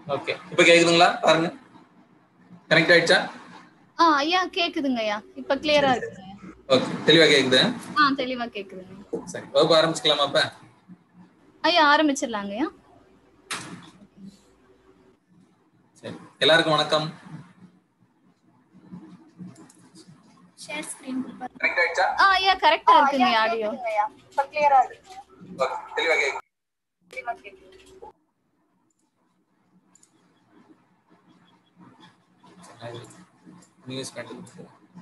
Okay இப்ப கேக்குதுங்களா பாருங்க கனெக்ட் ஆயிடுச்சா ஆ ஐயா கேக்குதுங்க ஐயா இப்ப கிளியரா இருக்குங்க ஓகே தெளிவா கேக்குது ஆ தெளிவா கேக்குதுங்க சரி வகுப்பு ஆரம்பிச்சுக்கலாமா அப்ப ஐயா ஆரம்பிச்சிடலாங்க ஐயா சரி எல்லாருக்கும் வணக்கம் ஷேர் ஸ்கிரீன் கனெக்ட் ஆயிடுச்சா ஆ ஐயா கரெக்டா இருக்குங்க ஆடியோ இப்ப கிளியரா இருக்கு ஓகே தெளிவா கேக்குது தெளிவா கேக்குது நியூஸ் பண்ணிட்டு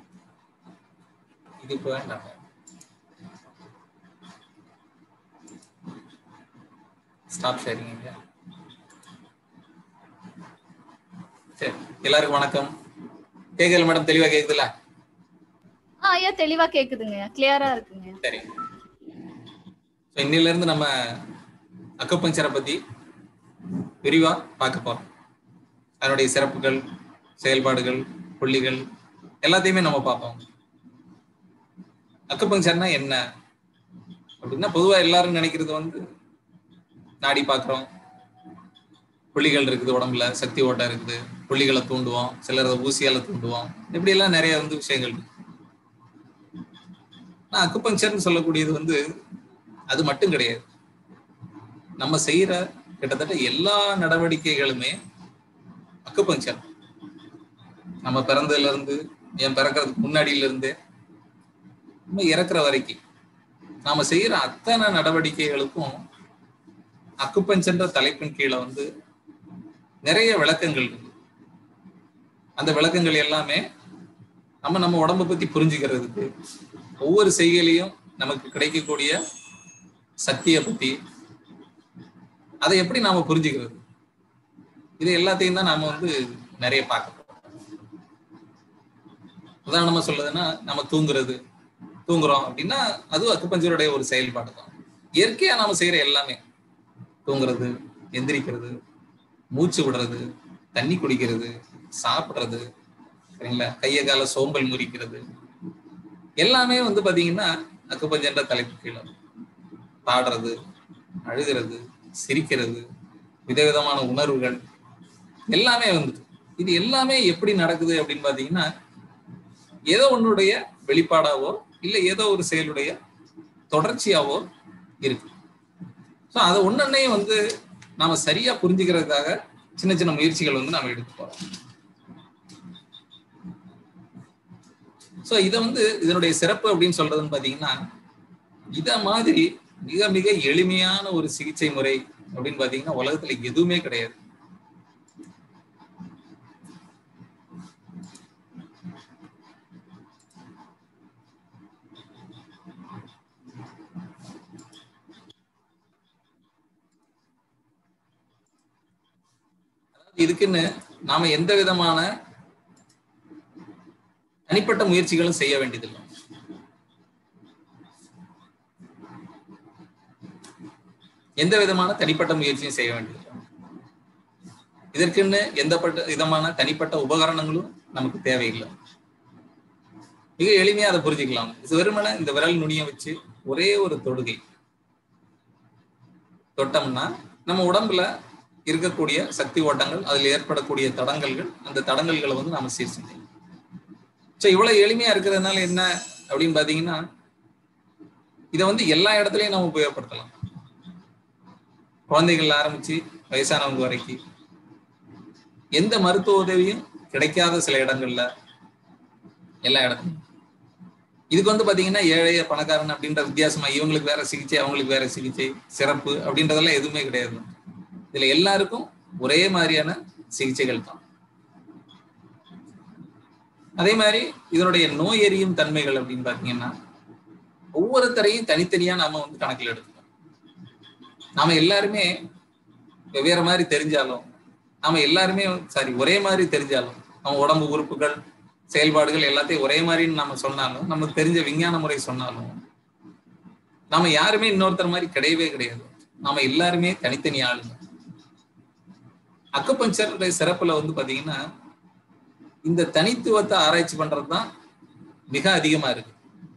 இது இப்போ வேண்டாம் ஸ்டாப் ஷேரிங்க சரி எல்லாருக்கும் வணக்கம் கேக்குது மேடம் தெளிவா கேக்குதுல்ல ஆ ஐயா தெளிவா கேக்குதுங்க ஐயா கிளியரா இருக்குங்க ஐயா. சரி ஸோ இன்னில இருந்து நம்ம அக்குபஞ்சரை பத்தி விரிவா பார்க்க போறோம் அதனுடைய சிறப்புகள் செயல்பாடுகள் புள்ளிகள் எல்லாத்தையுமே நம்ம பார்ப்போம் அக்குபஞ்சர்னா என்ன அப்படின்னா பொதுவா எல்லாரும் நினைக்கிறது வந்து நாடி பார்க்குறோம் புள்ளிகள் இருக்குது உடம்புல சக்தி ஓட்டம் இருக்குது புள்ளிகளை தூண்டுவோம் சிலர் அதை ஊசியால தூண்டுவோம் இப்படி எல்லாம் நிறைய வந்து விஷயங்கள் இருக்கு ஆனா அக்குபஞ்சர்னு சொல்லக்கூடியது வந்து அது மட்டும் கிடையாது நம்ம செய்யற கிட்டத்தட்ட எல்லா நடவடிக்கைகளுமே அக்குபஞ்சர் நம்ம பிறந்ததுல இருந்து என் பிறக்கிறதுக்கு முன்னாடியில இருந்தே நம்ம இறக்குற வரைக்கும் நாம செய்யற அத்தனை நடவடிக்கைகளுக்கும் அக்குபஞ்சர்ன்ற தலைப்பின் கீழே வந்து நிறைய விளக்கங்கள் இருக்கு அந்த விளக்கங்கள் எல்லாமே நம்ம நம்ம உடம்ப பத்தி புரிஞ்சுக்கிறதுக்கு ஒவ்வொரு செய்கையிலையும் நமக்கு கிடைக்கக்கூடிய சக்தியை பத்தி அதை எப்படி நாம புரிஞ்சுக்கிறது இது எல்லாத்தையும் தான் நாம வந்து நிறைய பார்க்க போறோம் உதாரணமா சொல்லுதுன்னா நம்ம தூங்குறது தூங்குறோம் அப்படின்னா அதுவும் அக்குப்பஞ்சருடைய ஒரு செயல்பாடு தான் இயற்கையா நாம செய்யற எல்லாமே தூங்குறது எந்திரிக்கிறது மூச்சு விடுறது தண்ணி குடிக்கிறது சாப்பிடுறது சரிங்களா கையை கால சோம்பல் முறிக்கிறது எல்லாமே வந்து பாத்தீங்கன்னா அக்குப்பஞ்சன்ற தலைப்பு கீழே பாடுறது அழுகிறது சிரிக்கிறது விதவிதமான உணர்வுகள் எல்லாமே வந்துட்டு இது எல்லாமே எப்படி நடக்குது அப்படின்னு பாத்தீங்கன்னா ஏதோ ஒன்னுடைய வெளிப்பாடாவோ இல்ல ஏதோ ஒரு செயலுடைய தொடர்ச்சியாவோ இருக்கு ஸோ அதை ஒன்னொன்னையும் வந்து நாம சரியா புரிஞ்சுக்கிறதுக்காக சின்ன சின்ன முயற்சிகள் வந்து நாம எடுத்து போறோம் ஸோ இதை வந்து இதனுடைய சிறப்பு அப்படின்னு சொல்றதுன்னு பாத்தீங்கன்னா இத மாதிரி மிக மிக எளிமையான ஒரு சிகிச்சை முறை அப்படின்னு பாத்தீங்கன்னா உலகத்துல எதுவுமே கிடையாது இதுக்குன்னு நாம எந்த விதமான தனிப்பட்ட முயற்சிகளும் செய்ய வேண்டியதில்லை எந்த விதமான தனிப்பட்ட முயற்சியும் செய்ய வேண்டியதில்லை இதற்குன்னு எந்த பட்ட விதமான தனிப்பட்ட உபகரணங்களும் நமக்கு தேவையில்லை மிக எளிமையா அதை புரிஞ்சுக்கலாம் இது வெறுமனே இந்த விரல் நுனியை வச்சு ஒரே ஒரு தொடுகை தொட்டோம்னா நம்ம உடம்புல இருக்கக்கூடிய சக்தி ஓட்டங்கள் அதில் ஏற்படக்கூடிய தடங்கல்கள் அந்த தடங்கல்களை வந்து நாம சீர் செய்யணும் ஸோ இவ்வளவு எளிமையா இருக்கிறதுனால என்ன அப்படின்னு பாத்தீங்கன்னா இதை வந்து எல்லா இடத்துலயும் நம்ம உபயோகப்படுத்தலாம் குழந்தைகள் ஆரம்பிச்சு வயசானவங்க வரைக்கும் எந்த மருத்துவ உதவியும் கிடைக்காத சில இடங்கள்ல எல்லா இடத்துலையும் இதுக்கு வந்து பாத்தீங்கன்னா ஏழை பணக்காரன் அப்படின்ற வித்தியாசமா இவங்களுக்கு வேற சிகிச்சை அவங்களுக்கு வேற சிகிச்சை சிறப்பு அப்படின்றதெல்லாம் எதுவுமே கிடையாது இதுல எல்லாருக்கும் ஒரே மாதிரியான சிகிச்சைகள் தான் அதே மாதிரி இதனுடைய நோய் எரியும் தன்மைகள் அப்படின்னு பாத்தீங்கன்னா ஒவ்வொருத்தரையும் தனித்தனியா நாம வந்து கணக்கில் எடுத்துக்கணும் நாம எல்லாருமே வெவ்வேறு மாதிரி தெரிஞ்சாலும் நாம எல்லாருமே சாரி ஒரே மாதிரி தெரிஞ்சாலும் நம்ம உடம்பு உறுப்புகள் செயல்பாடுகள் எல்லாத்தையும் ஒரே மாதிரின்னு நம்ம சொன்னாலும் நமக்கு தெரிஞ்ச விஞ்ஞான முறை சொன்னாலும் நாம யாருமே இன்னொருத்தர் மாதிரி கிடையவே கிடையாது நாம எல்லாருமே தனித்தனி ஆளுங்க அக்குபஞ்சருடைய சிறப்புல வந்து பாத்தீங்கன்னா இந்த தனித்துவத்தை ஆராய்ச்சி பண்றதுதான் மிக அதிகமா இருக்கு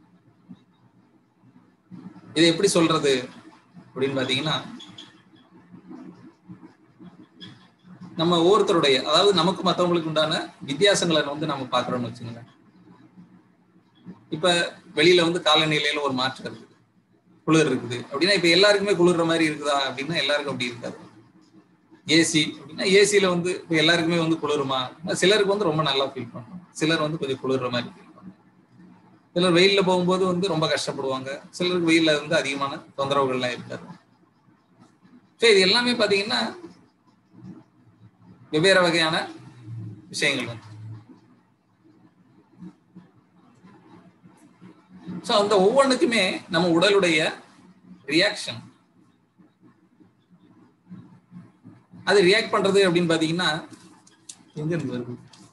இதை எப்படி சொல்றது அப்படின்னு பாத்தீங்கன்னா நம்ம ஒவ்வொருத்தருடைய அதாவது நமக்கு மற்றவங்களுக்கு உண்டான வித்தியாசங்களை வந்து நம்ம பாக்குறோம்னு வச்சுக்கோங்களேன் இப்ப வெளியில வந்து காலநிலையில ஒரு மாற்றம் இருக்குது குளிர் இருக்குது அப்படின்னா இப்ப எல்லாருக்குமே குளிர்ற மாதிரி இருக்குதா அப்படின்னா எல்லாருக்கும் அப்படி இருக்காது ஏசி அப்படின்னா ஏசியில வந்து இப்ப எல்லாருக்குமே வந்து குளிருமா சிலருக்கு வந்து ரொம்ப நல்லா ஃபீல் பண்ணும் சிலர் வந்து கொஞ்சம் குளிர்ற மாதிரி ஃபீல் பண்ணும் சிலர் வெயில்ல போகும்போது வந்து ரொம்ப கஷ்டப்படுவாங்க சிலருக்கு வெயில்ல வந்து அதிகமான தொந்தரவுகள்லாம் இருக்காது ஸோ இது எல்லாமே பாத்தீங்கன்னா வெவ்வேறு வகையான விஷயங்கள் வந்து ஸோ அந்த ஒவ்வொன்றுக்குமே நம்ம உடலுடைய ரியாக்ஷன் அது ரியாக்ட் பண்றது அப்படின்னு பாத்தீங்கன்னா எங்க இருந்து வருது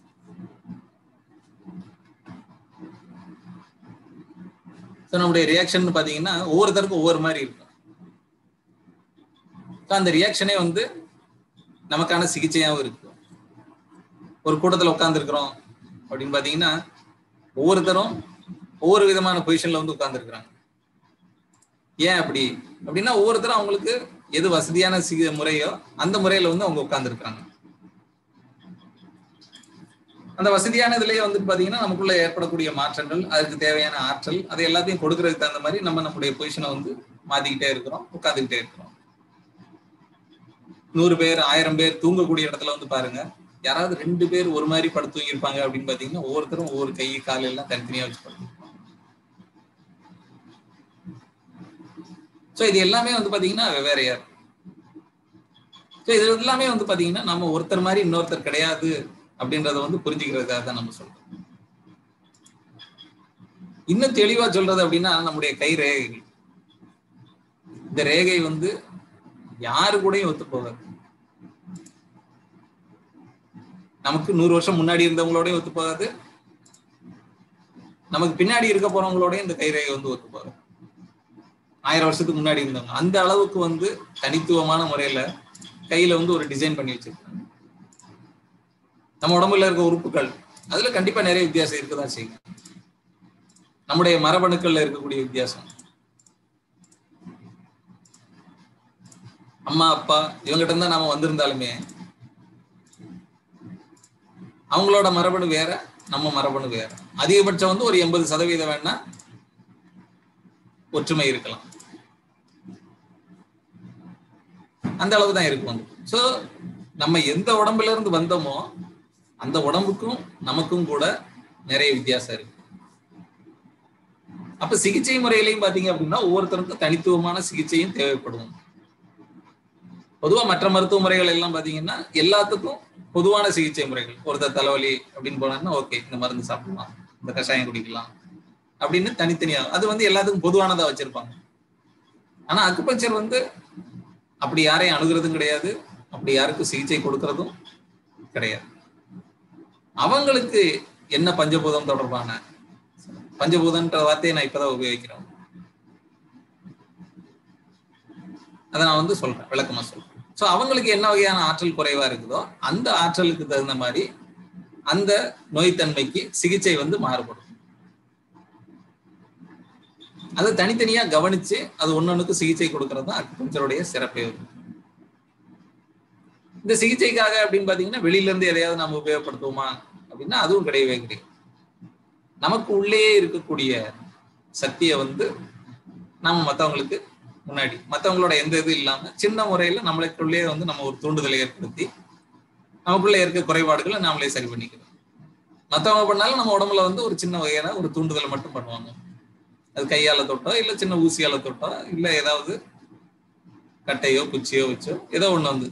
ஸோ நம்முடைய ரியாக்ஷன் பாத்தீங்கன்னா ஒவ்வொருத்தருக்கும் ஒவ்வொரு மாதிரி இருக்கும் ஸோ அந்த ரியாக்ஷனே வந்து நமக்கான சிகிச்சையாகவும் இருக்கு ஒரு கூட்டத்தில் உட்காந்துருக்குறோம் அப்படின்னு பாத்தீங்கன்னா ஒவ்வொருத்தரும் ஒவ்வொரு விதமான பொசிஷன்ல வந்து உட்கார்ந்துருக்குறாங்க ஏன் அப்படி அப்படின்னா ஒவ்வொருத்தரும் அவங்களுக்கு எது வசதியான சிக முறையோ அந்த முறையில வந்து அவங்க உட்கார்ந்துருக்காங்க அந்த வசதியான இதுலயே வந்துட்டு பாத்தீங்கன்னா நமக்குள்ள ஏற்படக்கூடிய மாற்றங்கள் அதுக்கு தேவையான ஆற்றல் அதை எல்லாத்தையும் கொடுக்கறதுக்கு தகுந்த மாதிரி நம்ம நம்முடைய பொசிஷனை வந்து மாத்திக்கிட்டே இருக்கிறோம் உட்காந்துக்கிட்டே இருக்கிறோம் நூறு பேர் ஆயிரம் பேர் தூங்கக்கூடிய இடத்துல வந்து பாருங்க யாராவது ரெண்டு பேர் ஒரு மாதிரி படுத்து தூங்கியிருப்பாங்க அப்படின்னு பாத்தீங்கன்னா ஒவ்வொருத்தரும் ஒவ்வொரு கை கால் எல்லாம் தனித்தனியா வச்சு படுத்து ஸோ இது எல்லாமே வந்து பாத்தீங்கன்னா வெவ்வேறையா இருக்கும் ஸோ இது எல்லாமே வந்து பாத்தீங்கன்னா நம்ம ஒருத்தர் மாதிரி இன்னொருத்தர் கிடையாது அப்படின்றத வந்து புரிஞ்சுக்கிறதுக்காக தான் நம்ம சொல்றோம் இன்னும் தெளிவா சொல்றது அப்படின்னா நம்முடைய கை ரேகைகள் இந்த ரேகை வந்து யாரு கூடயும் ஒத்து போகாது நமக்கு நூறு வருஷம் முன்னாடி இருந்தவங்களோடய ஒத்து போகாது நமக்கு பின்னாடி இருக்க போறவங்களோடய இந்த கைரேகை வந்து ஒத்து போகாது ஆயிரம் வருஷத்துக்கு முன்னாடி இருந்தவங்க அந்த அளவுக்கு வந்து தனித்துவமான முறையில கையில வந்து ஒரு டிசைன் பண்ணி வச்சிருக்காங்க நம்ம உடம்புல இருக்க உறுப்புகள் அதுல கண்டிப்பா நிறைய வித்தியாசம் இருக்கதான் செய்யும் நம்முடைய மரபணுக்கள்ல இருக்கக்கூடிய வித்தியாசம் அம்மா அப்பா இவங்கிட்ட இருந்தா நாம வந்திருந்தாலுமே அவங்களோட மரபணு வேற நம்ம மரபணு வேற அதிகபட்சம் வந்து ஒரு எண்பது சதவீதம் வேணா ஒற்றுமை இருக்கலாம் அந்த அளவு தான் இருக்கும் வந்து ஸோ நம்ம எந்த உடம்புல இருந்து வந்தோமோ அந்த உடம்புக்கும் நமக்கும் கூட நிறைய வித்தியாசம் இருக்கு அப்ப சிகிச்சை முறையிலையும் பாத்தீங்க அப்படின்னா ஒவ்வொருத்தருக்கும் தனித்துவமான சிகிச்சையும் தேவைப்படும் பொதுவா மற்ற மருத்துவ முறைகள் எல்லாம் பாத்தீங்கன்னா எல்லாத்துக்கும் பொதுவான சிகிச்சை முறைகள் ஒருத்தர் தலைவலி அப்படின்னு போனாங்கன்னா ஓகே இந்த மருந்து சாப்பிடலாம் இந்த கஷாயம் குடிக்கலாம் அப்படின்னு தனித்தனியா அது வந்து எல்லாத்துக்கும் பொதுவானதா வச்சிருப்பாங்க ஆனா அக்குபஞ்சர் வந்து அப்படி யாரையும் அணுகிறதும் கிடையாது அப்படி யாருக்கும் சிகிச்சை கொடுக்கறதும் கிடையாது அவங்களுக்கு என்ன பஞ்சபூதம் தொடர்பான பஞ்சபூதம்ன்ற வார்த்தையை நான் இப்பதான் உபயோகிக்கிறேன் அதை நான் வந்து சொல்றேன் விளக்கமா சொல்றேன் ஸோ அவங்களுக்கு என்ன வகையான ஆற்றல் குறைவா இருக்குதோ அந்த ஆற்றலுக்கு தகுந்த மாதிரி அந்த நோய்த்தன்மைக்கு சிகிச்சை வந்து மாறுபடும் அதை தனித்தனியா கவனிச்சு அது ஒன்னொன்னுக்கு சிகிச்சை கொடுக்கறது தான் அக்குபஞ்சருடைய சிறப்பே இந்த சிகிச்சைக்காக அப்படின்னு பாத்தீங்கன்னா வெளியில இருந்து எதையாவது நம்ம உபயோகப்படுத்துவோமா அப்படின்னா அதுவும் கிடையவே கிடையாது நமக்கு உள்ளேயே இருக்கக்கூடிய சக்தியை வந்து நம்ம மற்றவங்களுக்கு முன்னாடி மற்றவங்களோட எந்த இது இல்லாம சின்ன முறையில நம்மளுக்குள்ளே வந்து நம்ம ஒரு தூண்டுதலை ஏற்படுத்தி நமக்குள்ள இருக்க குறைபாடுகளை நாமளே சரி பண்ணிக்கிறோம் மற்றவங்க பண்ணாலும் நம்ம உடம்புல வந்து ஒரு சின்ன வகையான ஒரு தூண்டுதலை மட்டும் பண்ணுவாங்க அது கையால தொட்டோ இல்ல சின்ன ஊசியால தொட்டோ இல்ல ஏதாவது கட்டையோ குச்சியோ வச்சோ ஏதோ ஒண்ணு வந்து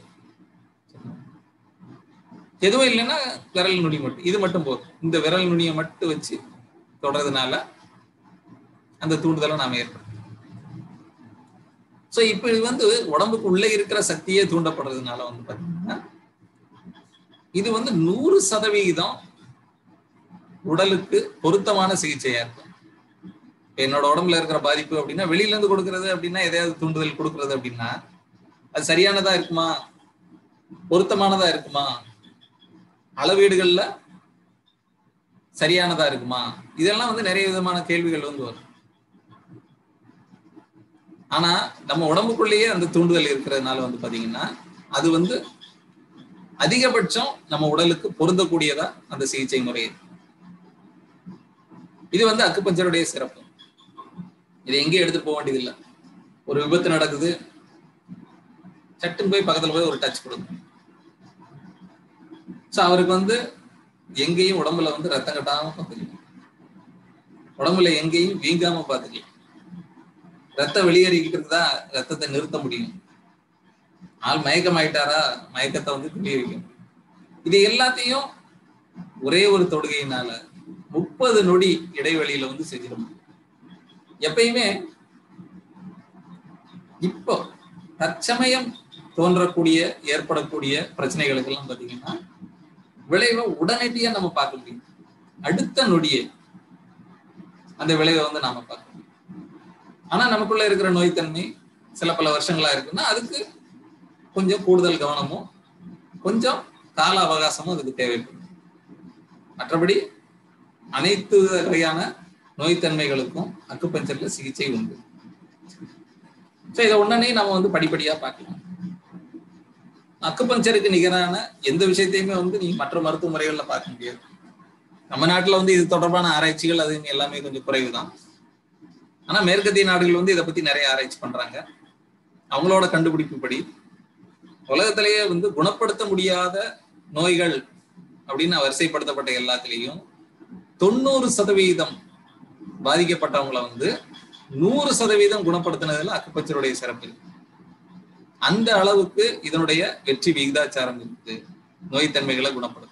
எதுவும் இல்லைன்னா விரல் நுனி மட்டும் இது மட்டும் போதும் இந்த விரல் நுனியை மட்டும் வச்சு தொடறதுனால அந்த தூண்டுதலை நாம ஏற்படுத்தும் ஸோ இப்போ இது வந்து உடம்புக்கு உள்ளே இருக்கிற சக்தியே தூண்டப்படுறதுனால வந்து பாத்தீங்கன்னா இது வந்து நூறு சதவிகிதம் உடலுக்கு பொருத்தமான சிகிச்சையா இருக்கும் என்னோட உடம்புல இருக்கிற பாதிப்பு அப்படின்னா வெளியில இருந்து கொடுக்கறது அப்படின்னா எதையாவது தூண்டுதல் கொடுக்கறது அப்படின்னா அது சரியானதா இருக்குமா பொருத்தமானதா இருக்குமா அளவீடுகள்ல சரியானதா இருக்குமா இதெல்லாம் வந்து நிறைய விதமான கேள்விகள் வந்து வரும் ஆனா நம்ம உடம்புக்குள்ளேயே அந்த தூண்டுதல் இருக்கிறதுனால வந்து பாத்தீங்கன்னா அது வந்து அதிகபட்சம் நம்ம உடலுக்கு பொருந்தக்கூடியதா அந்த சிகிச்சை முறை இருக்கு. இது வந்து அக்குப்பஞ்சருடைய சிறப்பு இதை எங்கேயும் எடுத்துட்டு போக வேண்டியதில்லை ஒரு விபத்து நடக்குது சட்டுன்னு போய் பக்கத்துல போய் ஒரு டச் கொடுக்கும் ஸோ அவருக்கு வந்து எங்கேயும் உடம்புல வந்து ரத்தம் கட்டாம பார்த்துக்கலாம் உடம்புல எங்கேயும் வீங்காம பார்த்துக்கலாம் ரத்தம் வெளியேறிக்கிட்டு இருந்தா ரத்தத்தை நிறுத்த முடியும் ஆள் மயக்கம் ஆயிட்டாரா மயக்கத்தை வந்து வெளியேறிக்கும் இது எல்லாத்தையும் ஒரே ஒரு தொடுகையினால முப்பது நொடி இடைவெளியில வந்து செஞ்சிட முடியும் எப்பயுமே இப்போ தற்சமயம் தோன்றக்கூடிய ஏற்படக்கூடிய பிரச்சனைகளுக்கெல்லாம் பாத்தீங்கன்னா விளைவை உடனடியா நம்ம பார்க்க முடியும் அடுத்த நொடியே அந்த விளைவை வந்து நாம பார்க்க முடியும் ஆனா நமக்குள்ள இருக்கிற நோய்த்தன்மை சில பல வருஷங்களா இருக்குன்னா அதுக்கு கொஞ்சம் கூடுதல் கவனமும் கொஞ்சம் கால அவகாசமும் அதுக்கு தேவைப்படும் மற்றபடி அனைத்து வகையான நோய்த்தன்மைகளுக்கும் அக்குப்பஞ்சர்ல சிகிச்சை உண்டு ஸோ இதை உடனே நம்ம வந்து படிப்படியா பார்க்கலாம் அக்குபஞ்சருக்கு நிகரான எந்த விஷயத்தையுமே வந்து நீங்க மற்ற மருத்துவ முறைகள்ல பார்க்க முடியாது நம்ம நாட்டுல வந்து இது தொடர்பான ஆராய்ச்சிகள் அது எல்லாமே கொஞ்சம் குறைவுதான் ஆனா மேற்கத்திய நாடுகள் வந்து இதை பத்தி நிறைய ஆராய்ச்சி பண்றாங்க அவங்களோட கண்டுபிடிப்புப்படி உலகத்திலேயே வந்து குணப்படுத்த முடியாத நோய்கள் அப்படின்னு வரிசைப்படுத்தப்பட்ட எல்லாத்துலேயும் தொண்ணூறு சதவீதம் பாதிக்கப்பட்டவங்கள வந்து நூறு சதவீதம் குணப்படுத்தினதுல அக்குப்பச்சருடைய சிறப்பு இருக்கு அந்த அளவுக்கு இதனுடைய வெற்றி விகிதாச்சாரம் இருக்கு நோய்த்தன்மைகளை குணப்படுத்துறது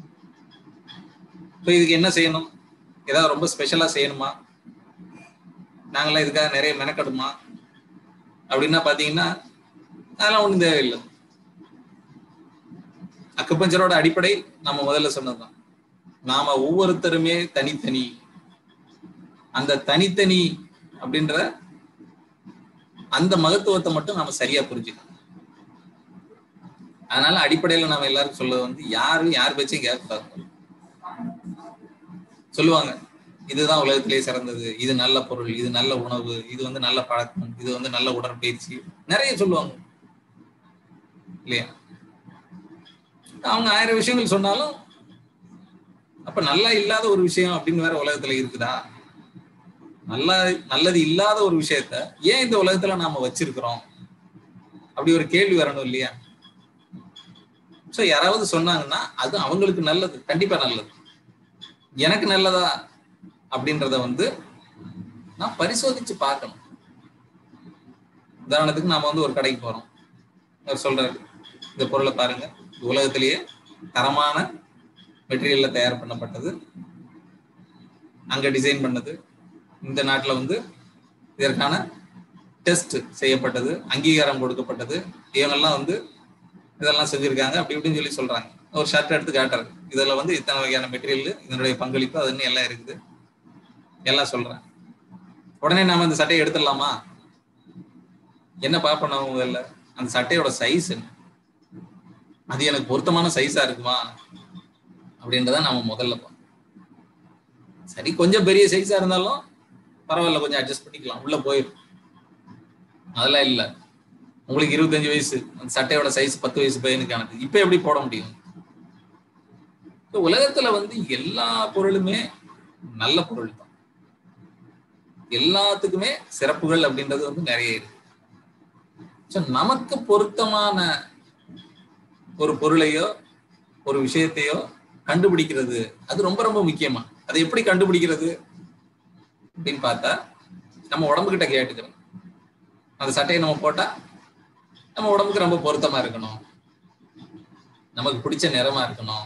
இப்போ இதுக்கு என்ன செய்யணும் ஏதாவது ரொம்ப ஸ்பெஷலா செய்யணுமா நாங்களாம் இதுக்காக நிறைய மெனக்கடுமா அப்படின்னா பாத்தீங்கன்னா அதெல்லாம் ஒண்ணும் தேவையில்லை அக்குப்பஞ்சரோட அடிப்படை நம்ம முதல்ல சொன்னதுதான் நாம ஒவ்வொருத்தருமே தனித்தனி அந்த தனித்தனி அப்படின்ற அந்த மகத்துவத்தை மட்டும் நாம சரியா புரிஞ்சுக்கணும் அதனால அடிப்படையில நம்ம எல்லாரும் சொல்றது வந்து யாரும் யார் பேச்சையும் கேட்கக்கூடாது சொல்லுவாங்க இதுதான் உலகத்திலேயே சிறந்தது இது நல்ல பொருள் இது நல்ல உணவு இது வந்து நல்ல பழக்கம் இது வந்து நல்ல உடற்பயிற்சி நிறைய சொல்லுவாங்க இல்லையா அவங்க ஆயிரம் விஷயங்கள் சொன்னாலும் அப்ப நல்லா இல்லாத ஒரு விஷயம் அப்படின்னு வேற உலகத்துல இருக்குதா நல்லா நல்லது இல்லாத ஒரு விஷயத்த ஏன் இந்த உலகத்துல நாம வச்சிருக்கிறோம் அப்படி ஒரு கேள்வி வரணும் இல்லையா சோ யாராவது சொன்னாங்கன்னா அது அவங்களுக்கு நல்லது கண்டிப்பா நல்லது எனக்கு நல்லதா அப்படின்றத வந்து நான் பரிசோதிச்சு பார்க்கணும் உதாரணத்துக்கு நாம வந்து ஒரு கடைக்கு போறோம் அவர் சொல்றாரு இந்த பொருளை பாருங்க இது உலகத்திலேயே தரமான மெட்டீரியல்ல தயார் பண்ணப்பட்டது அங்க டிசைன் பண்ணது இந்த நாட்டுல வந்து இதற்கான டெஸ்ட் செய்யப்பட்டது அங்கீகாரம் கொடுக்கப்பட்டது இவங்கெல்லாம் வந்து இதெல்லாம் செஞ்சிருக்காங்க அப்படி இப்படின்னு சொல்லி சொல்றாங்க ஒரு ஷர்ட் எடுத்து காட்டுறது இதுல வந்து இத்தனை வகையான மெட்டீரியல் இதனுடைய பங்களிப்பு அதுன்னு எல்லாம் இருக்குது எல்லாம் சொல்றேன் உடனே நாம இந்த சட்டையை எடுத்துடலாமா என்ன பார்ப்போம் முதல்ல அந்த சட்டையோட சைஸ் என்ன அது எனக்கு பொருத்தமான சைஸா இருக்குமா அப்படின்றத நாம முதல்ல பார்ப்போம் சரி கொஞ்சம் பெரிய சைஸா இருந்தாலும் பரவாயில்ல கொஞ்சம் அட்ஜஸ்ட் பண்ணிக்கலாம் உள்ள போயிடும் அதெல்லாம் இல்லை உங்களுக்கு இருபத்தஞ்சு வயசு அந்த சட்டையோட சைஸ் பத்து வயசு பையனுக்கானது இப்ப எப்படி போட முடியும் உலகத்துல வந்து எல்லா பொருளுமே நல்ல பொருள் தான் எல்லாத்துக்குமே சிறப்புகள் அப்படின்றது வந்து நிறைய இருக்கு நமக்கு பொருத்தமான ஒரு பொருளையோ ஒரு விஷயத்தையோ கண்டுபிடிக்கிறது அது ரொம்ப ரொம்ப முக்கியமா அதை எப்படி கண்டுபிடிக்கிறது அப்படின்னு பார்த்தா நம்ம உடம்புகிட்ட கேட்டுக்கிறோம் அந்த சட்டையை நம்ம போட்டா நம்ம உடம்புக்கு ரொம்ப பொருத்தமா இருக்கணும் நமக்கு பிடிச்ச நிறமா இருக்கணும்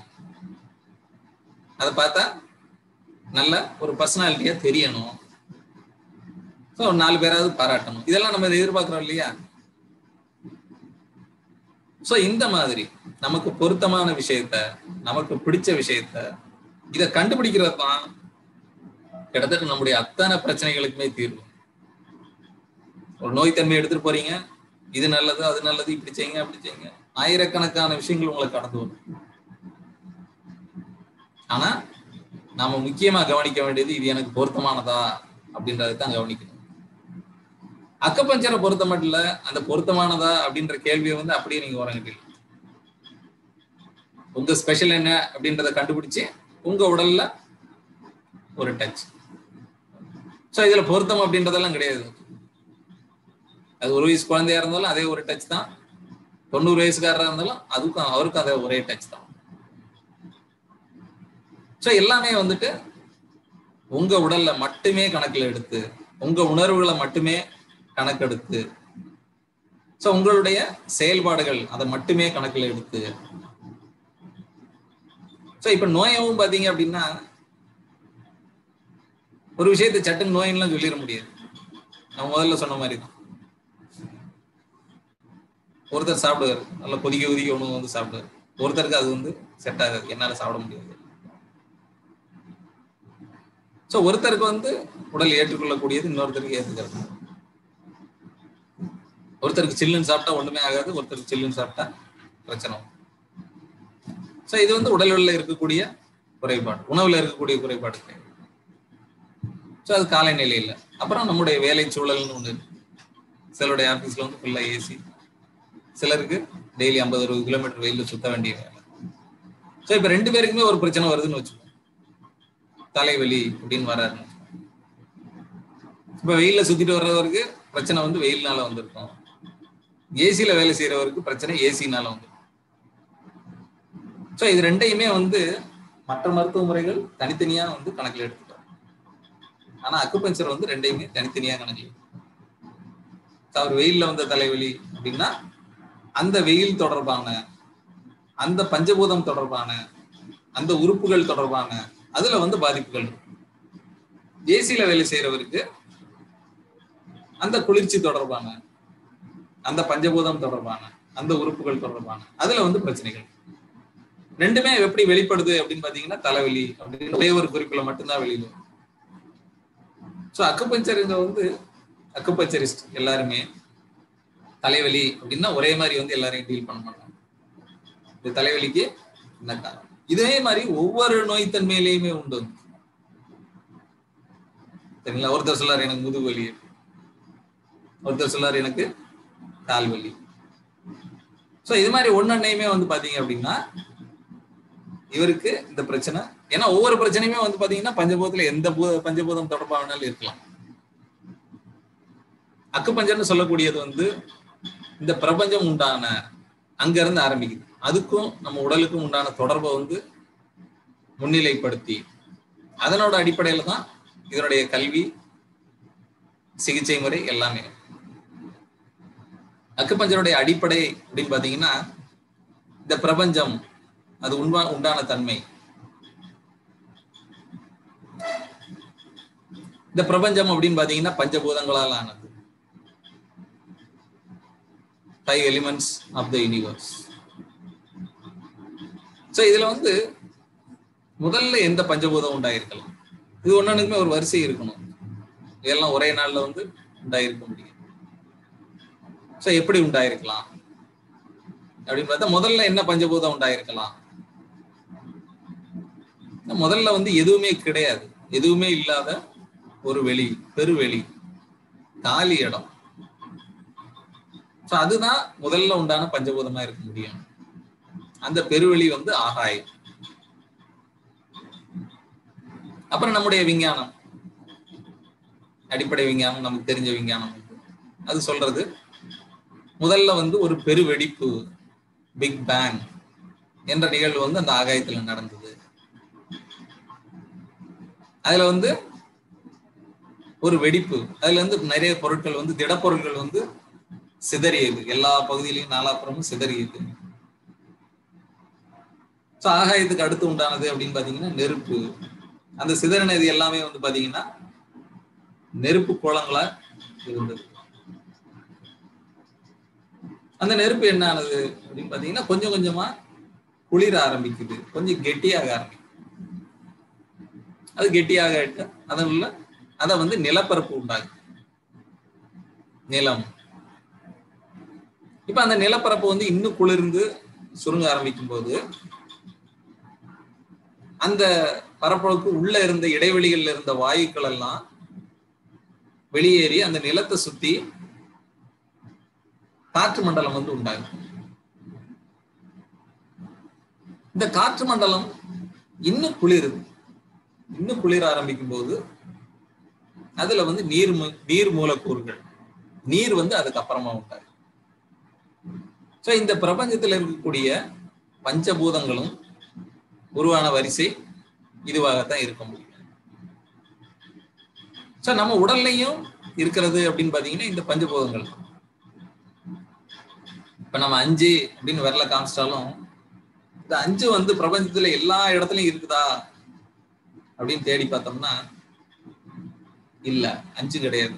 அதை பார்த்தா நல்ல ஒரு பர்சனாலிட்டியா தெரியணும் ஸோ நாலு பேராவது பாராட்டணும் இதெல்லாம் நம்ம எதிர்பார்க்கிறோம் இல்லையா ஸோ இந்த மாதிரி நமக்கு பொருத்தமான விஷயத்த நமக்கு பிடிச்ச விஷயத்த இதை கண்டுபிடிக்கிறது தான் கிட்டத்தட்ட நம்முடைய அத்தனை பிரச்சனைகளுக்குமே தீர்வு ஒரு நோய் தன்மை எடுத்துட்டு போறீங்க இது நல்லது அது நல்லது இப்படி செய்யுங்க அப்படி செய்யுங்க ஆயிரக்கணக்கான விஷயங்கள் உங்களை கடந்து வரும் ஆனா நாம முக்கியமா கவனிக்க வேண்டியது இது எனக்கு பொருத்தமானதா அப்படின்றத தான் கவனிக்கணும் அக்கப்பஞ்சரை பொருத்த மட்டும் இல்ல அந்த பொருத்தமானதா அப்படின்ற கேள்வியை வந்து அப்படியே நீங்க உறங்கிட்டீங்க உங்க ஸ்பெஷல் என்ன அப்படின்றத கண்டுபிடிச்சு உங்க உடல்ல ஒரு டச் ஸோ இதுல பொருத்தம் அப்படின்றதெல்லாம் கிடையாது அது ஒரு வயசு குழந்தையா இருந்தாலும் அதே ஒரு டச் தான் தொண்ணூறு வயசுக்காரரா இருந்தாலும் அதுக்கும் அவருக்கும் அதே ஒரே டச் தான் ஸோ எல்லாமே வந்துட்டு உங்க உடல்ல மட்டுமே கணக்குல எடுத்து உங்க உணர்வுகளை மட்டுமே கணக்கெடுத்து ஸோ உங்களுடைய செயல்பாடுகள் அதை மட்டுமே கணக்கில் எடுத்து ஸோ இப்போ நோயவும் பார்த்தீங்க அப்படின்னா ஒரு விஷயத்தை சட்டுன்னு நோயின்லாம் சொல்லிட முடியாது நான் முதல்ல சொன்ன மாதிரி தான் ஒருத்தர் சாப்பிடுவார் நல்லா கொதிக்க கொதிக்க உணவு வந்து சாப்பிடுவார் ஒருத்தருக்கு அது வந்து செட் ஆகாது என்னால சாப்பிட முடியாது ஸோ ஒருத்தருக்கு வந்து உடல் ஏற்றுக்கொள்ளக்கூடியது இன்னொருத்தருக்கு ஏற்றுக்கிறது ஒருத்தருக்கு சில்லுன்னு சாப்பிட்டா ஒண்ணுமே ஆகாது ஒருத்தருக்கு சில்லுன்னு சாப்பிட்டா பிரச்சனை ஸோ இது வந்து உடலில் இருக்கக்கூடிய குறைபாடு உணவுல இருக்கக்கூடிய குறைபாடு கிடையாது ஸோ அது காலநிலை இல்லை அப்புறம் நம்முடைய வேலை சூழல்னு ஒன்று இருக்கு சிலருடைய ஆஃபீஸ்ல வந்து ஃபுல்லாக ஏசி சிலருக்கு டெய்லி ஐம்பது அறுபது கிலோமீட்டர் வெயிலில் சுத்த வேண்டிய வேலை ஸோ இப்போ ரெண்டு பேருக்குமே ஒரு பிரச்சனை வருதுன்னு வச்சுக்கோங்க தலைவலி அப்படின்னு வராருன்னு இப்போ வெயில்ல சுத்திட்டு வர்றவருக்கு பிரச்சனை வந்து வெயில்னால வந்திருக்கும் ஏசியில வேலை செய்யறவருக்கு பிரச்சனை ஏசினால வந்து ஸோ இது ரெண்டையுமே வந்து மற்ற மருத்துவ முறைகள் தனித்தனியா வந்து கணக்கில் எடுத்துட்டோம் ஆனா அக்குபஞ்சர் வந்து ரெண்டையுமே தனித்தனியா கணக்கில் அவர் வெயில்ல வந்த தலைவலி அப்படின்னா அந்த வெயில் தொடர்பான அந்த பஞ்சபூதம் தொடர்பான அந்த உறுப்புகள் தொடர்பான அதுல வந்து பாதிப்புகள் ஏசியில வேலை செய்யறவருக்கு அந்த குளிர்ச்சி தொடர்பான அந்த பஞ்சபூதம் தொடர்பான அந்த உறுப்புகள் தொடர்பான அதுல வந்து பிரச்சனைகள் ரெண்டுமே எப்படி வெளிப்படுது அப்படின்னு பாத்தீங்கன்னா தலைவலி அப்படின்னு ஒரே ஒரு குறிப்புல மட்டும்தான் வெளியில ஸோ அக்குபஞ்சர் இங்க வந்து அக்குபஞ்சரிஸ்ட் எல்லாருமே தலைவலி அப்படின்னா ஒரே மாதிரி வந்து எல்லாரையும் டீல் பண்ண மாட்டாங்க இந்த தலைவலிக்கு என்ன காரணம் இதே மாதிரி ஒவ்வொரு நோய்த்தன்மையிலையுமே உண்டு சரிங்களா ஒருத்தர் சொல்லார் எனக்கு முதுகு வலி ஒருத்தர் சொல்லார் எனக்கு கால் வலி ஸோ இது மாதிரி ஒன்னொன்னையுமே வந்து பாத்தீங்க அப்படின்னா இவருக்கு இந்த பிரச்சனை ஏன்னா ஒவ்வொரு பிரச்சனையுமே வந்து பாத்தீங்கன்னா பஞ்சபூதத்துல எந்த பூ பஞ்சபூதம் தொடர்பானாலும் இருக்கலாம் அக்குப்பஞ்சர்னு சொல்லக்கூடியது வந்து இந்த பிரபஞ்சம் உண்டான அங்க இருந்து ஆரம்பிக்குது அதுக்கும் நம்ம உடலுக்கும் உண்டான தொடர்பை வந்து முன்னிலைப்படுத்தி அதனோட அடிப்படையில தான் இதனுடைய கல்வி சிகிச்சை முறை எல்லாமே அக்குப்பஞ்சருடைய அடிப்படை அப்படின்னு பாத்தீங்கன்னா இந்த பிரபஞ்சம் அது உண்மா உண்டான தன்மை இந்த பிரபஞ்சம் அப்படின்னு பாத்தீங்கன்னா பஞ்சபூதங்களால் ஆனது five elements of the universe so இதுல வந்து முதல்ல எந்த பஞ்சபூதம் உண்டாயிருக்கலாம் இது ஒன்னொன்னுக்குமே ஒரு வரிசை இருக்கணும் இதெல்லாம் ஒரே நாள்ல வந்து உண்டாயிருக்க முடியும் ஸோ எப்படி உண்டாயிருக்கலாம் அப்படின்னு பார்த்தா முதல்ல என்ன பஞ்சபூதம் உண்டாயிருக்கலாம் முதல்ல வந்து எதுவுமே கிடையாது எதுவுமே இல்லாத ஒரு வெளி பெருவெளி காலி இடம் ஸோ அதுதான் முதல்ல உண்டான பஞ்சபூதமா இருக்க முடியும் அந்த பெருவெளி வந்து ஆகாயம் அப்புறம் நம்முடைய விஞ்ஞானம் அடிப்படை விஞ்ஞானம் நமக்கு தெரிஞ்ச விஞ்ஞானம் அது சொல்றது முதல்ல வந்து ஒரு பெருவெடிப்பு பிக் பேங் என்ற நிகழ்வு வந்து அந்த ஆகாயத்துல நடந்தது அதுல வந்து ஒரு வெடிப்பு அதுல இருந்து நிறைய பொருட்கள் வந்து திடப்பொருட்கள் வந்து சிதறியது எல்லா பகுதியிலையும் நாலாப்புறமும் சிதறியது ஸோ ஆகாயத்துக்கு அடுத்து உண்டானது அப்படின்னு பாத்தீங்கன்னா நெருப்பு அந்த சிதறினது எல்லாமே வந்து பாத்தீங்கன்னா நெருப்பு குளங்களா இருந்தது அந்த நெருப்பு என்ன ஆனது அப்படின்னு பாத்தீங்கன்னா கொஞ்சம் கொஞ்சமா குளிர ஆரம்பிக்குது கொஞ்சம் கெட்டியாக ஆரம்பிக்குது அது கெட்டியாக அதன் உள்ள அதை வந்து நிலப்பரப்பு உண்டாகுது நிலம் இப்ப அந்த நிலப்பரப்பு வந்து இன்னும் குளிர்ந்து சுருங்க ஆரம்பிக்கும் போது அந்த பரப்பளவுக்கு உள்ள இருந்த இடைவெளிகள்ல இருந்த வாயுக்கள் எல்லாம் வெளியேறி அந்த நிலத்தை சுத்தி காற்று மண்டலம் வந்து உண்டாகும் இந்த காற்று மண்டலம் இன்னும் குளிருது இன்னும் குளிர ஆரம்பிக்கும் போது அதுல வந்து நீர் மு- நீர் மூலக்கூறுகள் நீர் வந்து அதுக்கு அப்புறமா உண்டாரு சோ இந்த பிரபஞ்சத்துல இருக்கக்கூடிய பஞ்சபூதங்களும் உருவான வரிசை இதுவாகத்தான் இருக்க முடியும் சோ நம்ம உடல்லையும் இருக்கிறது அப்படின்னு பாத்தீங்கன்னா இந்த பஞ்சபூதங்கள் தான். இப்ப நம்ம அஞ்சு அப்படின்னு விரல காமிச்சிட்டாலும் இந்த அஞ்சு வந்து பிரபஞ்சத்துல எல்லா இடத்துலயும் இருக்குதா அப்படின்னு தேடி பார்த்தோம்னா இல்ல அஞ்சு கிடையாது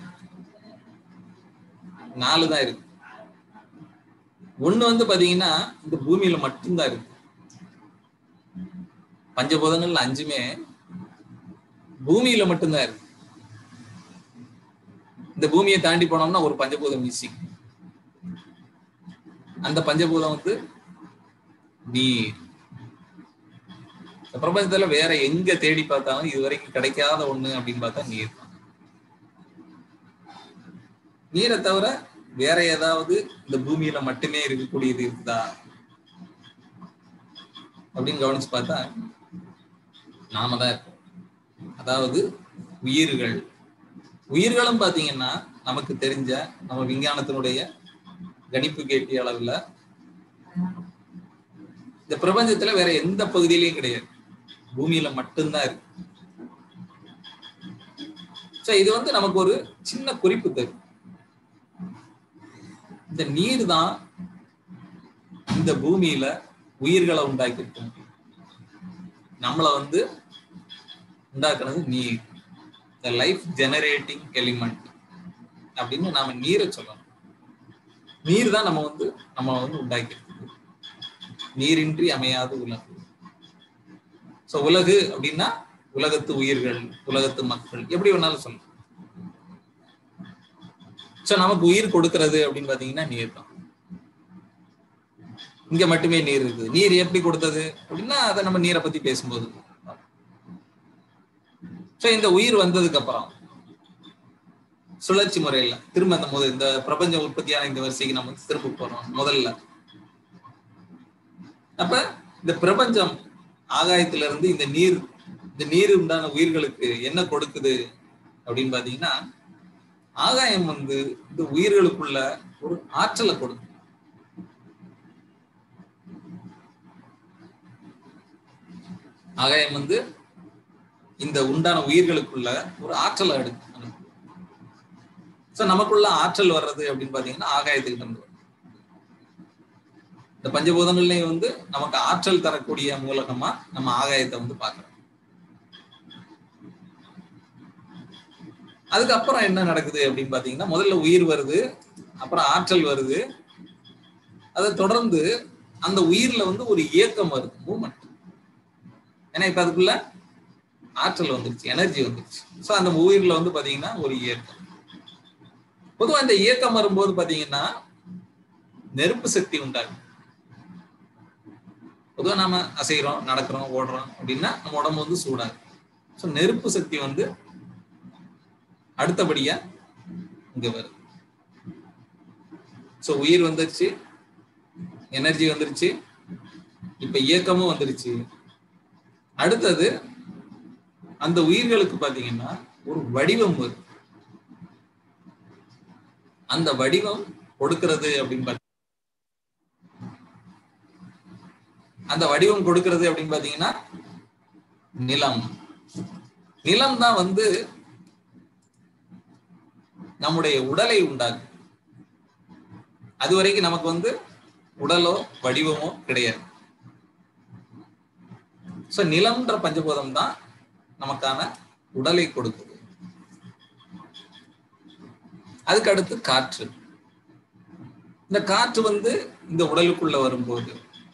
நாலு தான் இருக்கு ஒண்ணு வந்து பாத்தீங்கன்னா இந்த பூமியில மட்டும்தான் இருக்கு பஞ்சபூதங்கள்ல அஞ்சுமே பூமியில மட்டும்தான் இருக்கு இந்த பூமியை தாண்டி போனோம்னா ஒரு பஞ்சபூதம் மிஸ்ஸிங் அந்த பஞ்சபூதம் வந்து நீர் இந்த பிரபஞ்சத்துல வேற எங்க தேடி பார்த்தாலும் இது வரைக்கும் கிடைக்காத ஒண்ணு அப்படின்னு பார்த்தா நீர் தான் நீரை தவிர வேற ஏதாவது இந்த பூமியில மட்டுமே இருக்கக்கூடியது இருக்குதா அப்படின்னு கவனிச்சு பார்த்தா நாம தான் இருக்கோம் அதாவது உயிர்கள் உயிர்களும் பாத்தீங்கன்னா நமக்கு தெரிஞ்ச நம்ம விஞ்ஞானத்தினுடைய கணிப்பு கேட்டிய அளவுல இந்த பிரபஞ்சத்துல வேற எந்த பகுதியிலயும் கிடையாது பூமியில மட்டும்தான் இருக்கு சோ இது வந்து நமக்கு ஒரு சின்ன குறிப்பு தரும் இந்த நீர் தான் இந்த பூமியில உயிர்களை உண்டாக்கி இருக்க முடியும் நம்மள வந்து உண்டாக்குறது நீர் த லைஃப் ஜெனரேட்டிங் எலிமெண்ட் அப்படின்னு நாம நீரை சொல்லணும் நீர் தான் நம்ம வந்து நம்ம வந்து உண்டாக்கி இருக்குது நீரின்றி அமையாது உலகு சோ உலகு அப்படின்னா உலகத்து உயிர்கள் உலகத்து மக்கள் எப்படி வேணாலும் சொல்லலாம் சோ நமக்கு உயிர் கொடுக்கிறது அப்படின்னு பாத்தீங்கன்னா நீர் தான் இங்க மட்டுமே நீர் இருக்குது நீர் எப்படி கொடுத்தது அப்படின்னா அதை நம்ம நீரை பத்தி பேசும்போது சோ இந்த உயிர் வந்ததுக்கு அப்புறம் சுழற்சி முறையில திரும்ப அந்த முதல் இந்த பிரபஞ்ச உற்பத்தியான இந்த வரிசைக்கு நம்ம திரும்ப போறோம் முதல்ல அப்ப இந்த பிரபஞ்சம் ஆகாயத்துல இருந்து இந்த நீர் இந்த நீர் உண்டான உயிர்களுக்கு என்ன கொடுக்குது அப்படின்னு பாத்தீங்கன்னா ஆகாயம் வந்து இந்த உயிர்களுக்குள்ள ஒரு ஆற்றலை கொடுக்கும் ஆகாயம் வந்து இந்த உண்டான உயிர்களுக்குள்ள ஒரு ஆற்றலை எடுக்கும் சோ நமக்குள்ள ஆற்றல் வர்றது அப்படின்னு பாத்தீங்கன்னா ஆகாயத்துக்கு இருந்து வரும். இந்த பஞ்சபூதங்கள்லயும் வந்து நமக்கு ஆற்றல் தரக்கூடிய மூலகமா நம்ம ஆகாயத்தை வந்து பார்க்கிறோம் அதுக்கப்புறம் என்ன நடக்குது அப்படின்னு பாத்தீங்கன்னா முதல்ல உயிர் வருது அப்புறம் ஆற்றல் வருது அதை தொடர்ந்து அந்த உயிர்ல வந்து ஒரு இயக்கம் வருது மூமெண்ட் ஏன்னா இப்ப அதுக்குள்ள ஆற்றல் வந்துருச்சு எனர்ஜி வந்துருச்சு சோ அந்த உயிர்ல வந்து பாத்தீங்கன்னா ஒரு இயக்கம் பொதுவா இந்த இயக்கம் வரும்போது பாத்தீங்கன்னா நெருப்பு சக்தி உண்டாகும் பொதுவா நாம அசைகிறோம் நடக்கிறோம் ஓடுறோம் அப்படின்னா நம்ம உடம்பு வந்து சூடாகும் ஸோ நெருப்பு சக்தி வந்து அடுத்தபடியா இங்க வருது ஸோ உயிர் வந்துருச்சு எனர்ஜி வந்துருச்சு இப்ப இயக்கமும் வந்துருச்சு அடுத்தது அந்த உயிர்களுக்கு பாத்தீங்கன்னா ஒரு வடிவம் வரும் அந்த வடிவம் கொடுக்கிறது அப்படின்னு பாத்தீங்கன்னா அந்த வடிவம் கொடுக்கிறது அப்படின்னு பாத்தீங்கன்னா நிலம் நிலம் தான் வந்து நம்முடைய உடலை உண்டாகும் அது வரைக்கும் நமக்கு வந்து உடலோ வடிவமோ கிடையாது சோ நிலம்ன்ற பஞ்சபூதம் தான் நமக்கான உடலை கொடுக்குது அதுக்கு அடுத்து காற்று இந்த காற்று வந்து இந்த உடலுக்குள்ள வரும்போது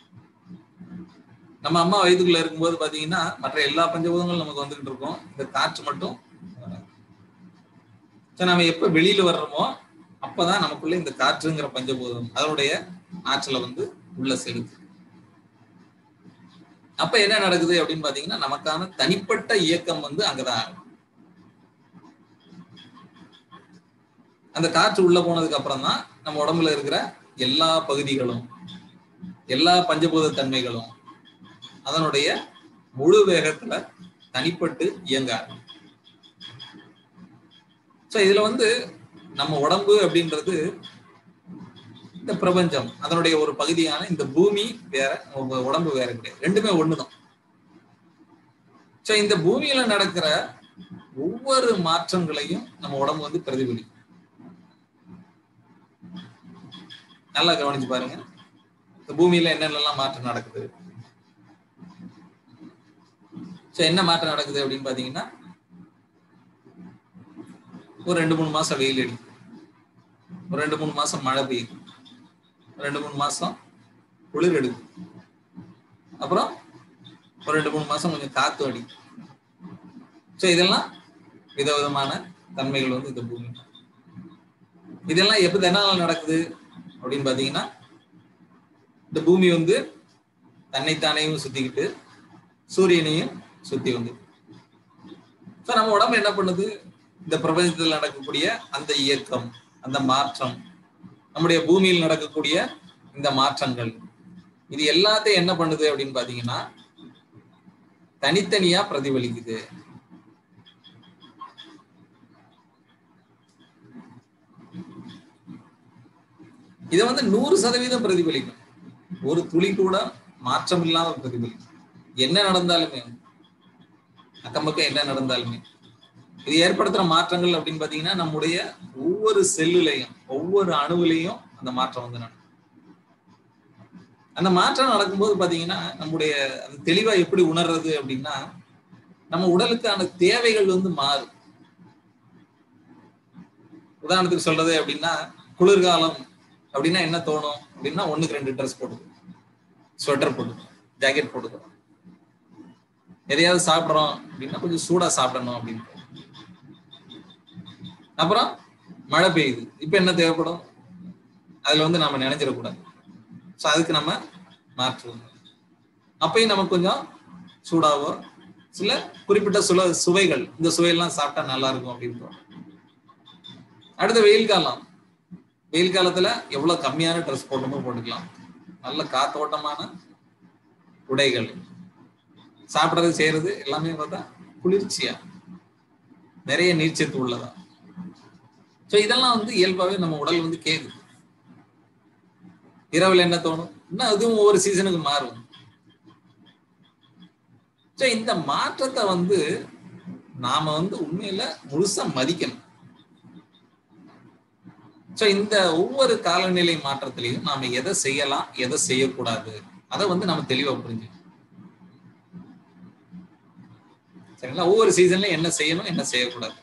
நம்ம அம்மா வயதுக்குள்ள இருக்கும்போது பாத்தீங்கன்னா மற்ற எல்லா பஞ்சபூதங்களும் நமக்கு வந்துகிட்டு இருக்கோம் இந்த காற்று மட்டும் வராது. சோ நம்ம எப்ப வெளியில வர்றோமோ அப்பதான் நமக்குள்ள இந்த காற்றுங்கிற பஞ்சபூதம் அதனுடைய ஆற்றலை வந்து உள்ள செலுத்து அப்ப என்ன நடக்குது அப்படின்னு பாத்தீங்கன்னா நமக்கான தனிப்பட்ட இயக்கம் வந்து அங்கதான் ஆகும். அந்த காற்று உள்ள போனதுக்கு அப்புறம் தான் நம்ம உடம்புல இருக்கிற எல்லா பகுதிகளும் எல்லா பஞ்சபூத தன்மைகளும் அதனுடைய முழு வேகத்துல தனிப்பட்டு இயங்க ஆரம்பிக்கும் ஸோ இதுல வந்து நம்ம உடம்பு அப்படின்றது இந்த பிரபஞ்சம் அதனுடைய ஒரு பகுதியான இந்த பூமி வேற உங்க உடம்பு வேற கிடையாது ரெண்டுமே ஒண்ணுதான் ஸோ இந்த பூமியில நடக்கிற ஒவ்வொரு மாற்றங்களையும் நம்ம உடம்பு வந்து பிரதிபலிக்கும் நல்லா கவனிச்சு பாருங்க இந்த பூமியில என்னென்னலாம் மாற்றம் நடக்குது ஸோ என்ன மாற்றம் நடக்குது அப்படின்னு பாத்தீங்கன்னா ஒரு ரெண்டு மூணு மாசம் வெயில் அடிக்கும் ஒரு ரெண்டு மூணு மாசம் மழை பெய்யுது ஒரு ரெண்டு மூணு மாசம் குளிர் எடுக்கும் அப்புறம் ஒரு ரெண்டு மூணு மாசம் கொஞ்சம் காத்து அடிக்கும் ஸோ இதெல்லாம் விதவிதமான தன்மைகள் வந்து இந்த பூமி இதெல்லாம் எப்ப எதனால நடக்குது அப்படின்னு பாத்தீங்கன்னா இந்த பூமி வந்து தன்னைத்தானையும் சுத்திக்கிட்டு சூரியனையும் சுத்தி வந்து ஸோ நம்ம உடம்பு என்ன பண்ணுது இந்த பிரபஞ்சத்தில் நடக்கக்கூடிய அந்த இயக்கம் அந்த மாற்றம் நம்முடைய பூமியில் நடக்கக்கூடிய இந்த மாற்றங்கள் இது எல்லாத்தையும் என்ன பண்ணுது அப்படின்னு பாத்தீங்கன்னா தனித்தனியா பிரதிபலிக்குது இதை வந்து நூறு சதவீதம் பிரதிபலிக்கும் ஒரு துளி கூட மாற்றம் இல்லாம பிரதிபலிக்கும் என்ன நடந்தாலுமே அக்கம் பக்கம் என்ன நடந்தாலுமே இது ஏற்படுத்துற மாற்றங்கள் அப்படின்னு பாத்தீங்கன்னா நம்முடைய ஒவ்வொரு செல்லுலையும் ஒவ்வொரு அணுவிலையும் அந்த மாற்றம் வந்து நடக்கும் அந்த மாற்றம் நடக்கும்போது பாத்தீங்கன்னா நம்முடைய அந்த தெளிவா எப்படி உணர்றது அப்படின்னா நம்ம உடலுக்கான தேவைகள் வந்து மாறும் உதாரணத்துக்கு சொல்றது அப்படின்னா குளிர்காலம் அப்படின்னா என்ன தோணும் அப்படின்னா ஒண்ணுக்கு ரெண்டு ட்ரெஸ் போட்டுக்கும் ஸ்வெட்டர் போட்டுக்கும் ஜாக்கெட் போட்டுக்கும் எதையாவது சாப்பிட்றோம் அப்படின்னா கொஞ்சம் சூடா சாப்பிடணும் அப்படின்னு தோணும். அப்புறம் மழை பெய்யுது இப்ப என்ன தேவைப்படும் அதுல வந்து நம்ம நினைஞ்சிடக்கூடாது ஸோ அதுக்கு நம்ம மாற்றுவோம் அப்பயும் நமக்கு கொஞ்சம் சூடாவோ சில குறிப்பிட்ட சுல சுவைகள் இந்த சுவையெல்லாம் சாப்பிட்டா நல்லா இருக்கும் அப்படின்னு தோணும் அடுத்த வெயில் காலம் வெயில் காலத்துல எவ்வளவு கம்மியான ட்ரெஸ் போடணுமோ போட்டுக்கலாம் நல்ல காத்தோட்டமான உடைகள் சாப்பிட்றது செய்யறது எல்லாமே பார்த்தா குளிர்ச்சியா நிறைய நீர்ச்சத்து உள்ளதா ஸோ இதெல்லாம் வந்து இயல்பாவே நம்ம உடல் வந்து கேக்குது இரவுல என்ன தோணும் இன்னும் அதுவும் ஒவ்வொரு சீசனுக்கு மாறும் ஸோ இந்த மாற்றத்தை வந்து நாம வந்து உண்மையில முழுசா மதிக்கணும் ஸோ இந்த ஒவ்வொரு காலநிலை மாற்றத்திலையும் நாம எதை செய்யலாம் எதை செய்யக்கூடாது அதை வந்து நம்ம தெளிவா புரிஞ்சு சரிங்களா ஒவ்வொரு சீசன்லயும் என்ன செய்யணும் என்ன செய்யக்கூடாது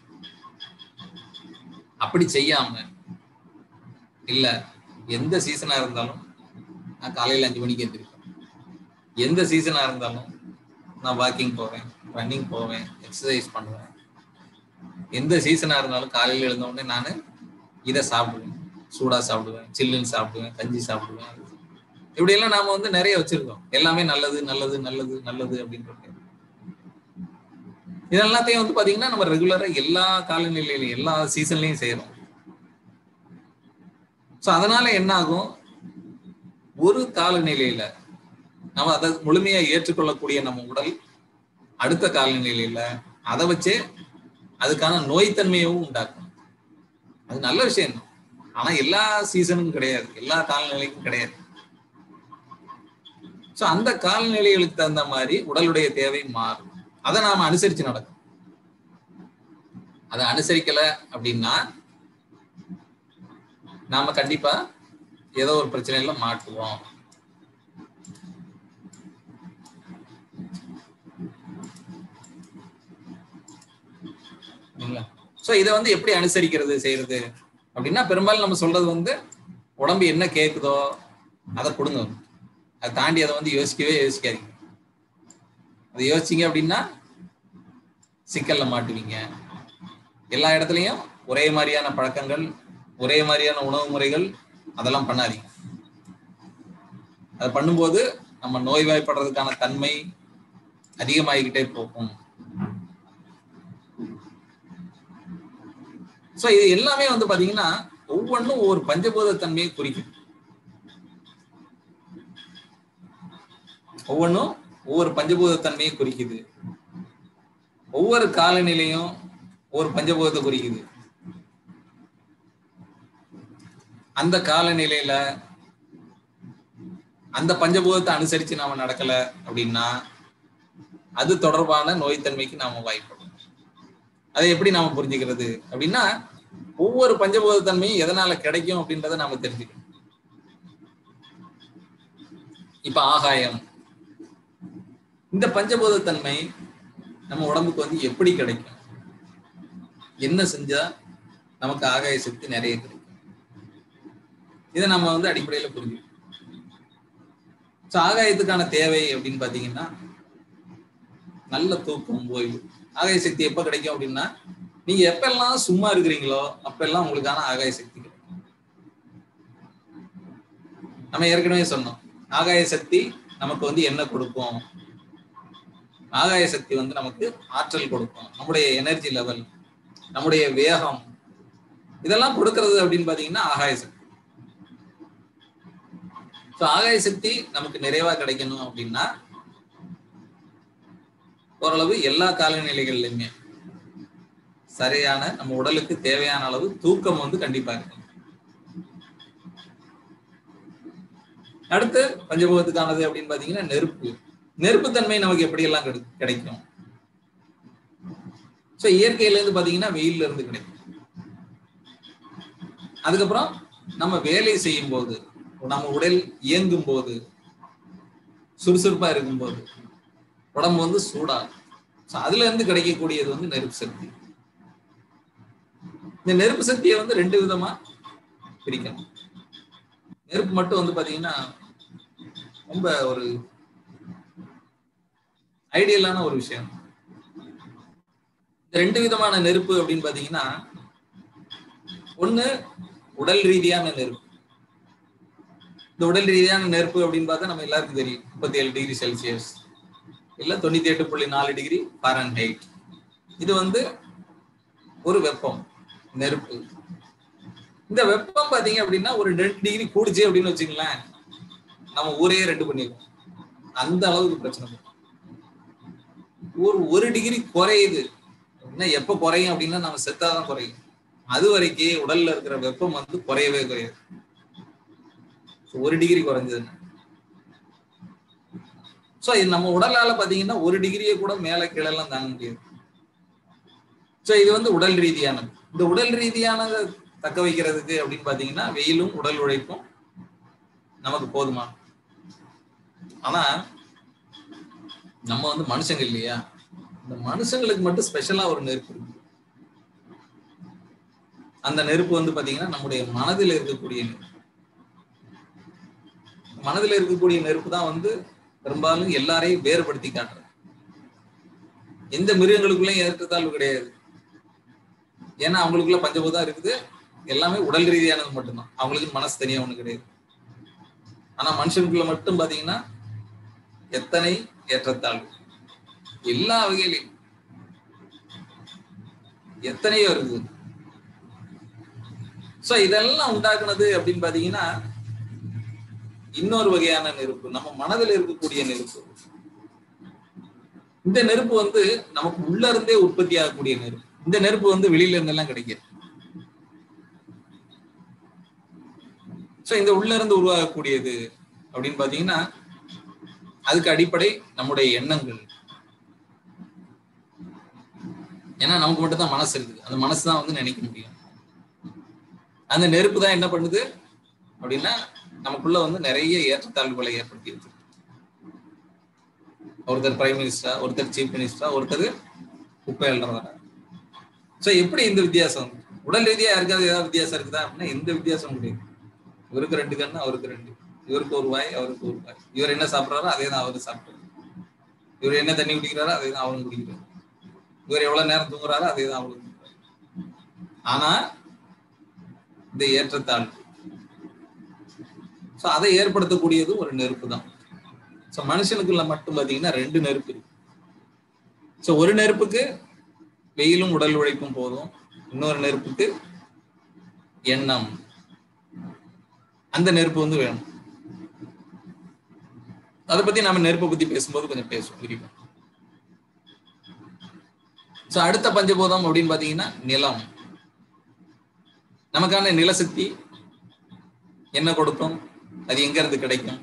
அப்படி செய்யாம இல்ல எந்த சீசனா இருந்தாலும் நான் காலையில அஞ்சு மணிக்கு எந்திரிப்பேன் எந்த சீசனா இருந்தாலும் நான் வாக்கிங் போவேன் ரன்னிங் போவேன் எக்ஸசைஸ் பண்ணுவேன் எந்த சீசனா இருந்தாலும் காலையில எழுந்த உடனே நான் இதை சாப்பிடுவேன் சூடா சாப்பிடுவேன் சில்லுன்னு சாப்பிடுவேன் கஞ்சி சாப்பிடுவேன் இப்படி எல்லாம் நாம வந்து நிறைய வச்சிருக்கோம் எல்லாமே நல்லது நல்லது நல்லது நல்லது அப்படின்ட்டு இதெல்லாத்தையும் வந்து பாத்தீங்கன்னா நம்ம ரெகுலரா எல்லா காலநிலையிலும் எல்லா சீசன்லயும் செய்யறோம் சோ அதனால என்ன ஆகும் ஒரு காலநிலையில நம்ம அதை முழுமையா ஏற்றுக்கொள்ளக்கூடிய நம்ம உடல் அடுத்த காலநிலையில அதை வச்சே அதுக்கான நோய்த்தன்மையவும் உண்டாக்கும் அது நல்ல விஷயம் தான் ஆனா எல்லா சீசனுக்கும் கிடையாது எல்லா காலநிலைக்கும் கிடையாது சோ அந்த காலநிலைகளுக்கு தகுந்த மாதிரி உடலுடைய தேவை மாறும் அதை நாம அனுசரிச்சு நடக்கும் அதை அனுசரிக்கல அப்படின்னா நாம கண்டிப்பா ஏதோ ஒரு பிரச்சனையில மாட்டுவோம் சோ இதை வந்து எப்படி அனுசரிக்கிறது செய்யறது அப்படின்னா பெரும்பாலும் நம்ம சொல்றது வந்து உடம்பு என்ன கேக்குதோ அதை கொடுங்க அதை தாண்டி அதை வந்து யோசிக்கவே யோசிக்காதீங்க அதை யோசிச்சீங்க அப்படின்னா சிக்கல்ல மாட்டுவீங்க எல்லா இடத்துலையும் ஒரே மாதிரியான பழக்கங்கள் ஒரே மாதிரியான உணவு முறைகள் அதெல்லாம் பண்ணாதீங்க அதை பண்ணும்போது நம்ம நோய்வாய்ப்படுறதுக்கான தன்மை அதிகமாகிக்கிட்டே போகும் சோ இது எல்லாமே வந்து பாத்தீங்கன்னா ஒவ்வொன்றும் ஒவ்வொரு பஞ்சபூத தன்மையை குறிக்கும் ஒவ்வொன்றும் ஒவ்வொரு பஞ்சபூத தன்மையை குறிக்குது ஒவ்வொரு காலநிலையும் ஒவ்வொரு பஞ்சபூதத்தை குறிக்குது அந்த காலநிலையில அந்த பஞ்சபூதத்தை அனுசரிச்சு நாம நடக்கல அப்படின்னா அது தொடர்பான நோய்த்தன்மைக்கு நாம வாய்ப்படும் அதை எப்படி நாம புரிஞ்சுக்கிறது அப்படின்னா ஒவ்வொரு பஞ்சபூத தன்மையும் எதனால கிடைக்கும் அப்படின்றத நாம தெரிஞ்சுக்கணும் இப்ப ஆகாயம் இந்த பஞ்சபூத தன்மை நம்ம உடம்புக்கு வந்து எப்படி கிடைக்கும் என்ன செஞ்சா நமக்கு ஆகாய சக்தி நிறைய கிடைக்கும் இதை நம்ம வந்து அடிப்படையில புரிஞ்சுக்கணும் ஸோ ஆகாயத்துக்கான தேவை அப்படின்னு பாத்தீங்கன்னா நல்ல தூக்கம் ஓய்வு ஆகாய சக்தி எப்ப கிடைக்கும் அப்படின்னா நீங்க எப்பெல்லாம் சும்மா இருக்கிறீங்களோ அப்பெல்லாம் உங்களுக்கான ஆகாய சக்தி கிடைக்கும் நம்ம ஏற்கனவே சொன்னோம் ஆகாய சக்தி நமக்கு வந்து என்ன கொடுக்கும் ஆகாய சக்தி வந்து நமக்கு ஆற்றல் கொடுக்கும் நம்முடைய எனர்ஜி லெவல் நம்முடைய வேகம் இதெல்லாம் கொடுக்கறது அப்படின்னு பாத்தீங்கன்னா ஆகாய சக்தி ஸோ ஆகாய சக்தி நமக்கு நிறைவா கிடைக்கணும் அப்படின்னா ஓரளவு எல்லா காலநிலைகள்லையுமே சரியான நம்ம உடலுக்கு தேவையான அளவு தூக்கம் வந்து கண்டிப்பா இருக்கணும் அடுத்து பஞ்சபோகத்துக்கானது அப்படின்னு பாத்தீங்கன்னா நெருப்பு நெருப்புத்தன்மை நமக்கு எப்படி எல்லாம் கிடை- கிடைக்கும் சோ இயற்கையில இருந்து பாத்தீங்கன்னா வெயில்ல இருந்து கிடைக்கும் அதுக்கப்புறம் நம்ம வேலை செய்யும் போது நம்ம உடல் இயங்கும் போது சுறுசுறுப்பா இருக்கும்போது உடம்பு வந்து சூடாகும் So அதுல இருந்து கிடைக்கக்கூடியது வந்து நெருப்பு சக்தி இந்த நெருப்பு சக்தியை வந்து ரெண்டு விதமா பிரிக்கணும் நெருப்பு மட்டும் வந்து பாத்தீங்கன்னா ரொம்ப ஒரு ஐடியலான ஒரு விஷயம் இந்த ரெண்டு விதமான நெருப்பு அப்படின்னு பாத்தீங்கன்னா ஒண்ணு உடல் ரீதியான நெருப்பு இந்த உடல் ரீதியான நெருப்பு அப்படின்னு பார்த்தா நம்ம எல்லாருக்கும் தெரியும் முப்பத்தி ஏழு டிகிரி செல்சியஸ் இல்ல தொண்ணூத்தி எட்டு புள்ளி நாலு டிகிரி ஃபாரன்ஹைட் இது வந்து ஒரு வெப்பம் நெருப்பு இந்த வெப்பம் பாத்தீங்க அப்படின்னா ஒரு ரெண்டு டிகிரி கூடுச்சு அப்படின்னு வச்சுங்களேன் நம்ம ஊரையே ரெண்டு பண்ணிடுவோம் அந்த அளவுக்கு பிரச்சனை வரும். ஒரு ஒரு டிகிரி குறையுது அப்படின்னா எப்ப குறையும் அப்படின்னா நம்ம செத்தாதான் குறையும் அது வரைக்கும் உடல்ல இருக்கிற வெப்பம் வந்து குறையவே குறையாது So, ஒரு டிகிரி குறைஞ்சது சோ இது நம்ம உடலால பாத்தீங்கன்னா ஒரு டிகிரியை கூட மேல கீழே எல்லாம் தாங்க முடியாது சோ இது வந்து உடல் ரீதியானது இந்த உடல் ரீதியானதை தக்க வைக்கிறதுக்கு அப்படின்னு பாத்தீங்கன்னா வெயிலும் உடல் உழைப்பும் நமக்கு போதுமா ஆனா நம்ம வந்து மனுஷங்க இல்லையா இந்த மனுஷங்களுக்கு மட்டும் ஸ்பெஷலா ஒரு நெருப்பு இருக்கு அந்த நெருப்பு வந்து பாத்தீங்கன்னா நம்முடைய மனதில் இருக்கக்கூடிய நெருப்பு மனதில் இருக்கக்கூடிய நெருப்பு தான் வந்து பெரும்பாலும் எல்லாரையும் வேறுபடுத்தி காட்டுறது எந்த மிருகங்களுக்குள்ளயும் ஏற்றத்தாழ்வு கிடையாது ஏன்னா அவங்களுக்குள்ள பஞ்சபூதம் இருக்குது எல்லாமே உடல் ரீதியானது மட்டும்தான் அவங்களுக்கு மனசு தனியா ஒண்ணு கிடையாது ஆனா மனுஷனுக்குள்ள மட்டும் பாத்தீங்கன்னா எத்தனை ஏற்றத்தாழ்வு எல்லா வகையிலையும் எத்தனையோ இருக்குது சோ இதெல்லாம் உண்டாக்குனது அப்படின்னு பாத்தீங்கன்னா இன்னொரு வகையான நெருப்பு நம்ம மனதில் இருக்கக்கூடிய நெருப்பு இந்த நெருப்பு வந்து நமக்கு உள்ள இருந்தே உற்பத்தி ஆகக்கூடிய நெருப்பு இந்த நெருப்பு வந்து வெளியில இருந்தெல்லாம் கிடைக்காது சோ இந்த உள்ள இருந்து உருவாகக்கூடியது அப்படின்னு பாத்தீங்கன்னா அதுக்கு அடிப்படை நம்முடைய எண்ணங்கள் ஏன்னா நமக்கு மட்டும் தான் மனசு இருக்குது அந்த மனசு தான் வந்து நினைக்க முடியும் அந்த நெருப்பு தான் என்ன பண்ணுது அப்படின்னா நமக்குள்ள வந்து நிறைய ஏற்றத்தாழ்வுகளை ஏற்படுத்தி இருக்கு ஒருத்தர் பிரைம் மினிஸ்டரா ஒருத்தர் சீஃப் மினிஸ்டரா ஒருத்தர் குப்பை எழுறவரா சோ எப்படி இந்த வித்தியாசம் உடல் ரீதியா யாருக்காவது ஏதாவது வித்தியாசம் இருக்குதா அப்படின்னா எந்த வித்தியாசமும் கிடையாது இவருக்கு ரெண்டு கண்ணு அவருக்கு ரெண்டு இவருக்கு ஒரு வாய் அவருக்கு ஒரு வாய் இவர் என்ன சாப்பிடுறாரோ அதே தான் அவரு சாப்பிடுறாரு இவர் என்ன தண்ணி குடிக்கிறாரோ அதே தான் அவரும் குடிக்கிறாரு இவர் எவ்வளவு நேரம் தூங்குறாரோ அதே தான் அவரும் தூங்குறாரு ஆனா இந்த ஏற்றத்தாழ்வு சோ அதை ஏற்படுத்தக்கூடியது ஒரு நெருப்பு தான் சோ மனுஷனுக்குள்ள மட்டும் பாத்தீங்கன்னா ரெண்டு நெருப்பு இருக்கு சோ ஒரு நெருப்புக்கு வெயிலும் உடல் உழைப்பும் போதும் இன்னொரு நெருப்புக்கு எண்ணம் அந்த நெருப்பு வந்து வேணும் அதை பத்தி நாம நெருப்பை பத்தி பேசும்போது கொஞ்சம் பேசுவோம் விரிவா சோ அடுத்த பஞ்சபூதம் அப்படின்னு பாத்தீங்கன்னா நிலம் நமக்கான நிலசக்தி என்ன கொடுக்கும் அது எங்க இருந்து கிடைக்கும்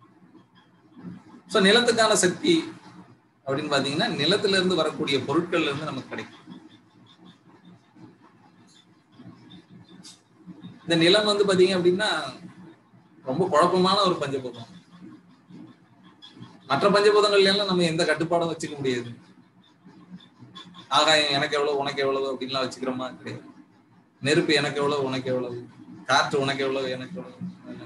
சோ நிலத்துக்கான சக்தி அப்படின்னு பாத்தீங்கன்னா நிலத்துல இருந்து வரக்கூடிய பொருட்கள்ல இருந்து நமக்கு கிடைக்கும் இந்த நிலம் வந்து பாத்தீங்க அப்படின்னா ரொம்ப குழப்பமான ஒரு பஞ்சபூதம் மற்ற பஞ்சபூதங்கள்ல எல்லாம் நம்ம எந்த கட்டுப்பாடும் வச்சுக்க முடியாது ஆகாயம் எனக்கு எவ்வளவு உனக்கு எவ்வளவு அப்படின்லாம் வச்சுக்கிறோமா கிடையாது நெருப்பு எனக்கு எவ்வளவு உனக்கு எவ்வளவு காற்று உனக்கு எவ்வளவு எனக்கு எவ்வளவு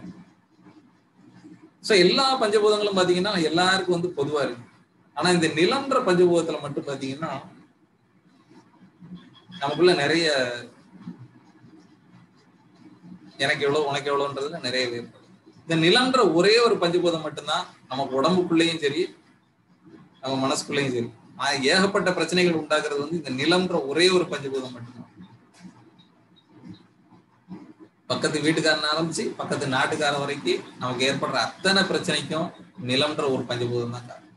சோ எல்லா பஞ்சபூதங்களும் பாத்தீங்கன்னா எல்லாருக்கும் வந்து பொதுவா இருக்கு ஆனா இந்த நிலம்ன்ற பஞ்சபூதத்துல மட்டும் பாத்தீங்கன்னா நமக்குள்ள நிறைய எனக்கு எவ்வளவு உனக்கு எவ்வளவுன்றதுல நிறைய வேறுபடும் இந்த நிலம்ன்ற ஒரே ஒரு பஞ்சபூதம் மட்டும்தான் நமக்கு உடம்புக்குள்ளேயும் சரி நம்ம மனசுக்குள்ளேயும் சரி ஆனா ஏகப்பட்ட பிரச்சனைகள் உண்டாக்குறது வந்து இந்த நிலம்ன்ற ஒரே ஒரு பஞ்சபூதம் மட்டும்தான் பக்கத்து வீட்டுக்காரன் ஆரம்பிச்சு பக்கத்து நாட்டுக்காரன் வரைக்கும் நமக்கு ஏற்படுற அத்தனை பிரச்சனைக்கும் நிலம்ன்ற ஒரு பஞ்சபூதம் தான் காரணம்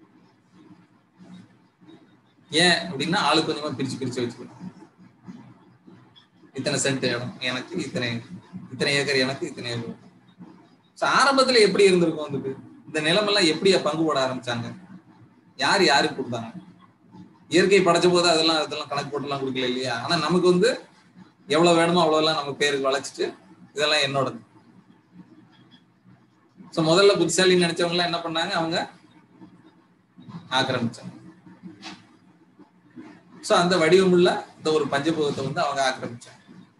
ஏன் அப்படின்னா ஆளு கொஞ்சமா பிரிச்சு பிரிச்சு வச்சுக்கணும் இத்தனை சென்ட் இடம் எனக்கு இத்தனை இத்தனை ஏக்கர் எனக்கு இத்தனை ஏக்கர் So, ஆரம்பத்துல எப்படி இருந்திருக்கும் வந்துட்டு இந்த நிலமெல்லாம் எப்படியா பங்கு போட ஆரம்பிச்சாங்க யார் யாருக்கு கொடுத்தாங்க இயற்கை படைச்ச போது அதெல்லாம் அதெல்லாம் கணக்கு போட்டுலாம் கொடுக்கல இல்லையா ஆனா நமக்கு வந்து எவ்வளவு வேணுமோ அவ்வளவுலாம் நம்ம பேருக்கு வளைச்சிட்டு இதெல்லாம் என்னோடது சோ முதல்ல புத்திசாலின்னு நினைச்சவங்க எல்லாம் என்ன பண்ணாங்க அவங்க ஆக்கிரமிச்சாங்க சோ அந்த வடிவமுள்ள இந்த ஒரு பஞ்சபூதத்தை வந்து அவங்க ஆக்கிரமிச்சாங்க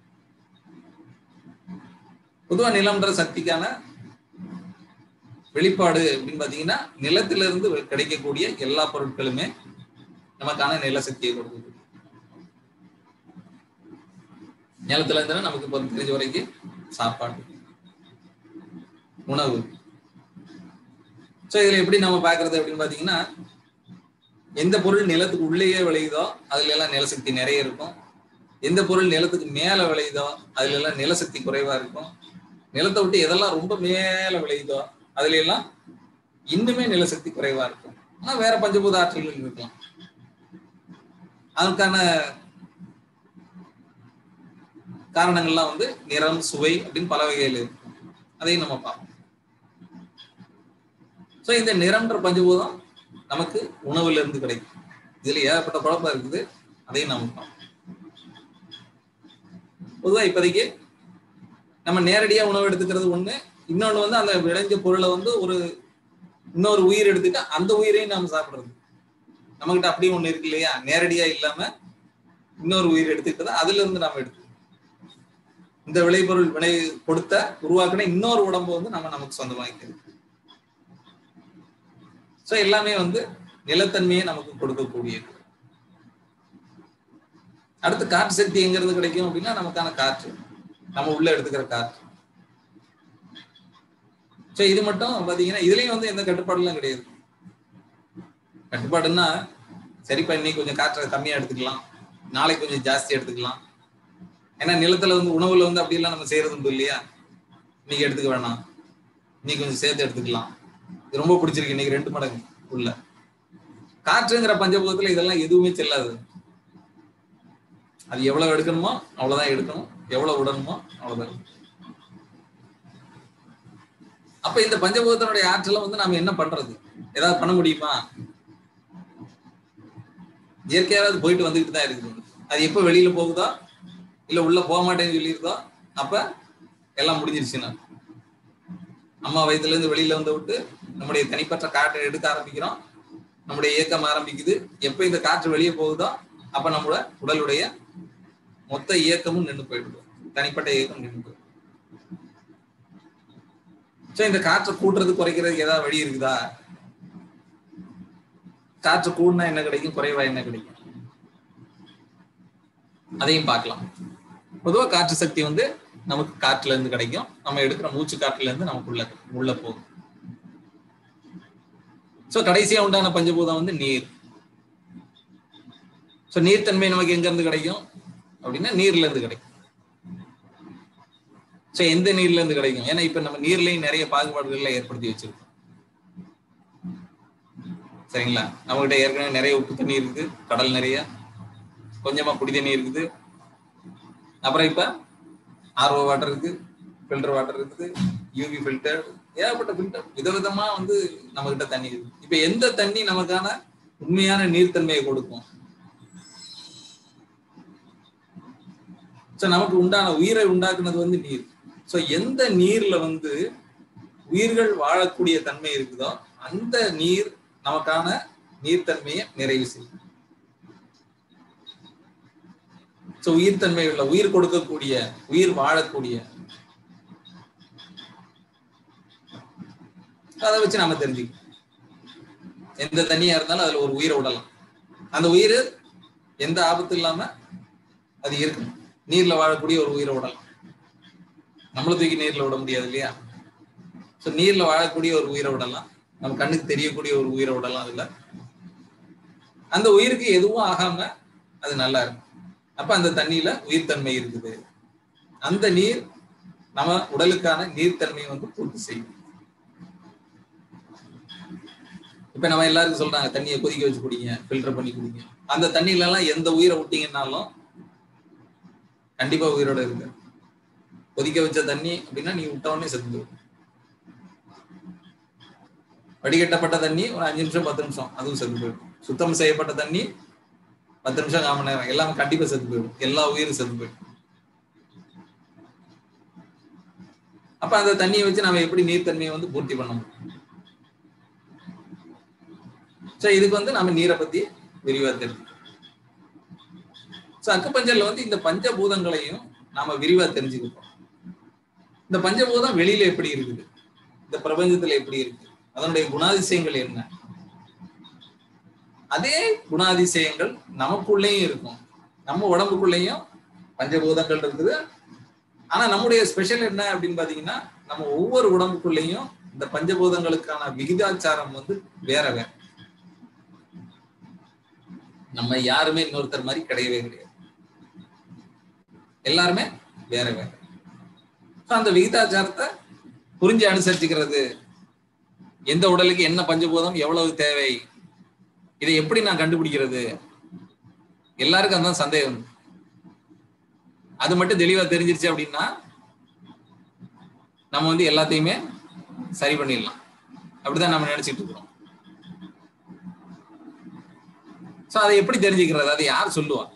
பொதுவா நிலம்ன்ற சக்திக்கான வெளிப்பாடு அப்படின்னு பாத்தீங்கன்னா நிலத்திலிருந்து கிடைக்கக்கூடிய எல்லா பொருட்களுமே நமக்கான நில சக்தியை கொடுக்குது நிலத்துல இருந்தா நமக்கு இப்போ தெரிஞ்ச வரைக்கும் சாப்பாடு உணவு சோ இதுல எப்படி நம்ம பாக்குறது அப்படின்னு பாத்தீங்கன்னா எந்த பொருள் நிலத்துக்கு உள்ளேயே விளையுதோ அதுல எல்லாம் நிலசக்தி நிறைய இருக்கும் எந்த பொருள் நிலத்துக்கு மேல விளையுதோ அதுல எல்லாம் நிலசக்தி குறைவா இருக்கும் நிலத்தை விட்டு எதெல்லாம் ரொம்ப மேல விளையுதோ அதுல எல்லாம் இன்னுமே நிலசக்தி குறைவா இருக்கும் ஆனா வேற பஞ்சபூத ஆற்றல்கள் இருக்கலாம் அதுக்கான காரணங்கள்லாம் வந்து நிறம் சுவை அப்படின்னு பல வகையில் இருக்கும் அதையும் நம்ம பார்ப்போம் சோ இந்த நிறம்ன்ற பஞ்சபூதம் நமக்கு உணவுல இருந்து கிடைக்கும் இதுல ஏகப்பட்ட குழப்பம் இருக்குது அதையும் நம்ம பார்ப்போம் பொதுவா இப்போதைக்கு நம்ம நேரடியா உணவு எடுத்துக்கிறது ஒண்ணு இன்னொன்னு வந்து அந்த விளைஞ்ச பொருளை வந்து ஒரு இன்னொரு உயிர் எடுத்துட்டு அந்த உயிரையும் நாம சாப்பிடுறது நம்மகிட்ட அப்படியே ஒண்ணு இருக்கு இல்லையா நேரடியா இல்லாம இன்னொரு உயிர் எடுத்துக்கிட்டது அதுல இருந்து நாம எடுத்து இந்த விளைபொருள் விளை கொடுத்த உருவாக்கின இன்னொரு உடம்பு வந்து நம்ம நமக்கு சொந்தமாக்கிறது சோ எல்லாமே வந்து நிலத்தன்மையை நமக்கு கொடுக்கக்கூடியது அடுத்து காற்று சக்தி எங்க இருந்து கிடைக்கும் அப்படின்னா நமக்கான காற்று நம்ம உள்ள எடுத்துக்கிற காற்று சோ இது மட்டும் பாத்தீங்கன்னா இதுலயும் வந்து எந்த கட்டுப்பாடுலாம் கிடையாது கட்டுப்பாடுன்னா சரிப்பா இன்னைக்கு கொஞ்சம் காற்றை கம்மியா எடுத்துக்கலாம் நாளைக்கு கொஞ்சம் ஜாஸ்தி எடுத்துக்கலாம் ஏன்னா நிலத்துல வந்து உணவுல வந்து அப்படி எல்லாம் நம்ம செய்யறது உண்டு இல்லையா இன்னைக்கு எடுத்துக்க வேணாம் இன்னைக்கு கொஞ்சம் சேர்த்து எடுத்துக்கலாம் இது ரொம்ப பிடிச்சிருக்கு இன்னைக்கு ரெண்டு மடங்கு உள்ள காற்றுங்கிற பஞ்சபூதத்துல இதெல்லாம் எதுவுமே செல்லாது அது எவ்வளவு எடுக்கணுமோ அவ்வளவுதான் எடுக்கணும் எவ்வளவு விடணுமோ அவ்வளவுதான் அப்ப இந்த பஞ்சபூதத்தினுடைய ஆற்றலை வந்து நாம என்ன பண்றது ஏதாவது பண்ண முடியுமா இயற்கையாவது போயிட்டு வந்துகிட்டு தான் இருக்குது அது எப்ப வெளியில போகுதோ இல்ல உள்ள போக மாட்டேன்னு சொல்லியிருந்தோ அப்ப எல்லாம் முடிஞ்சிருச்சுன்னா அம்மா வயதுல இருந்து வெளியில வந்து விட்டு நம்முடைய தனிப்பட்ட காற்றை எடுக்க ஆரம்பிக்கிறோம் நம்முடைய இயக்கம் ஆரம்பிக்குது எப்ப இந்த காற்று வெளியே போகுதோ அப்ப நம்மளோட உடலுடைய மொத்த இயக்கமும் நின்று போயிடுது தனிப்பட்ட இயக்கம் நின்று போயிடும் சோ இந்த காற்றை கூட்டுறது குறைக்கிறதுக்கு ஏதாவது வழி இருக்குதா காற்று கூடினா என்ன கிடைக்கும் குறைவா என்ன கிடைக்கும் அதையும் பார்க்கலாம் பொதுவா காற்று சக்தி வந்து நமக்கு காற்றுல இருந்து கிடைக்கும் நம்ம எடுக்கிற மூச்சு காற்றுல இருந்து நமக்கு உள்ள உள்ள போகும் சோ கடைசியா உண்டான பஞ்சபூதம் வந்து நீர் சோ நீர்த்தன்மை நமக்கு எங்க இருந்து கிடைக்கும் அப்படின்னா நீர்ல இருந்து கிடைக்கும் சோ எந்த நீர்ல இருந்து கிடைக்கும் ஏன்னா இப்ப நம்ம நீர்லயும் நிறைய பாகுபாடுகள்ல ஏற்படுத்தி வச்சிருக்கோம் சரிங்களா நம்மகிட்ட ஏற்கனவே நிறைய உப்பு தண்ணி இருக்குது கடல் நிறைய கொஞ்சமா குடி தண்ணி இருக்குது அப்புறம் இப்ப ஆர்ஓ வாட்டர் இருக்கு ஃபில்டர் வாட்டர் இருக்குது யூவி ஃபில்டர் ஏகப்பட்ட ஃபில்டர் விதவிதமா வந்து நம்ம கிட்ட தண்ணி இருக்கு இப்ப எந்த தண்ணி நமக்கான உண்மையான நீர்த்தன்மையை கொடுக்கும் சோ நமக்கு உண்டான உயிரை உண்டாக்குனது வந்து நீர் சோ எந்த நீர்ல வந்து உயிர்கள் வாழக்கூடிய தன்மை இருக்குதோ அந்த நீர் நமக்கான நீர்த்தன்மையை நிறைவு செய்யும் சோ உயிர்த்தன்மை உள்ள உயிர் கொடுக்கக்கூடிய உயிர் வாழக்கூடிய அதை வச்சு நாம தெரிஞ்சுக்கலாம் எந்த தண்ணியா இருந்தாலும் அதுல ஒரு உயிரை விடலாம் அந்த உயிர் எந்த ஆபத்து இல்லாம அது இருக்கணும் நீர்ல வாழக்கூடிய ஒரு உயிரை விடலாம் நம்மள தூக்கி நீர்ல விட முடியாது இல்லையா சோ நீர்ல வாழக்கூடிய ஒரு உயிரை விடலாம் நம்ம கண்ணுக்கு தெரியக்கூடிய ஒரு உயிரை விடலாம் அதுல அந்த உயிருக்கு எதுவும் ஆகாம அது நல்லா இருக்கும் அப்ப அந்த தண்ணியில உயிர்த்தன்மை இருக்குது அந்த நீர் நம்ம உடலுக்கான நீர்த்தன்மையை வந்து பூர்த்தி செய்யும் இப்ப நம்ம எல்லாருக்கும் சொல்றாங்க தண்ணியை கொதிக்க வச்சு குடிங்க ஃபில்டர் பண்ணி குடிங்க அந்த தண்ணியில எல்லாம் எந்த உயிரை விட்டீங்கன்னாலும் கண்டிப்பா உயிரோட இருக்கு கொதிக்க வச்ச தண்ணி அப்படின்னா நீ விட்ட உடனே செத்து போயிடும். வடிகட்டப்பட்ட தண்ணி ஒரு அஞ்சு நிமிஷம் பத்து நிமிஷம் அதுவும் செத்து போயிடும் சுத்தம் செய்யப்பட்ட தண்ணி பத்து நிமிஷம் கால் மணி நேரம் எல்லாமே கண்டிப்பா செத்து போயிடும் எல்லா உயிரும் செத்து போயிடும் அப்ப அந்த தண்ணியை வச்சு நம்ம எப்படி நீர்த்தன்மையை வந்து பூர்த்தி பண்ண முடியும் சோ இதுக்கு வந்து நம்ம நீரை பத்தி விரிவா தெரிஞ்சுக்கணும் சோ அக்குப்பஞ்சர்ல வந்து இந்த பஞ்சபூதங்களையும் நாம விரிவா தெரிஞ்சுக்கிட்டோம் இந்த பஞ்சபூதம் வெளியில எப்படி இருக்குது இந்த பிரபஞ்சத்துல எப்படி இருக்கு அதனுடைய குணாதிசயங்கள் என்ன அதே குணாதிசயங்கள் நமக்குள்ளேயும் இருக்கும் நம்ம உடம்புக்குள்ளேயும் பஞ்சபூதங்கள் இருக்குது ஆனா நம்முடைய ஸ்பெஷல் என்ன அப்படின்னு பாத்தீங்கன்னா நம்ம ஒவ்வொரு உடம்புக்குள்ளேயும் இந்த பஞ்சபூதங்களுக்கான விகிதாச்சாரம் வந்து வேற வேற நம்ம யாருமே இன்னொருத்தர் மாதிரி கிடையவே கிடையாது எல்லாருமே வேற வேற So, அந்த விகிதாச்சாரத்தை புரிஞ்சு அனுசரிச்சுக்கிறது எந்த உடலுக்கு என்ன பஞ்சபூதம் எவ்வளவு தேவை இதை எப்படி நான் கண்டுபிடிக்கிறது எல்லாருக்கும் அதான் சந்தேகம் அது மட்டும் தெளிவா தெரிஞ்சிருச்சு அப்படின்னா நம்ம வந்து எல்லாத்தையுமே சரி பண்ணிடலாம் அப்படிதான் நம்ம நினைச்சிட்டு இருக்கிறோம் சோ அதை எப்படி தெரிஞ்சுக்கிறது அதை யார் சொல்லுவா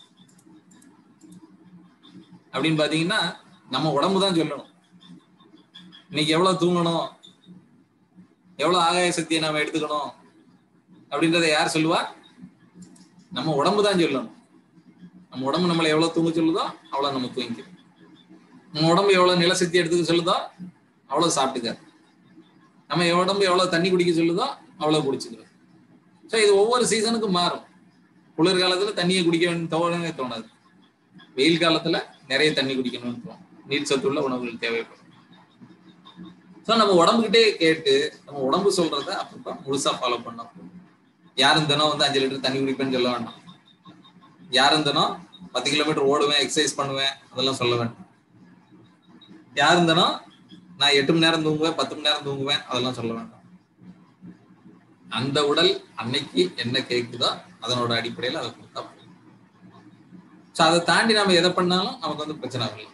அப்படின்னு பாத்தீங்கன்னா நம்ம உடம்பு தான் சொல்லணும் இன்னைக்கு எவ்வளவு தூங்கணும் எவ்வளவு ஆகாய சக்தியை நாம எடுத்துக்கணும் அப்படின்றத யார் சொல்லுவா நம்ம உடம்பு தான் சொல்லணும் நம்ம உடம்பு நம்மளை எவ்வளவு தூங்க சொல்லுதோ அவ்வளவு நம்ம தூங்கிக்கணும் நம்ம உடம்பு எவ்வளவு நிலசக்தி எடுத்துக்க சொல்லுதோ அவ்வளவு சாப்பிட்டுக்க நம்ம உடம்பு எவ்வளவு தண்ணி குடிக்க சொல்லுதோ அவ்வளவு குடிச்சுக்கிறோம் ஸோ இது ஒவ்வொரு சீசனுக்கும் மாறும் குளிர்காலத்துல தண்ணியை குடிக்க வேண்டிய தோணவே தோணாது வெயில் காலத்துல நிறைய தண்ணி குடிக்கணும்னு தோணும் நீர் சத்துள்ள உணவுகள் தேவைப்படும் ஸோ நம்ம உடம்புகிட்டே கேட்டு நம்ம உடம்பு சொல்றத அப்பப்ப முழுசா ஃபாலோ பண்ணோம் யாரும் தினம் வந்து அஞ்சு லிட்டர் தண்ணி குடிப்பேன்னு சொல்ல வேண்டாம் யாரும் தினம் பத்து கிலோமீட்டர் ஓடுவேன் எக்ஸசைஸ் பண்ணுவேன் அதெல்லாம் சொல்ல வேண்டாம் யாரும் தினம் நான் எட்டு மணி நேரம் தூங்குவேன் பத்து மணி நேரம் தூங்குவேன் அதெல்லாம் சொல்ல வேண்டாம் அந்த உடல் அன்னைக்கு என்ன கேக்குதோ அதனோட அடிப்படையில் அதை கொடுத்தா போதும் ஸோ அதை தாண்டி நம்ம எதை பண்ணாலும் நமக்கு வந்து பிரச்சனை வரல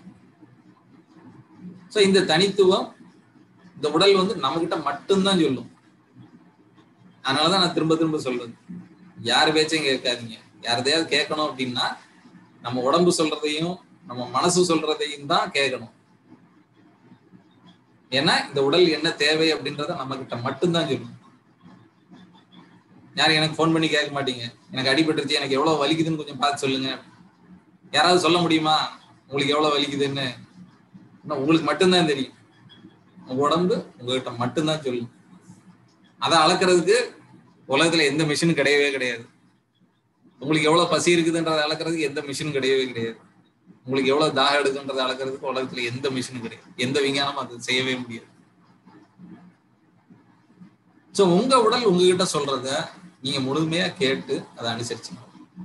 ஸோ இந்த தனித்துவம் இந்த உடல் வந்து நம்ம கிட்ட மட்டும்தான் சொல்லும் அதனாலதான் நான் திரும்ப திரும்ப சொல்றது யார் பேச்சையும் கேட்காதீங்க யாரதையாவது கேட்கணும் அப்படின்னா நம்ம உடம்பு சொல்றதையும் நம்ம மனசு சொல்றதையும் தான் கேட்கணும் ஏன்னா இந்த உடல் என்ன தேவை அப்படின்றத நம்ம கிட்ட மட்டும்தான் சொல்லும் யாரும் எனக்கு ஃபோன் பண்ணி கேட்க மாட்டீங்க எனக்கு அடிபட்டுருச்சு எனக்கு எவ்வளவு வலிக்குதுன்னு கொஞ்சம் பார்த்து சொல்லுங்க யாராவது சொல்ல முடியுமா உங்களுக்கு எவ்வளவு வலிக்குதுன்னு ஆனா உங்களுக்கு மட்டும்தான் தெரியும் உங்க உடம்பு உங்ககிட்ட மட்டும்தான் சொல்லும் அதை அளக்குறதுக்கு உலகத்துல எந்த மிஷினும் கிடையவே கிடையாது உங்களுக்கு எவ்வளவு பசி இருக்குதுன்றதை அளக்குறதுக்கு எந்த மிஷினும் கிடையவே கிடையாது உங்களுக்கு எவ்வளவு தாகம் எடுக்குன்றதை அளக்குறதுக்கு உலகத்துல எந்த மிஷினும் கிடையாது எந்த விஞ்ஞானமும் அது செய்யவே முடியாது சோ உங்க உடல் உங்ககிட்ட சொல்றத நீங்க முழுமையா கேட்டு அதை அனுசரிச்சுக்கணும்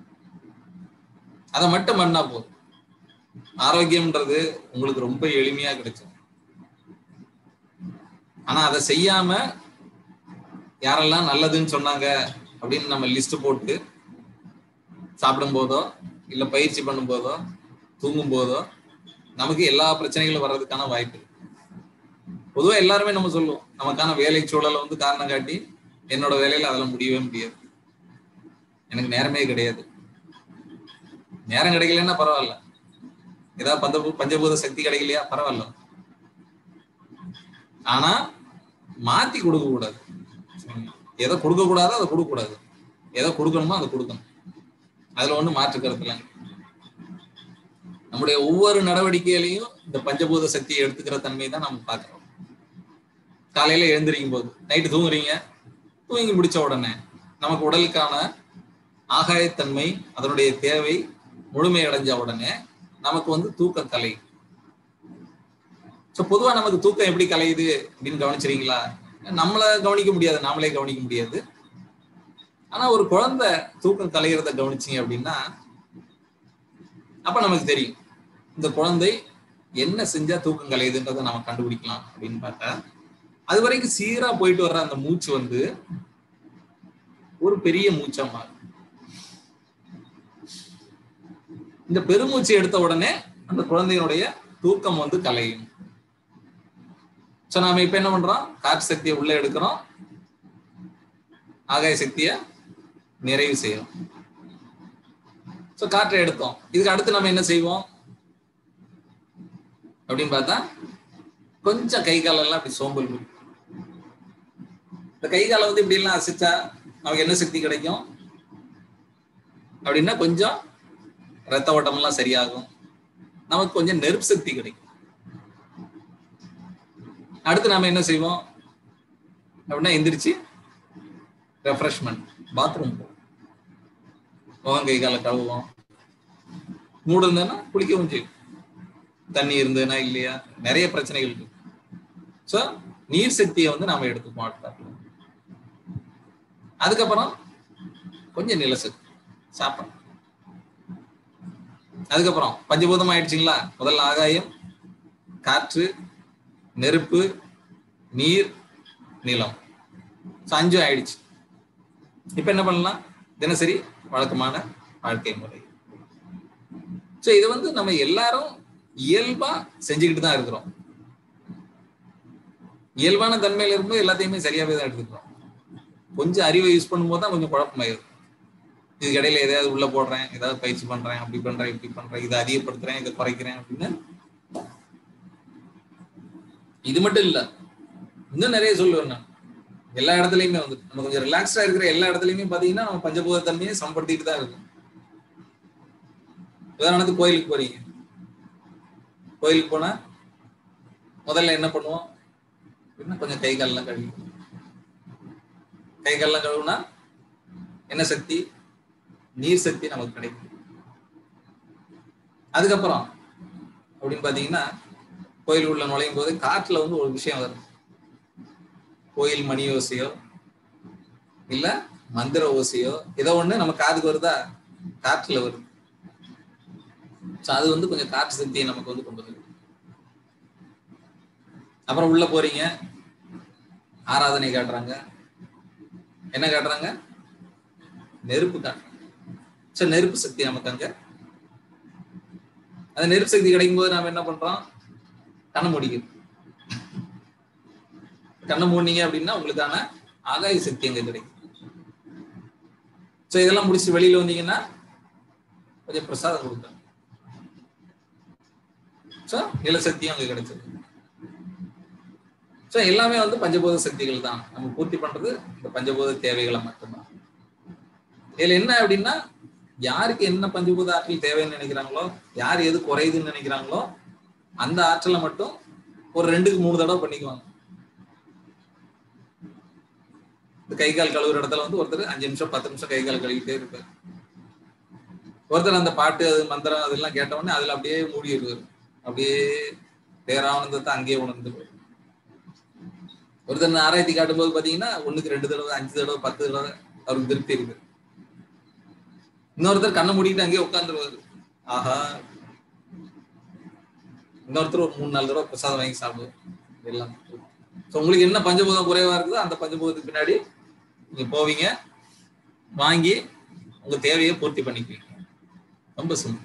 அதை மட்டும் பண்ணா போதும் ஆரோக்கியம்ன்றது உங்களுக்கு ரொம்ப எளிமையா கிடைச்சிடும் ஆனா அதை செய்யாம யாரெல்லாம் நல்லதுன்னு சொன்னாங்க அப்படின்னு நம்ம லிஸ்ட் போட்டு சாப்பிடும் போதோ இல்ல பயிற்சி பண்ணும் போதோ தூங்கும் போதோ நமக்கு எல்லா பிரச்சனைகளும் வர்றதுக்கான வாய்ப்பு இருக்கு. பொதுவா எல்லாருமே நம்ம சொல்லுவோம் நமக்கான வேலை சூழலை வந்து காரணம் காட்டி என்னோட வேலையில அதெல்லாம் முடியவே முடியாது எனக்கு நேரமே கிடையாது நேரம் கிடைக்கலன்னா பரவாயில்ல ஏதாவது பஞ்ச பஞ்சபூத சக்தி கிடைக்கலையா பரவாயில்ல ஆனா மாத்தி கொடுக்க கூடாது சரிங்களா? எதை கொடுக்க கூடாதோ அதை கொடுக்க கூடாது எதை கொடுக்கணுமோ அதை கொடுக்கணும் அதுல ஒண்ணும் மாற்று கருத்து இல்லை நம்முடைய ஒவ்வொரு நடவடிக்கையிலையும் இந்த பஞ்சபூத சக்தியை எடுத்துக்கிற தன்மை தான் நம்ம பார்க்கிறோம் காலையில எழுந்திருக்கும் போது நைட்டு தூங்குறீங்க தூங்கி முடிச்ச உடனே நமக்கு உடலுக்கான ஆகாயத்தன்மை அதனுடைய தேவை முழுமையடைஞ்ச உடனே நமக்கு வந்து தூக்கம் கலை ஸோ பொதுவா நமக்கு தூக்கம் எப்படி கலையுது அப்படின்னு கவனிச்சிருக்கீங்களா நம்மள கவனிக்க முடியாது நாமளே கவனிக்க முடியாது ஆனா ஒரு குழந்தை தூக்கம் கலையிறத கவனிச்சீங்க அப்படின்னா அப்ப நமக்கு தெரியும் இந்த குழந்தை என்ன செஞ்சா தூக்கம் கலையுதுன்றதை நம்ம கண்டுபிடிக்கலாம் அப்படின்னு பார்த்தா அது வரைக்கும் சீரா போயிட்டு வர்ற அந்த மூச்சு வந்து ஒரு பெரிய மூச்சா மாறும் இந்த பெருமூச்சு எடுத்த உடனே அந்த குழந்தையினுடைய தூக்கம் வந்து கலையும் சோ நாம இப்ப என்ன பண்றோம் காற்று சக்தியை உள்ள எடுக்கிறோம் ஆகாய சக்தியை நிறைவு செய்யறோம் சோ காற்றை எடுத்தோம் இதுக்கு அடுத்து நம்ம என்ன செய்வோம் அப்படின்னு பார்த்தா கொஞ்சம் கை காலெல்லாம் அப்படி சோம்பல் வரும். இந்த கை காலை வந்து இப்படி எல்லாம் அசைச்சா நமக்கு என்ன சக்தி கிடைக்கும் அப்படின்னா கொஞ்சம் ரத்த ஓட்டம் எல்லாம் சரியாகும் நமக்கு கொஞ்சம் நெருப்பு சக்தி கிடைக்கும் அடுத்து நாம என்ன செய்வோம் அப்படின்னா எந்திரிச்சு ரெஃப்ரெஷ்மெண்ட் பாத்ரூம் போவோம் முகம் கை காலை கழுவுவோம் மூடு இருந்ததுன்னா குளிக்கவும் செய்யும் தண்ணி இருந்ததுன்னா இல்லையா நிறைய பிரச்சனைகள் இருக்கு ஸோ நீர் சக்தியை வந்து நாம எடுத்துப்போம் அடுத்தாப்புல அதுக்கப்புறம் கொஞ்சம் நிலசக்தி சாப்பாடு அதுக்கப்புறம் பஞ்சபூதம் ஆயிடுச்சுங்களா முதல்ல ஆகாயம் காற்று நெருப்பு நீர் நிலம் ஸோ அஞ்சும் ஆயிடுச்சு இப்ப என்ன பண்ணலாம் தினசரி வழக்கமான வாழ்க்கை முறை ஸோ இது வந்து நம்ம எல்லாரும் இயல்பா செஞ்சுக்கிட்டு தான் இருக்கிறோம் இயல்பான தன்மையில இருக்கும்போது எல்லாத்தையுமே சரியாவே தான் எடுத்துக்கிறோம் கொஞ்சம் அறிவை யூஸ் பண்ணும்போது தான் கொஞ்சம் குழப்பமாயிருது இதுக்கு இடையில எதையாவது உள்ள போடுறேன் ஏதாவது பயிற்சி பண்றேன் அப்படி பண்றேன் இப்படி பண்றேன் இதை அதிகப்படுத்துறேன் இதை குறைக்கிறேன் அப்படின்னு இது மட்டும் இல்ல இன்னும் நிறைய சொல்லுவேன் நான் எல்லா இடத்துலயுமே வந்து நம்ம கொஞ்சம் ரிலாக்ஸ்டா இருக்கிற எல்லா இடத்துலயுமே பாத்தீங்கன்னா நம்ம பஞ்சபூத தன்மையை சம்படுத்திட்டு தான் இருக்கும் உதாரணத்துக்கு கோயிலுக்கு போறீங்க கோயிலுக்கு போனா முதல்ல என்ன பண்ணுவோம் அப்படின்னா கொஞ்சம் கை கால்லாம் கழுவி கை கால்லாம் கழுவுனா என்ன சக்தி நீர் சக்தி நமக்கு கிடைக்கும் அதுக்கப்புறம் அப்படின்னு பாத்தீங்கன்னா கோயில் உள்ள நுழையும் போது காற்றுல வந்து ஒரு விஷயம் வரும் கோயில் மணி ஓசையோ இல்ல மந்திர ஓசையோ ஏதோ ஒண்ணு நம்ம காதுக்கு வருதா காற்றுல வருது So அது வந்து கொஞ்சம் காற்று சக்தியை நமக்கு வந்து கொண்டு வருது அப்புறம் உள்ள போறீங்க ஆராதனை காட்டுறாங்க என்ன காட்டுறாங்க நெருப்பு காட்டுறாங்க சரி நெருப்பு சக்தி நமக்கு அங்க அந்த நெருப்பு சக்தி கிடைக்கும் போது நாம என்ன பண்றோம் கண்ணை மூடிக்குது கண்ணை மூடினீங்க அப்படின்னா உங்களுக்கான ஆகாய சக்தி அங்க கிடைக்கும் சோ இதெல்லாம் முடிச்சு வெளியில வந்தீங்கன்னா கொஞ்சம் பிரசாதம் கொடுத்தாங்க சோ நிலசக்தியும் அங்க கிடைச்சது சோ எல்லாமே வந்து பஞ்சபூத சக்திகள் தான் நம்ம பூர்த்தி பண்றது இந்த பஞ்சபூத தேவைகளை மட்டும்தான் இதுல என்ன அப்படின்னா யாருக்கு என்ன பஞ்சபூத ஆற்றல் தேவைன்னு நினைக்கிறாங்களோ யார் எது குறையுதுன்னு நினைக்கிறாங்களோ அந்த ஆற்றலை மட்டும் ஒரு ரெண்டுக்கு மூணு தடவை பண்ணிக்குவாங்க இந்த கை கால் கழுவுற இடத்துல வந்து ஒருத்தர் அஞ்சு நிமிஷம் பத்து நிமிஷம் கை கால் கழுவிட்டே இருப்பார் ஒருத்தர் அந்த பாட்டு அது மந்திரம் அதெல்லாம் கேட்ட உடனே அதுல அப்படியே மூடிடுவார் அப்படியே பேரானந்தத்தை அங்கேயே உணர்ந்து ஒருத்தர் ஆராய்ச்சி காட்டும் போது பாத்தீங்கன்னா ஒண்ணுக்கு ரெண்டு தடவை அஞ்சு தடவை பத்து தடவை அவருக்கு திருப்தி இருக்கு இன்னொருத்தர் கண்ணை மூடிட்டு அங்கேயே உட்காந்துருவாரு ஆஹா இன்னொருத்தர் ஒரு மூணு நாலு தடவை பிரசாதம் வாங்கி சாப்பிடுவார் எல்லாம் ஸோ உங்களுக்கு என்ன பஞ்சபூதம் குறைவா இருக்குதோ அந்த பஞ்சபூதத்துக்கு பின்னாடி நீங்க போவீங்க வாங்கி உங்க தேவையை பூர்த்தி பண்ணிக்குவீங்க ரொம்ப சிம்பிள்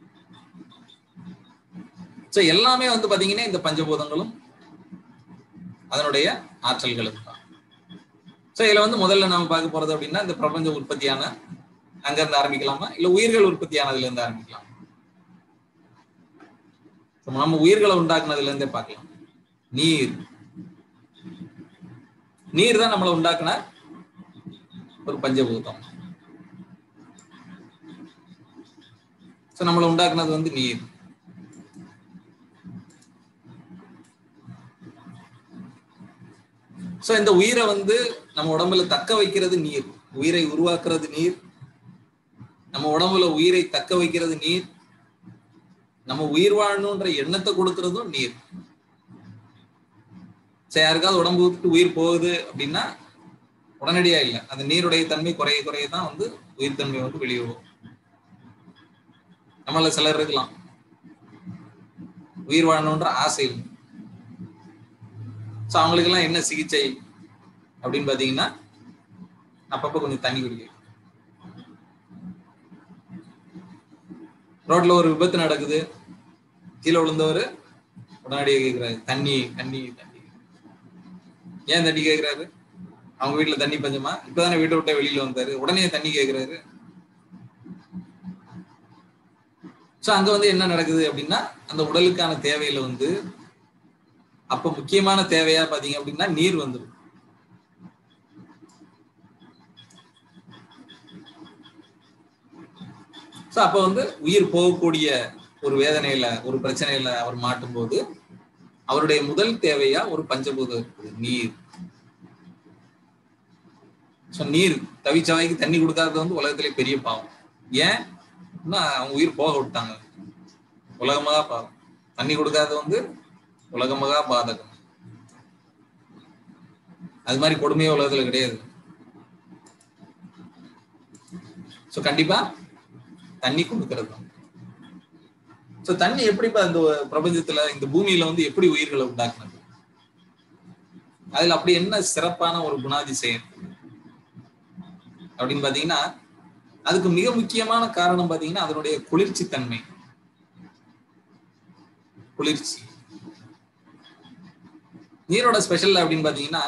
ஸோ எல்லாமே வந்து பாத்தீங்கன்னா இந்த பஞ்சபூதங்களும் அதனுடைய ஆற்றல்களும் தான் ஸோ இதுல வந்து முதல்ல நாம பார்க்க போறது அப்படின்னா இந்த பிரபஞ்ச உற்பத்தியான அங்க இருந்து ஆரம்பிக்கலாமா இல்ல உயிர்கள் உற்பத்தியானதுல இருந்து ஆரம்பிக்கலாம் So, நம்ம உயிர்களை உண்டாக்குனதுல இருந்தே பார்க்கலாம் நீர் நீர் தான் நம்மளை உண்டாக்குன ஒரு பஞ்சபூதம் ஸோ நம்மளை உண்டாக்குனது வந்து நீர் ஸோ இந்த உயிரை வந்து நம்ம உடம்புல தக்க வைக்கிறது நீர் உயிரை உருவாக்குறது நீர் நம்ம உடம்புல உயிரை தக்க வைக்கிறது நீர் நம்ம உயிர் வாழணுன்ற எண்ணத்தை கொடுக்கறதும் நீர் சரி யாருக்காவது உடம்பு விட்டு உயிர் போகுது அப்படின்னா உடனடியா இல்லை அந்த நீருடைய தன்மை குறைய குறைய தான் வந்து உயிர் தன்மை வந்து வெளியே வரும் நம்மள சிலர் இருக்கலாம் உயிர் வாழணுன்ற ஆசை இல்லை ஸோ அவங்களுக்கெல்லாம் என்ன சிகிச்சை அப்படின்னு பார்த்தீங்கன்னா அப்பப்போ கொஞ்சம் தண்ணி குடிக்க ரோட்ல ஒரு விபத்து நடக்குது கீழே விழுந்தவர் உடனடியாக கேட்கிறாரு தண்ணி தண்ணி தண்ணி ஏன் தண்ணி கேட்கிறாரு அவங்க வீட்டுல தண்ணி பஞ்சமா இப்பதானே வீட்டை விட்ட வெளியில வந்தாரு உடனே தண்ணி கேட்கிறாரு சோ அங்க வந்து என்ன நடக்குது அப்படின்னா அந்த உடலுக்கான தேவையில வந்து அப்ப முக்கியமான தேவையா பாத்தீங்க அப்படின்னா நீர் வந்துடும் சோ அப்ப வந்து உயிர் போகக்கூடிய ஒரு வேதனையில ஒரு பிரச்சனையில அவர் மாட்டும் போது அவருடைய முதல் தேவையா ஒரு பஞ்சபூதம் இருக்குது நீர் சோ நீர் தவிச்சவாய்க்கு தண்ணி கொடுக்காதது வந்து உலகத்திலே பெரிய பாவம் ஏன் அவங்க உயிர் போக விட்டாங்க உலகமகா பாவம் தண்ணி கொடுக்காதது வந்து உலகமகா பாதகம் அது மாதிரி கொடுமையே உலகத்துல கிடையாது சோ கண்டிப்பா தண்ணி கொடுக்கறது தான் சோ தண்ணி எப்படிப்பா இந்த பிரபஞ்சத்துல இந்த பூமியில வந்து எப்படி உயிர்களை உண்டாக்குனது அதுல அப்படி என்ன சிறப்பான ஒரு குணாதிசயம் அப்படின்னு பாத்தீங்கன்னா அதுக்கு மிக முக்கியமான காரணம் பாத்தீங்கன்னா அதனுடைய குளிர்ச்சி தன்மை குளிர்ச்சி நீரோட ஸ்பெஷல் அப்படின்னு பாத்தீங்கன்னா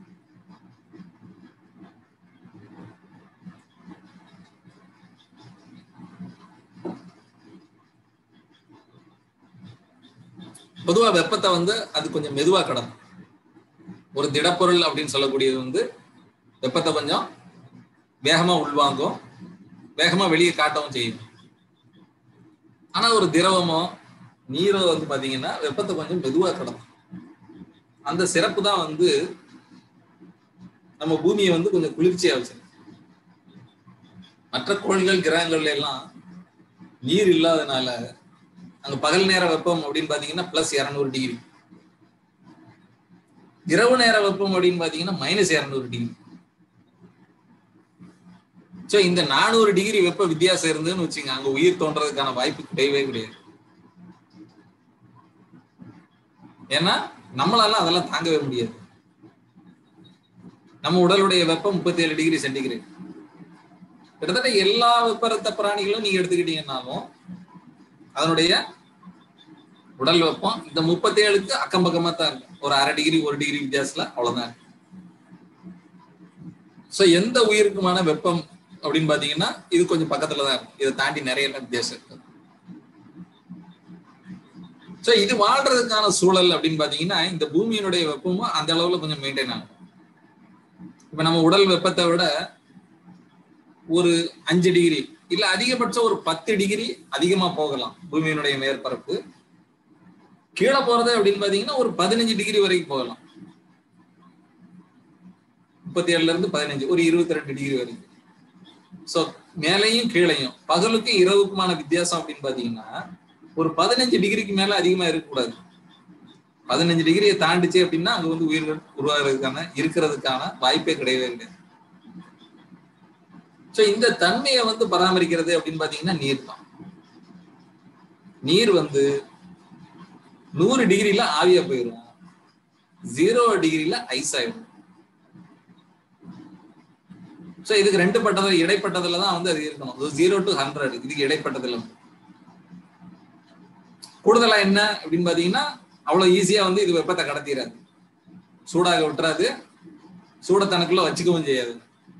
பொதுவா வெப்பத்தை வந்து அது கொஞ்சம் மெதுவா கடக்கும் ஒரு திடப்பொருள் அப்படின்னு சொல்லக்கூடியது வந்து வெப்பத்தை கொஞ்சம் வேகமா உள்வாங்கும் வேகமா வெளியே காட்டவும் செய்யும் ஆனா ஒரு திரவமோ நீரோ வந்து பாத்தீங்கன்னா வெப்பத்தை கொஞ்சம் மெதுவா கடக்கும் அந்த சிறப்பு தான் வந்து நம்ம பூமியை வந்து கொஞ்சம் குளிர்ச்சியா வச்சிருக்கு மற்ற கோள்கள் கிரகங்கள்ல எல்லாம் நீர் இல்லாதனால அங்க பகல் நேர வெப்பம் அப்படின்னு பாத்தீங்கன்னா பிளஸ் இருநூறு டிகிரி இரவு நேர வெப்பம் அப்படின்னு பாத்தீங்கன்னா மைனஸ் இருநூறு டிகிரி சோ இந்த நானூறு டிகிரி வெப்ப வித்தியாசம் இருந்ததுன்னு வச்சுங்க அங்க உயிர் தோன்றதுக்கான வாய்ப்பு கிடையவே கிடையாது ஏன்னா நம்மளால அதெல்லாம் தாங்கவே முடியாது நம்ம உடலுடைய வெப்பம் முப்பத்தி ஏழு டிகிரி சென்டிகிரேட் கிட்டத்தட்ட எல்லா வெப்பரத்த பிராணிகளும் நீங்க எடுத்துக்கிட்டீங்கன்னாலும் அதனுடைய உடல் வெப்பம் இந்த முப்பத்தி ஏழுக்கு அக்கம் பக்கமா தான் இருக்கும் ஒரு அரை டிகிரி ஒரு டிகிரி வித்தியாசத்துல அவ்வளவுதான் இருக்கு சோ எந்த உயிருக்குமான வெப்பம் அப்படின்னு பாத்தீங்கன்னா இது கொஞ்சம் பக்கத்துல தான் இருக்கும் இதை தாண்டி நிறைய எல்லாம் வித்தியாசம் இருக்கு சோ இது வாழ்றதுக்கான சூழல் அப்படின்னு பாத்தீங்கன்னா இந்த பூமியினுடைய வெப்பமும் அந்த அளவுல கொஞ்சம் மெயின்டைன் ஆகும் இப்ப நம்ம உடல் வெப்பத்தை விட ஒரு அஞ்சு டிகிரி இல்ல அதிகபட்சம் ஒரு பத்து டிகிரி அதிகமா போகலாம் பூமியினுடைய மேற்பரப்பு கீழே போறது அப்படின்னு பாத்தீங்கன்னா ஒரு பதினஞ்சு டிகிரி வரைக்கும் போகலாம் முப்பத்தி ஏழுல இருந்து பதினஞ்சு ஒரு இருபத்தி ரெண்டு டிகிரி வரைக்கும் சோ மேலையும் கீழையும் பகலுக்கும் இரவுக்குமான வித்தியாசம் அப்படின்னு பாத்தீங்கன்னா ஒரு பதினஞ்சு டிகிரிக்கு மேல அதிகமா இருக்கக்கூடாது பதினஞ்சு டிகிரியை தாண்டிச்சு அப்படின்னா அங்க வந்து உயிர்கள் உருவாகிறதுக்கான இருக்கிறதுக்கான வாய்ப்பே கிடையவே கிடையாது சோ இந்த தன்மையை வந்து பராமரிக்கிறது அப்படின்னு பாத்தீங்கன்னா நீர் தான் நீர் வந்து நூறு டிகிரில ஆவியா போயிடும் ஜீரோ டிகிரில ஐஸ் ஆயிடும் ஸோ இதுக்கு ரெண்டு பட்டது இடைப்பட்டதுல தான் வந்து அது இருக்கணும் ஜீரோ டு ஹண்ட்ரட் இதுக்கு இடைப்பட்டதுல கூடுதலா என்ன அப்படின்னு பாத்தீங்கன்னா அவ்வளவு ஈஸியா வந்து இது வெப்பத்தை கடத்திடாது சூடாக விட்டுறாது சூட தனக்குள்ள வச்சுக்கவும் செய்யாது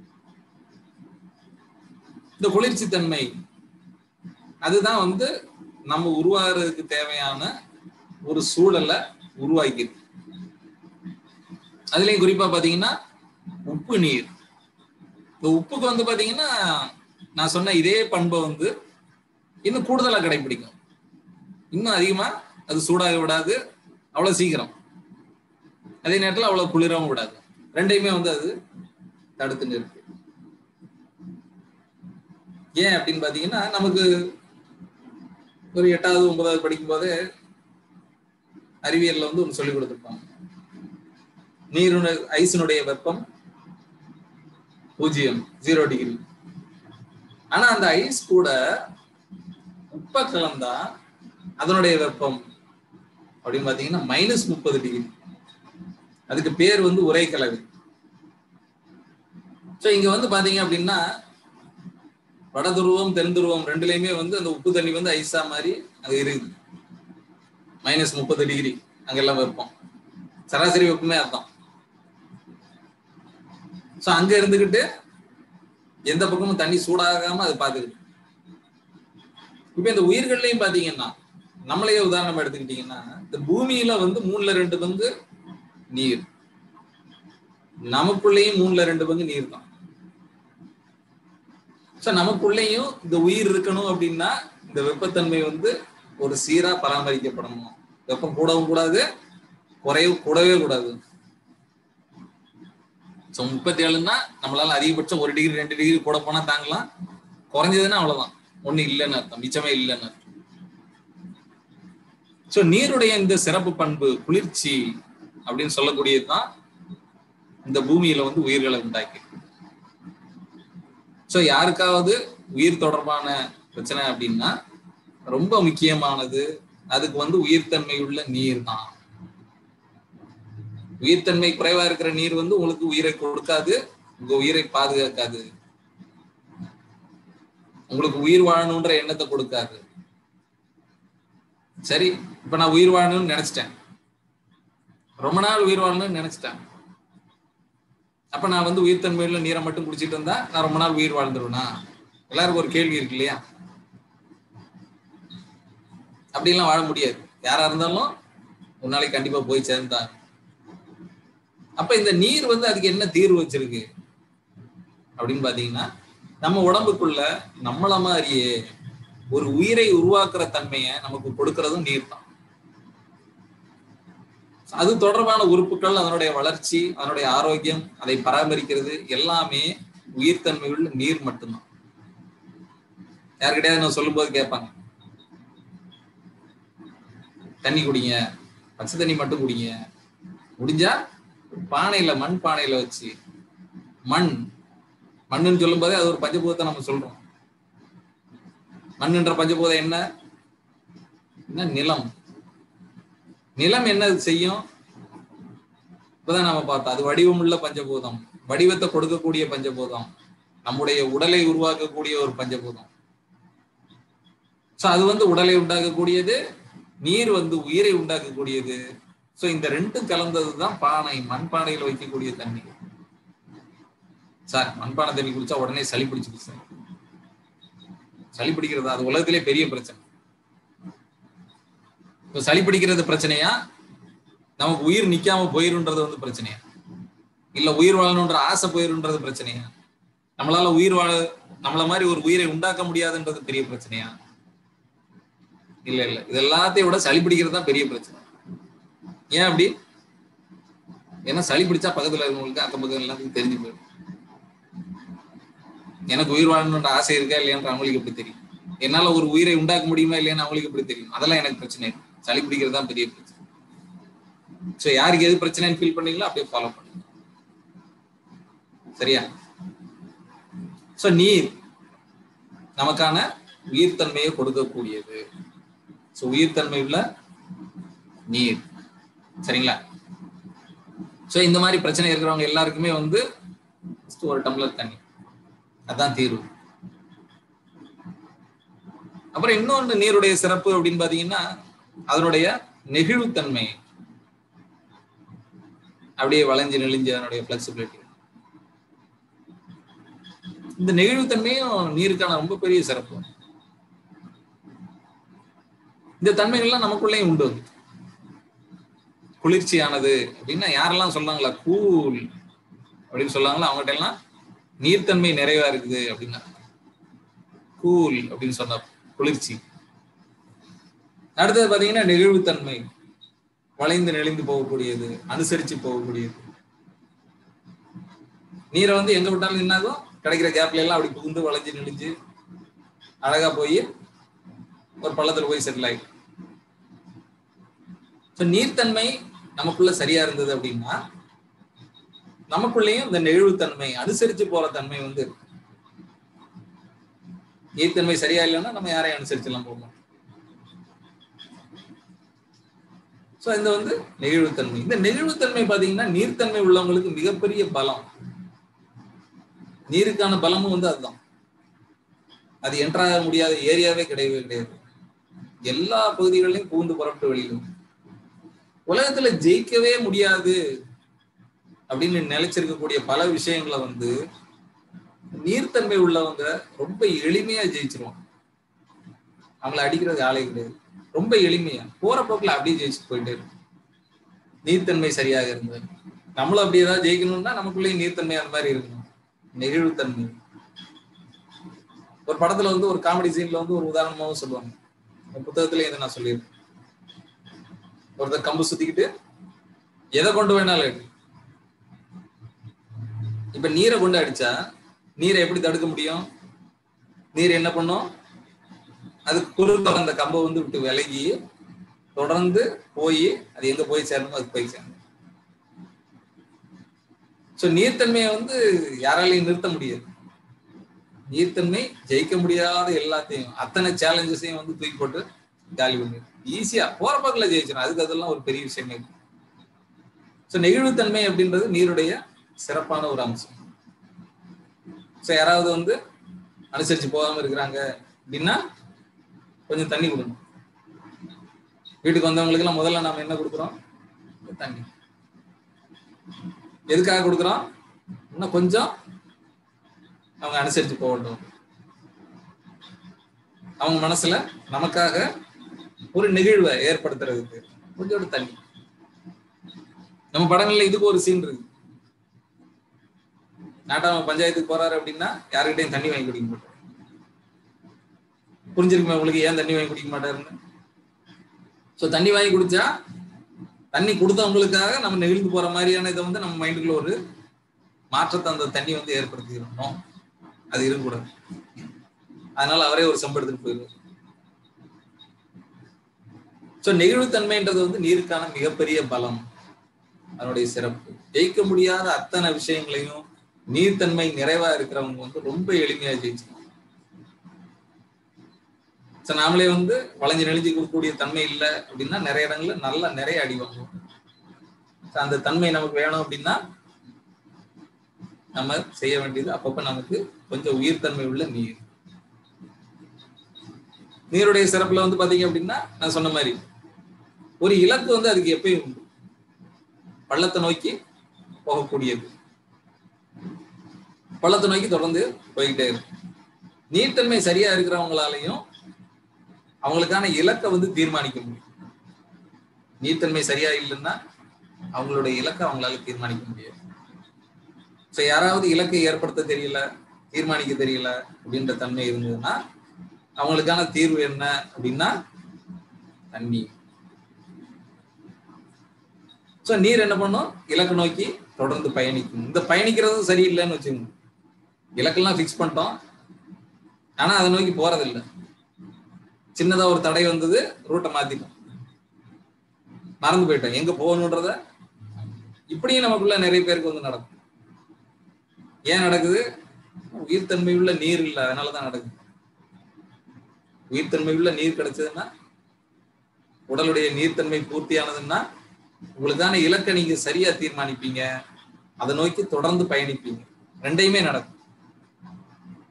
இந்த குளிர்ச்சி தன்மை அதுதான் வந்து நம்ம உருவாகிறதுக்கு தேவையான ஒரு சூழலை உருவாக்கிது அதுலயும் குறிப்பா பாத்தீங்கன்னா உப்பு நீர் இந்த உப்புக்கு வந்து பாத்தீங்கன்னா நான் சொன்ன இதே பண்பை வந்து இன்னும் கூடுதலா கடைபிடிக்கும் இன்னும் அதிகமா அது சூடாக விடாது அவ்வளவு சீக்கிரம் அதே நேரத்துல அவ்வளவு குளிரவும் விடாது ரெண்டையுமே வந்து அது தடுத்து நிறுத்து ஏன் அப்படின்னு பாத்தீங்கன்னா நமக்கு ஒரு எட்டாவது ஒன்பதாவது படிக்கும் போதே அறிவியல்ல வந்து ஒன்று சொல்லி கொடுத்துருப்பாங்க நீருன ஐஸினுடைய வெப்பம் பூஜ்ஜியம் ஜீரோ டிகிரி ஆனா அந்த ஐஸ் கூட உப்ப கலந்தா அதனுடைய வெப்பம் அப்படின்னு பாத்தீங்கன்னா மைனஸ் முப்பது டிகிரி அதுக்கு பேர் வந்து உரை கலவை ஸோ இங்க வந்து பாத்தீங்க அப்படின்னா வட துருவம் தென் துருவம் ரெண்டுலயுமே வந்து அந்த உப்பு தண்ணி வந்து ஐஸா மாதிரி அங்க இருக்குது மைனஸ் முப்பது டிகிரி அங்கெல்லாம் வெப்பம் சராசரி வெப்பமே அதான் ஸோ அங்க இருந்துகிட்டு எந்த பக்கமும் தண்ணி சூடாகாம அது பாத்துக்கிட்டு இப்ப இந்த உயிர்கள்லயும் பாத்தீங்கன்னா நம்மளையே உதாரணமா எடுத்துக்கிட்டீங்கன்னா இந்த பூமியில வந்து மூணுல ரெண்டு பங்கு நீர் நமக்குள்ளேயும் மூணுல ரெண்டு பங்கு நீர் தான் ஸோ நமக்குள்ளேயும் இந்த உயிர் இருக்கணும் அப்படின்னா இந்த வெப்பத்தன்மை வந்து ஒரு சீரா பராமரிக்கப்படணும் வெப்பம் கூடவும் கூடாது குறையவும் கூடவே கூடாது ஸோ முப்பத்தி ஏழுன்னா நம்மளால அதிகபட்சம் ஒரு டிகிரி ரெண்டு டிகிரி கூட போனா தாங்கலாம் குறைஞ்சதுன்னா அவ்வளவுதான் ஒண்ணு இல்லைன்னு அர்த்தம் மிச்சமே இல்லைன்னு அர்த்தம் ஸோ நீருடைய இந்த சிறப்பு பண்பு குளிர்ச்சி அப்படின்னு சொல்லக்கூடியதுதான் இந்த பூமியில வந்து உயிர்களை உண்டாக்கி ஸோ யாருக்காவது உயிர் தொடர்பான பிரச்சனை அப்படின்னா ரொம்ப முக்கியமானது அதுக்கு வந்து உயிர்த்தன்மை உள்ள நீர் தான் உயிர்த்தன்மை குறைவா இருக்கிற நீர் வந்து உங்களுக்கு உயிரை கொடுக்காது உங்க உயிரை பாதுகாக்காது உங்களுக்கு உயிர் வாழணுன்ற எண்ணத்தை கொடுக்காது சரி இப்ப நான் உயிர் வாழணும்னு நினைச்சிட்டேன் ரொம்ப நாள் உயிர் வாழணும்னு நினைச்சிட்டேன் அப்ப நான் வந்து உயிர்த்தன்மையுள்ள நீரை மட்டும் குடிச்சிட்டு இருந்தா நான் ரொம்ப நாள் உயிர் வாழ்ந்துருவேனா எல்லாருக்கும் ஒரு கேள்வி இருக்கு இல்லையா அப்படிலாம் வாழ முடியாது யாரா இருந்தாலும் ஒரு நாளைக்கு கண்டிப்பா போய் சேர்ந்தாங்க அப்ப இந்த நீர் வந்து அதுக்கு என்ன தீர்வு வச்சிருக்கு அப்படின்னு பாத்தீங்கன்னா நம்ம உடம்புக்குள்ள நம்மள மாதிரியே ஒரு உயிரை உருவாக்குற தன்மையை நமக்கு கொடுக்கறதும் நீர் தான் அது தொடர்பான உறுப்புகள் அதனுடைய வளர்ச்சி அதனுடைய ஆரோக்கியம் அதை பராமரிக்கிறது எல்லாமே உயிர்த்தன்மை உள்ள நீர் மட்டும்தான் யாருக்கிட்டையாவது நான் சொல்லும்போது கேட்பாங்க தண்ணி குடிங்க பச்சை தண்ணி மட்டும் குடிங்க முடிஞ்சா பானையில மண் பானையில வச்சு மண் மண்ணுன்னு சொல்லும் போதே அது ஒரு பஞ்சபூதத்தை நம்ம சொல்றோம் மண்ணுன்ற பஞ்சபூதம் என்ன என்ன நிலம் நிலம் என்ன செய்யும் இப்பதான் நம்ம பார்த்தோம் அது வடிவமுள்ள பஞ்சபூதம் வடிவத்தை கொடுக்கக்கூடிய பஞ்சபூதம் நம்முடைய உடலை உருவாக்கக்கூடிய ஒரு பஞ்சபூதம் சோ அது வந்து உடலை உண்டாக்கக்கூடியது நீர் வந்து உயிரை உண்டாக்கக்கூடியது சோ இந்த ரெண்டும் கலந்ததுதான் பானை மண்பானையில வைக்கக்கூடிய தண்ணி சார் மண்பானை தண்ணி குடிச்சா உடனே சளி பிடிச்சிருக்கு சார் சளி பிடிக்கிறது அது உலகத்திலே பெரிய பிரச்சனை இப்போ சளி பிடிக்கிறது பிரச்சனையா நமக்கு உயிர் நிக்காம போயிருன்றது வந்து பிரச்சனையா இல்ல உயிர் வாழணுன்ற ஆசை போயிருன்றது பிரச்சனையா நம்மளால உயிர் வாழ நம்மள மாதிரி ஒரு உயிரை உண்டாக்க முடியாதுன்றது பெரிய பிரச்சனையா இல்ல இல்ல இது எல்லாத்தையும் விட சளி பிடிக்கிறது தான் பெரிய பிரச்சனை ஏன் அப்படி ஏன்னா சளி பிடிச்சா பக்கத்துல இருக்கவங்களுக்கு அக்கம் பக்கம் எல்லாத்துக்கும் தெரிஞ்சு போயிடும் எனக்கு உயிர் வாழணுன்ற ஆசை இருக்கா இல்லையான்ற அவங்களுக்கு எப்படி தெரியும் என்னால ஒரு உயிரை உண்டாக்க முடியுமா இல்லையான்னு அவங்களுக்கு எப்படி தெரியும் அதெல்லாம் எனக்கு பிரச்சனை இல்லை சளி பிடிக்கிறது தான் பெரிய பிரச்சனை சோ யாருக்கு எது பிரச்சனைன்னு ஃபீல் பண்ணீங்களோ அப்படியே ஃபாலோ பண்ணுங்க சரியா சோ நீர் நமக்கான உயிர்த்தன்மையை கொடுக்கக்கூடியது சோ உயிர்த்தன்மை உள்ள நீர் சரிங்களா சோ இந்த மாதிரி பிரச்சனை இருக்கிறவங்க எல்லாருக்குமே வந்து ஒரு டம்ளர் தண்ணி அதான் தீர்வு அப்புறம் இன்னொன்று நீருடைய சிறப்பு அப்படின்னு பாத்தீங்கன்னா அதனுடைய நெகிழ்வுத்தன்மை அப்படியே வளைஞ்சு நெளிஞ்சு அதனுடைய பிளெக்சிபிலிட்டி இந்த நெகிழ்வுத்தன்மையும் நீருக்கான ரொம்ப பெரிய சிறப்பு இந்த தன்மைகள்லாம் நமக்குள்ளேயும் உண்டு குளிர்ச்சியானது அப்படின்னா யாரெல்லாம் சொல்றாங்களா கூல் அப்படின்னு சொல்லாங்களோ அவங்ககிட்ட எல்லாம் நீர்த்தன்மை நிறைவா இருக்குது அப்படின்னா கூல் அப்படின்னு சொன்ன குளிர்ச்சி அடுத்தது பாத்தீங்கன்னா நெகிழ்வுத்தன்மை வளைந்து நெளிந்து போகக்கூடியது அனுசரிச்சு போகக்கூடியது நீரை வந்து எங்க விட்டாலும் என்னாகும் கிடைக்கிற கேப்ல எல்லாம் அப்படி புகுந்து வளைஞ்சு நெளிஞ்சு அழகா போய் ஒரு பள்ளத்துல போய் செட்டில் ஆயிடும் ஸோ நீர்த்தன்மை நமக்குள்ள சரியா இருந்தது அப்படின்னா நமக்குள்ளேயும் இந்த நெகிழ்வுத்தன்மை அனுசரிச்சு போற தன்மை வந்து இருக்கு நீர்த்தன்மை சரியா இல்லைன்னா நம்ம யாரையும் அனுசரிச்சு எல்லாம் போக மாட்டோம் ஸோ இந்த வந்து நெகிழ்வுத்தன்மை இந்த நெகிழ்வுத்தன்மை பாத்தீங்கன்னா நீர்த்தன்மை உள்ளவங்களுக்கு மிகப்பெரிய பலம் நீருக்கான பலமும் வந்து அதுதான் அது என்ட்ராக முடியாத ஏரியாவே கிடையவே கிடையாது எல்லா பகுதிகளிலும் பூந்து புறப்பட்டு வெளியிடும் உலகத்துல ஜெயிக்கவே முடியாது அப்படின்னு நிலைச்சிருக்கக்கூடிய பல விஷயங்களை வந்து நீர்த்தன்மை உள்ளவங்க ரொம்ப எளிமையா ஜெயிச்சிருவாங்க அவங்கள அடிக்கிறது ஆளே கிடையாது ரொம்ப எளிமையா போற போக்குல அப்படியே ஜெயிச்சுட்டு போயிட்டே இருக்கும் நீர்த்தன்மை சரியாக இருந்தது நம்மளும் அப்படி ஏதாவது ஜெயிக்கணும்னா நமக்குள்ளேயும் நீர்த்தன்மை அந்த மாதிரி இருக்கணும் நெகிழ்வுத்தன்மை ஒரு படத்துல வந்து ஒரு காமெடி சீன்ல வந்து ஒரு உதாரணமாவும் சொல்லுவாங்க புத்தகத்துல இதை நான் சொல்லியிருக்கேன் ஒருத்தர் கம்பு சுத்திக்கிட்டு எதை கொண்டு வேணாலும் எடு இப்ப நீரை கொண்டு அடிச்சா நீரை எப்படி தடுக்க முடியும் நீர் என்ன பண்ணும் அது குறுக்க அந்த கம்பை வந்து விட்டு விலகி தொடர்ந்து போய் அது எங்க போய் சேரணுமோ அது போய் சேரணும் சோ நீர்த்தன்மையை வந்து யாராலையும் நிறுத்த முடியாது நீர்த்தன்மை ஜெயிக்க முடியாத எல்லாத்தையும் அத்தனை சேலஞ்சஸையும் வந்து தூக்கி போட்டு காலி பண்ணிடும் ஈஸியா போற பக்கத்துல ஜெயிச்சிடும் அதுக்கு அதெல்லாம் ஒரு பெரிய விஷயமே இல்லை ஸோ நெகிழ்வுத்தன்மை அப்படின்றது நீருடைய சிறப்பான ஒரு அம்சம் ஸோ யாராவது வந்து அனுசரிச்சு போகாம இருக்கிறாங்க அப்படின்னா கொஞ்சம் தண்ணி கொடுங்க வீட்டுக்கு வந்தவங்களுக்கு எல்லாம் முதல்ல நாம என்ன கொடுக்குறோம் தண்ணி எதுக்காக கொடுக்குறோம் இன்னும் கொஞ்சம் அவங்க அனுசரிச்சு போகட்டும் அவங்க மனசுல நமக்காக ஒரு நெகிழ்வை ஏற்படுத்துறதுக்கு கொஞ்சோண்டு தண்ணி நம்ம படங்கள்ல இதுக்கு ஒரு சீன் இருக்கு நாட்டாம பஞ்சாயத்துக்கு போறாரு அப்படின்னா யாருக்கிட்டையும் தண்ணி வாங்கி குடிக்க மாட்டாரு புரிஞ்சிருக்குமே உங்களுக்கு ஏன் தண்ணி வாங்கி குடிக்க மாட்டாருன்னு சோ தண்ணி வாங்கி குடிச்சா தண்ணி கொடுத்தவங்களுக்காக நம்ம நெகிழ்ந்து போற மாதிரியான இதை வந்து நம்ம மைண்டுக்குள்ள ஒரு மாற்றத்தை அந்த தண்ணி வந்து ஏற்படுத்திடணும் அது இருக்கக்கூடாது அதனால அவரே ஒரு செம்பு எடுத்துட்டு போயிடுவார் சோ நெகிழ்வுத்தன்மைன்றது வந்து நீருக்கான மிகப்பெரிய பலம் அதனுடைய சிறப்பு ஜெயிக்க முடியாத அத்தனை விஷயங்களையும் நீர்த்தன்மை நிறைவா இருக்கிறவங்க வந்து ரொம்ப எளிமையா ஜெயிச்சு சோ நாமளே வந்து வளைஞ்சு நெளிஞ்சு கொடுக்கக்கூடிய தன்மை இல்லை அப்படின்னா நிறைய இடங்கள்ல நல்லா நிறைய அடி வாங்குவோம் So அந்த தன்மை நமக்கு வேணும் அப்படின்னா நம்ம செய்ய வேண்டியது அப்பப்ப நமக்கு கொஞ்சம் உயிர்த்தன்மை உள்ள நீர் நீருடைய சிறப்புல வந்து பாத்தீங்க அப்படின்னா நான் சொன்ன மாதிரி ஒரு இலக்கு வந்து அதுக்கு எப்பயும் உண்டு பள்ளத்தை நோக்கி போகக்கூடியது பள்ளத்தை நோக்கி தொடர்ந்து போய்கிட்டே இருக்கும் நீர்த்தன்மை சரியா இருக்கிறவங்களாலையும் அவங்களுக்கான இலக்கை வந்து தீர்மானிக்க முடியும் நீர்த்தன்மை சரியா இல்லைன்னா அவங்களுடைய இலக்கை அவங்களால தீர்மானிக்க முடியாது ஸோ யாராவது இலக்கை ஏற்படுத்த தெரியல தீர்மானிக்க தெரியல அப்படின்ற தன்மை இருந்ததுன்னா அவங்களுக்கான தீர்வு என்ன அப்படின்னா தண்ணி ஸோ நீர் என்ன பண்ணும் இலக்கு நோக்கி தொடர்ந்து பயணிக்கும் இந்த பயணிக்கிறது சரியில்லைன்னு வச்சுக்கோங்க இலக்கெல்லாம் ஃபிக்ஸ் பண்ணிட்டோம் ஆனா அதை நோக்கி போறதில்லை சின்னதா ஒரு தடை வந்தது ரூட்டை மாத்திட்டோம் மறந்து போயிட்டோம் எங்க போகணுன்றத இப்படியும் நமக்குள்ள நிறைய பேருக்கு வந்து நடக்கும் ஏன் நடக்குது உயிர்த்தன்மை உள்ள நீர் இல்லை அதனாலதான் நடக்குது உயிர்த்தன்மை உள்ள நீர் கிடைச்சதுன்னா உடலுடைய நீர்த்தன்மை பூர்த்தியானதுன்னா உங்களுக்கான இலக்கை நீங்க சரியா தீர்மானிப்பீங்க அதை நோக்கி தொடர்ந்து பயணிப்பீங்க ரெண்டையுமே நடக்கும்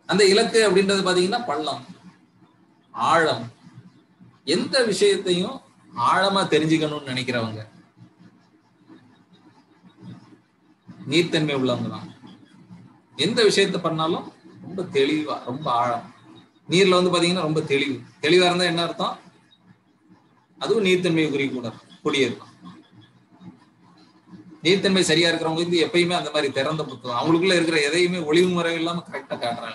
அந்த இலக்கு அப்படின்றது பாத்தீங்கன்னா பள்ளம் ஆழம் எந்த விஷயத்தையும் ஆழமா தெரிஞ்சுக்கணும்னு நினைக்கிறவங்க நீர்த்தன்மை உள்ளவங்க தான் எந்த விஷயத்த பண்ணாலும் ரொம்ப தெளிவா ரொம்ப ஆழம் நீர்ல வந்து பாத்தீங்கன்னா ரொம்ப தெளிவு தெளிவா இருந்தா என்ன அர்த்தம் அதுவும் நீர்த்தன்மையை குறிக்கூட கூடியது நீர்த்தன்மை சரியா இருக்கிறவங்க வந்து எப்பயுமே அந்த மாதிரி திறந்த புத்தகம் அவங்களுக்குள்ள இருக்கிற எதையுமே ஒளிவு முறை இல்லாம கரெக்டா காட்டுறாங்க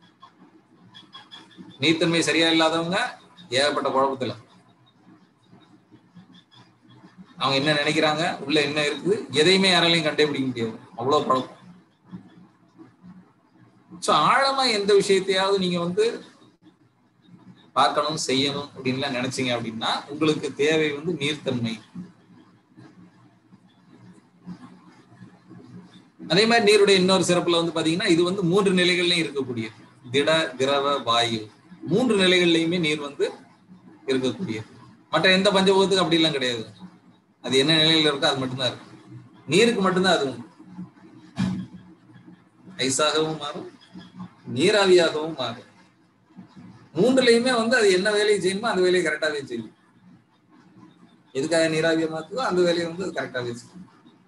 நீர்த்தன்மை சரியா இல்லாதவங்க ஏகப்பட்ட குழப்பத்துல அவங்க என்ன நினைக்கிறாங்க உள்ள என்ன இருக்குது எதையுமே யாராலையும் கண்டுபிடிக்க முடியாது அவ்வளவு குழப்பம் சோ ஆழமா எந்த விஷயத்தையாவது நீங்க வந்து பார்க்கணும் செய்யணும் அப்படின்லாம் நினைச்சீங்க அப்படின்னா உங்களுக்கு தேவை வந்து நீர்த்தன்மை அதே மாதிரி நீருடைய இன்னொரு சிறப்புல வந்து பாத்தீங்கன்னா இது வந்து மூன்று நிலைகள்லயும் இருக்கக்கூடியது திட திரவ வாயு மூன்று நிலைகள்லயுமே நீர் வந்து இருக்கக்கூடியது மற்ற எந்த பஞ்சபூதத்துக்கும் அப்படி எல்லாம் கிடையாது அது என்ன நிலையில இருக்கோ அது மட்டும்தான் இருக்கு நீருக்கு மட்டும்தான் அது உண்டு ஐஸாகவும் மாறும் நீராவியாகவும் மாறும் மூன்றுலயுமே வந்து அது என்ன வேலையை செய்யணுமோ அந்த வேலையை கரெக்டாவே செய்யும் எதுக்காக நீராவியை மாத்துதோ அந்த வேலையை வந்து அது கரெக்டாவே செய்யும்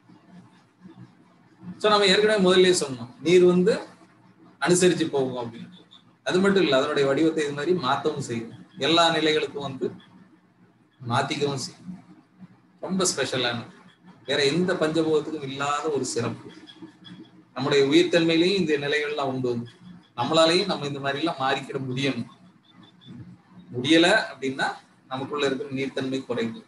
சோ நம்ம ஏற்கனவே முதல்லயே சொன்னோம் நீர் வந்து அனுசரிச்சு போகும் அப்படின்னு அது மட்டும் இல்ல அதனுடைய வடிவத்தை இது மாதிரி மாத்தவும் செய்யும் எல்லா நிலைகளுக்கும் வந்து மாத்திக்கவும் செய்யும் ரொம்ப ஸ்பெஷலானது வேற எந்த பஞ்சபூதத்துக்கும் இல்லாத ஒரு சிறப்பு நம்முடைய உயிர்த்தன்மையிலையும் இந்த நிலைகள்லாம் உண்டு வந்து நம்மளாலையும் நம்ம இந்த மாதிரி எல்லாம் மாறிக்கிட முடியணும் முடியல அப்படின்னா நமக்குள்ள இருக்கிற நீர்த்தன்மை குறைவு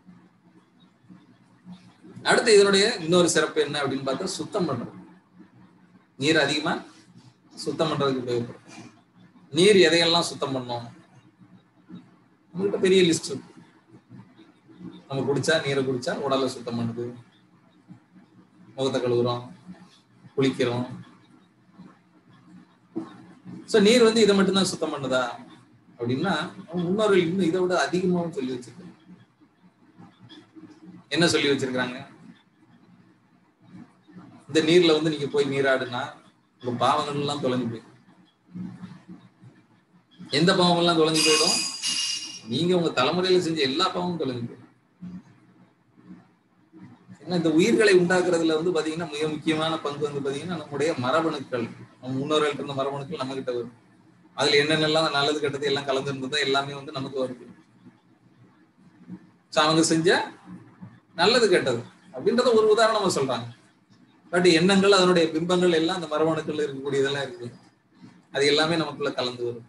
அடுத்து இதனுடைய இன்னொரு சிறப்பு என்ன அப்படின்னு பார்த்தா சுத்தம் பண்றது நீர் அதிகமா சுத்தம் பண்றதுக்கு உபயோகப்படும் நீர் எதையெல்லாம் சுத்தம் பண்ணோம் நம்மகிட்ட பெரிய லிஸ்ட் இருக்கு நம்ம குடிச்சா நீரை குடிச்சா உடலை சுத்தம் பண்ணுது முகத்தை கழுவுறோம் குளிக்கிறோம் சோ நீர் வந்து இதை மட்டும்தான் சுத்தம் பண்ணுதா அப்படின்னா முன்னோர்கள் இன்னும் இதை விட அதிகமாகவும் சொல்லி வச்சிருக்காங்க என்ன சொல்லி வச்சிருக்காங்க இந்த நீர்ல வந்து நீங்க போய் நீராடுனா உங்க பாவங்கள் எல்லாம் தொலைஞ்சு போயிடும் எந்த பாவங்கள் எல்லாம் தொலைஞ்சு போயிடும் நீங்க உங்க தலைமுறையில செஞ்ச எல்லா பாவமும் தொலைஞ்சு போயிடும் ஏன்னா இந்த உயிர்களை உண்டாக்குறதுல வந்து பாத்தீங்கன்னா மிக முக்கியமான பங்கு வந்து பாத்தீங்கன்னா நம்முடைய மரபணுக்கள் நம்ம முன்னோர்கள் இருந்த மரபணுக்கள் நம்ம கிட்ட வரும் அதுல என்னென்னலாம் நல்லது கெட்டது எல்லாம் கலந்து இருந்ததோ எல்லாமே வந்து நமக்கு வருது அவங்க செஞ்ச நல்லது கெட்டது அப்படின்றத ஒரு உதாரணமா சொல்றாங்க பட் எண்ணங்கள் அதனுடைய பிம்பங்கள் எல்லாம் அந்த மரபணுக்கள் இருக்கக்கூடியதெல்லாம் இருக்கு அது எல்லாமே நமக்குள்ள கலந்து வரும்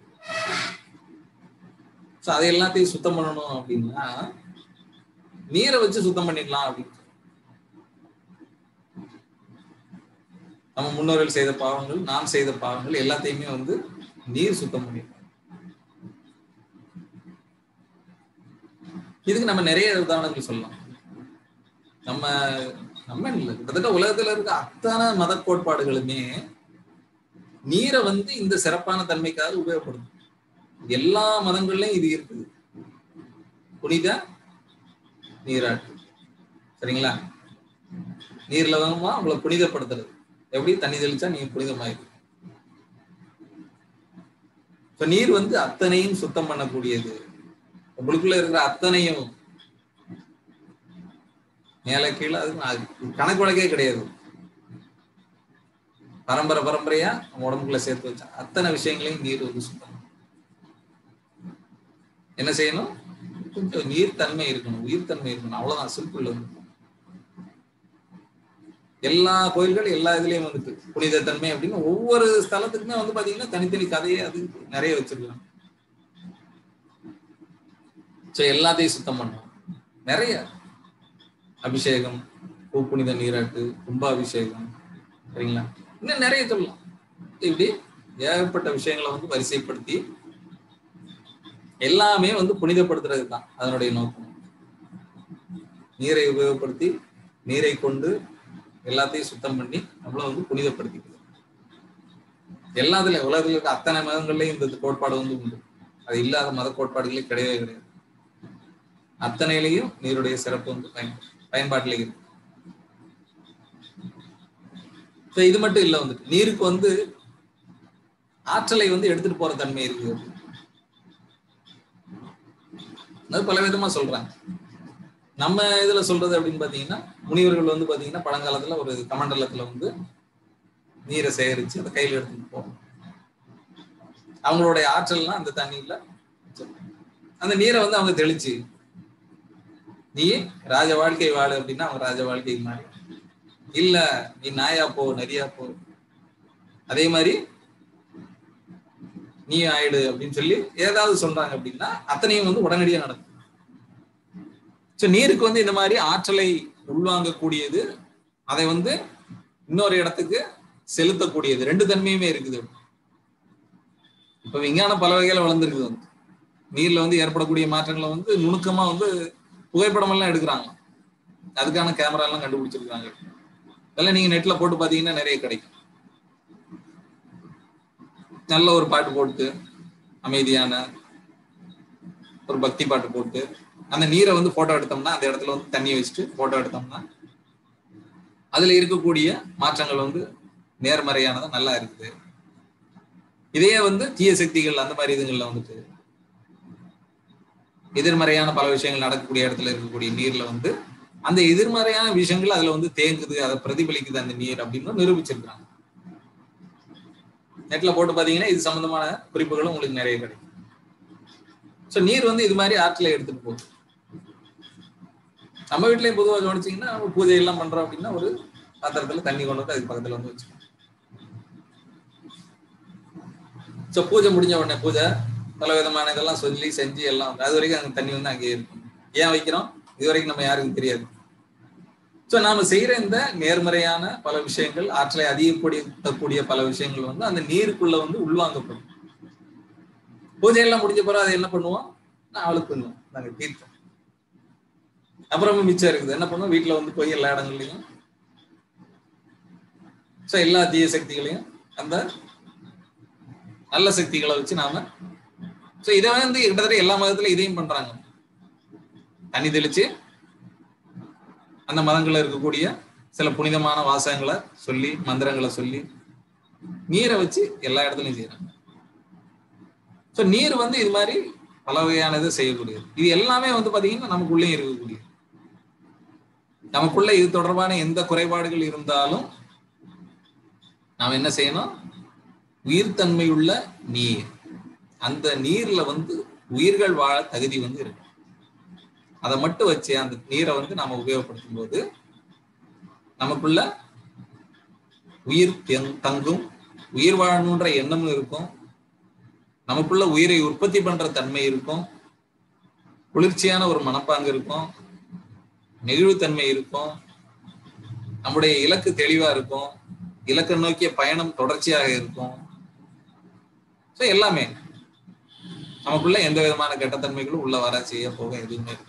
ஸோ அதை எல்லாத்தையும் சுத்தம் பண்ணணும் அப்படின்னா நீரை வச்சு சுத்தம் பண்ணிடலாம் அப்படின்னு நம்ம முன்னோர்கள் செய்த பாவங்கள் நாம் செய்த பாவங்கள் எல்லாத்தையுமே வந்து நீர் சுத்தம் பண்ணிடலாம் இதுக்கு நம்ம நிறைய உதாரணங்கள் சொல்லலாம் நம்ம நம்ம இல்லை கிட்டத்தட்ட உலகத்துல இருக்க அத்தனை மத கோட்பாடுகளுமே நீரை வந்து இந்த சிறப்பான தன்மைக்காக உபயோகப்படுது எல்லா மதங்கள்லயும் இது இருக்குது புனித நீராட்டு சரிங்களா நீர்ல வேணுமா உங்களை புனிதப்படுத்துறது எப்படி தண்ணி தெளிச்சா நீங்க புனிதமாயிரு இப்ப நீர் வந்து அத்தனையும் சுத்தம் பண்ணக்கூடியது உங்களுக்குள்ள இருக்கிற அத்தனையும் மேல கீழே அது கணக்கு வழக்கே கிடையாது பரம்பரை பரம்பரையா நம்ம உடம்புக்குள்ள சேர்த்து வச்சா அத்தனை விஷயங்களையும் நீர் வந்து சுத்தம் என்ன செய்யணும் கொஞ்சம் நீர்த்தன்மை இருக்கணும் உயிர்த்தன்மை இருக்கணும் அவ்வளவுதான் சிம்பிள் வந்து எல்லா கோயில்கள் எல்லா இதுலயும் வந்துட்டு புனித தன்மை அப்படின்னு ஒவ்வொரு ஸ்தலத்துக்குமே வந்து பாத்தீங்கன்னா தனித்தனி கதையே அது நிறைய வச்சிருக்கலாம் சோ எல்லாத்தையும் சுத்தம் பண்ணணும் நிறைய அபிஷேகம் பூப்புனித நீராட்டு கும்பாபிஷேகம் சரிங்களா இன்னும் நிறைய சொல்லலாம் இப்படி ஏகப்பட்ட விஷயங்களை வந்து வரிசைப்படுத்தி எல்லாமே வந்து புனிதப்படுத்துறது தான் அதனுடைய நோக்கம் நீரை உபயோகப்படுத்தி நீரை கொண்டு எல்லாத்தையும் சுத்தம் பண்ணி நம்மள வந்து புனிதப்படுத்திக்கிறது எல்லாத்துலயும் உலகத்துல இருக்க அத்தனை மதங்கள்லயும் இந்த கோட்பாடு வந்து உண்டு அது இல்லாத மத கோட்பாடுகளே கிடையவே கிடையாது அத்தனையிலையும் நீருடைய சிறப்பு வந்து பயன் பயன்பாட்டில் இருக்கு இது மட்டும் இல்ல வந்துட்டு நீருக்கு வந்து ஆற்றலை வந்து எடுத்துட்டு போற தன்மை இருக்கு அது பல விதமா சொல்றாங்க நம்ம இதுல சொல்றது அப்படின்னு பாத்தீங்கன்னா முனிவர்கள் வந்து பாத்தீங்கன்னா பழங்காலத்துல ஒரு கமண்டலத்துல வந்து நீரை சேகரிச்சு அதை கையில எடுத்துட்டு போவோம் அவங்களுடைய ஆற்றல்லாம் அந்த தண்ணியில அந்த நீரை வந்து அவங்க தெளிச்சு நீ ராஜ வாழ்க்கை வாழு அப்படின்னா அவங்க ராஜ வாழ்க்கை மாறி இல்ல நீ நாயா போ நரியா போ அதே மாதிரி நீ ஆயிடு அப்படின்னு சொல்லி ஏதாவது சொல்றாங்க அப்படின்னா அத்தனையும் வந்து உடனடியா நடக்கும் சோ நீருக்கு வந்து இந்த மாதிரி ஆற்றலை உள்வாங்கக்கூடியது அதை வந்து இன்னொரு இடத்துக்கு செலுத்தக்கூடியது ரெண்டு தன்மையுமே இருக்குது இப்ப விஞ்ஞானம் பல வகையில வளர்ந்துருக்குது வந்து நீர்ல வந்து ஏற்படக்கூடிய மாற்றங்களை வந்து நுணுக்கமா வந்து புகைப்படம் எல்லாம் எடுக்கிறாங்க அதுக்கான கேமரா எல்லாம் கண்டுபிடிச்சிருக்காங்க இதெல்லாம் நீங்க நெட்ல போட்டு பாத்தீங்கன்னா நிறைய கிடைக்கும் நல்ல ஒரு பாட்டு போட்டு அமைதியான ஒரு பக்தி பாட்டு போட்டு அந்த நீரை வந்து போட்டோ எடுத்தோம்னா அந்த இடத்துல வந்து தண்ணியை வச்சுட்டு போட்டோ எடுத்தோம்னா அதுல இருக்கக்கூடிய மாற்றங்கள் வந்து நேர்மறையானது நல்லா இருக்குது இதே வந்து தீய சக்திகள் அந்த மாதிரி இதுங்கள்ல வந்துட்டு எதிர்மறையான பல விஷயங்கள் நடக்கக்கூடிய இடத்துல இருக்கக்கூடிய நீர்ல வந்து அந்த எதிர்மறையான விஷயங்கள் அதுல வந்து தேங்குது அதை பிரதிபலிக்குது அந்த நீர் அப்படின்னு நிரூபிச்சிருக்காங்க நெட்ல போட்டு பாத்தீங்கன்னா இது சம்பந்தமான குறிப்புகளும் உங்களுக்கு நிறைய கிடைக்கும் சோ நீர் வந்து இது மாதிரி ஆற்றில எடுத்துட்டு போகுது நம்ம வீட்லயும் பொதுவாக கவனிச்சீங்கன்னா நம்ம பூஜை எல்லாம் பண்றோம் அப்படின்னா ஒரு பாத்திரத்துல தண்ணி கொண்டு வந்து அதுக்கு பக்கத்துல வந்து வச்சுக்கோம் சோ பூஜை முடிஞ்ச உடனே பூஜை பல விதமான இதெல்லாம் சொல்லி செஞ்சு எல்லாம் வந்து அது வரைக்கும் அந்த தண்ணி வந்து அங்கேயே இருக்கும் ஏன் வைக்கிறோம் இது வரைக்கும் நம்ம யாருக்கும் தெரியாது சோ நாம செய்யற இந்த நேர்மறையான பல விஷயங்கள் ஆற்றலை அதிகப்படுத்தக்கூடிய பல விஷயங்கள் வந்து அந்த நீருக்குள்ள வந்து உள்வாங்கப்படும் பூஜை எல்லாம் முடிஞ்ச பிறகு அதை என்ன பண்ணுவோம் நான் அவளுக்கு நாங்க தீர்த்தம் அப்புறமும் மிச்சம் இருக்குது என்ன பண்ணுவோம் வீட்டுல வந்து போய் எல்லா இடங்கள்லயும் சோ எல்லா தீய சக்திகளையும் அந்த நல்ல சக்திகளை வச்சு நாம சோ இதை வந்து கிட்டத்தட்ட எல்லா மதத்துல இதையும் பண்றாங்க தண்ணி தெளிச்சு அந்த மதங்கள்ல இருக்கக்கூடிய சில புனிதமான வாசகங்களை சொல்லி மந்திரங்களை சொல்லி நீரை வச்சு எல்லா இடத்துலயும் செய்யறாங்க சோ நீர் வந்து இது மாதிரி பல வகையானதை செய்யக்கூடியது இது எல்லாமே வந்து பாத்தீங்கன்னா நமக்குள்ளேயும் இருக்கக்கூடியது நமக்குள்ள இது தொடர்பான எந்த குறைபாடுகள் இருந்தாலும் நாம் என்ன செய்யணும் உயிர்த்தன்மையுள்ள நீர் அந்த நீர்ல வந்து உயிர்கள் வாழ தகுதி வந்து இருக்கு அதை மட்டும் வச்சு அந்த நீரை வந்து நாம உபயோகப்படுத்தும் போது நமக்குள்ள உயிர் தங்கும் உயிர் வாழணுன்ற எண்ணமும் இருக்கும் நமக்குள்ள உயிரை உற்பத்தி பண்ற தன்மை இருக்கும் குளிர்ச்சியான ஒரு மனப்பாங்கு இருக்கும் நெகிழ்வுத்தன்மை இருக்கும் நம்முடைய இலக்கு தெளிவா இருக்கும் இலக்கை நோக்கிய பயணம் தொடர்ச்சியாக இருக்கும் ஸோ எல்லாமே நமக்குள்ள எந்த விதமான கெட்டத்தன்மைகளும் உள்ள வர செய்ய போக எதுவுமே இருக்காது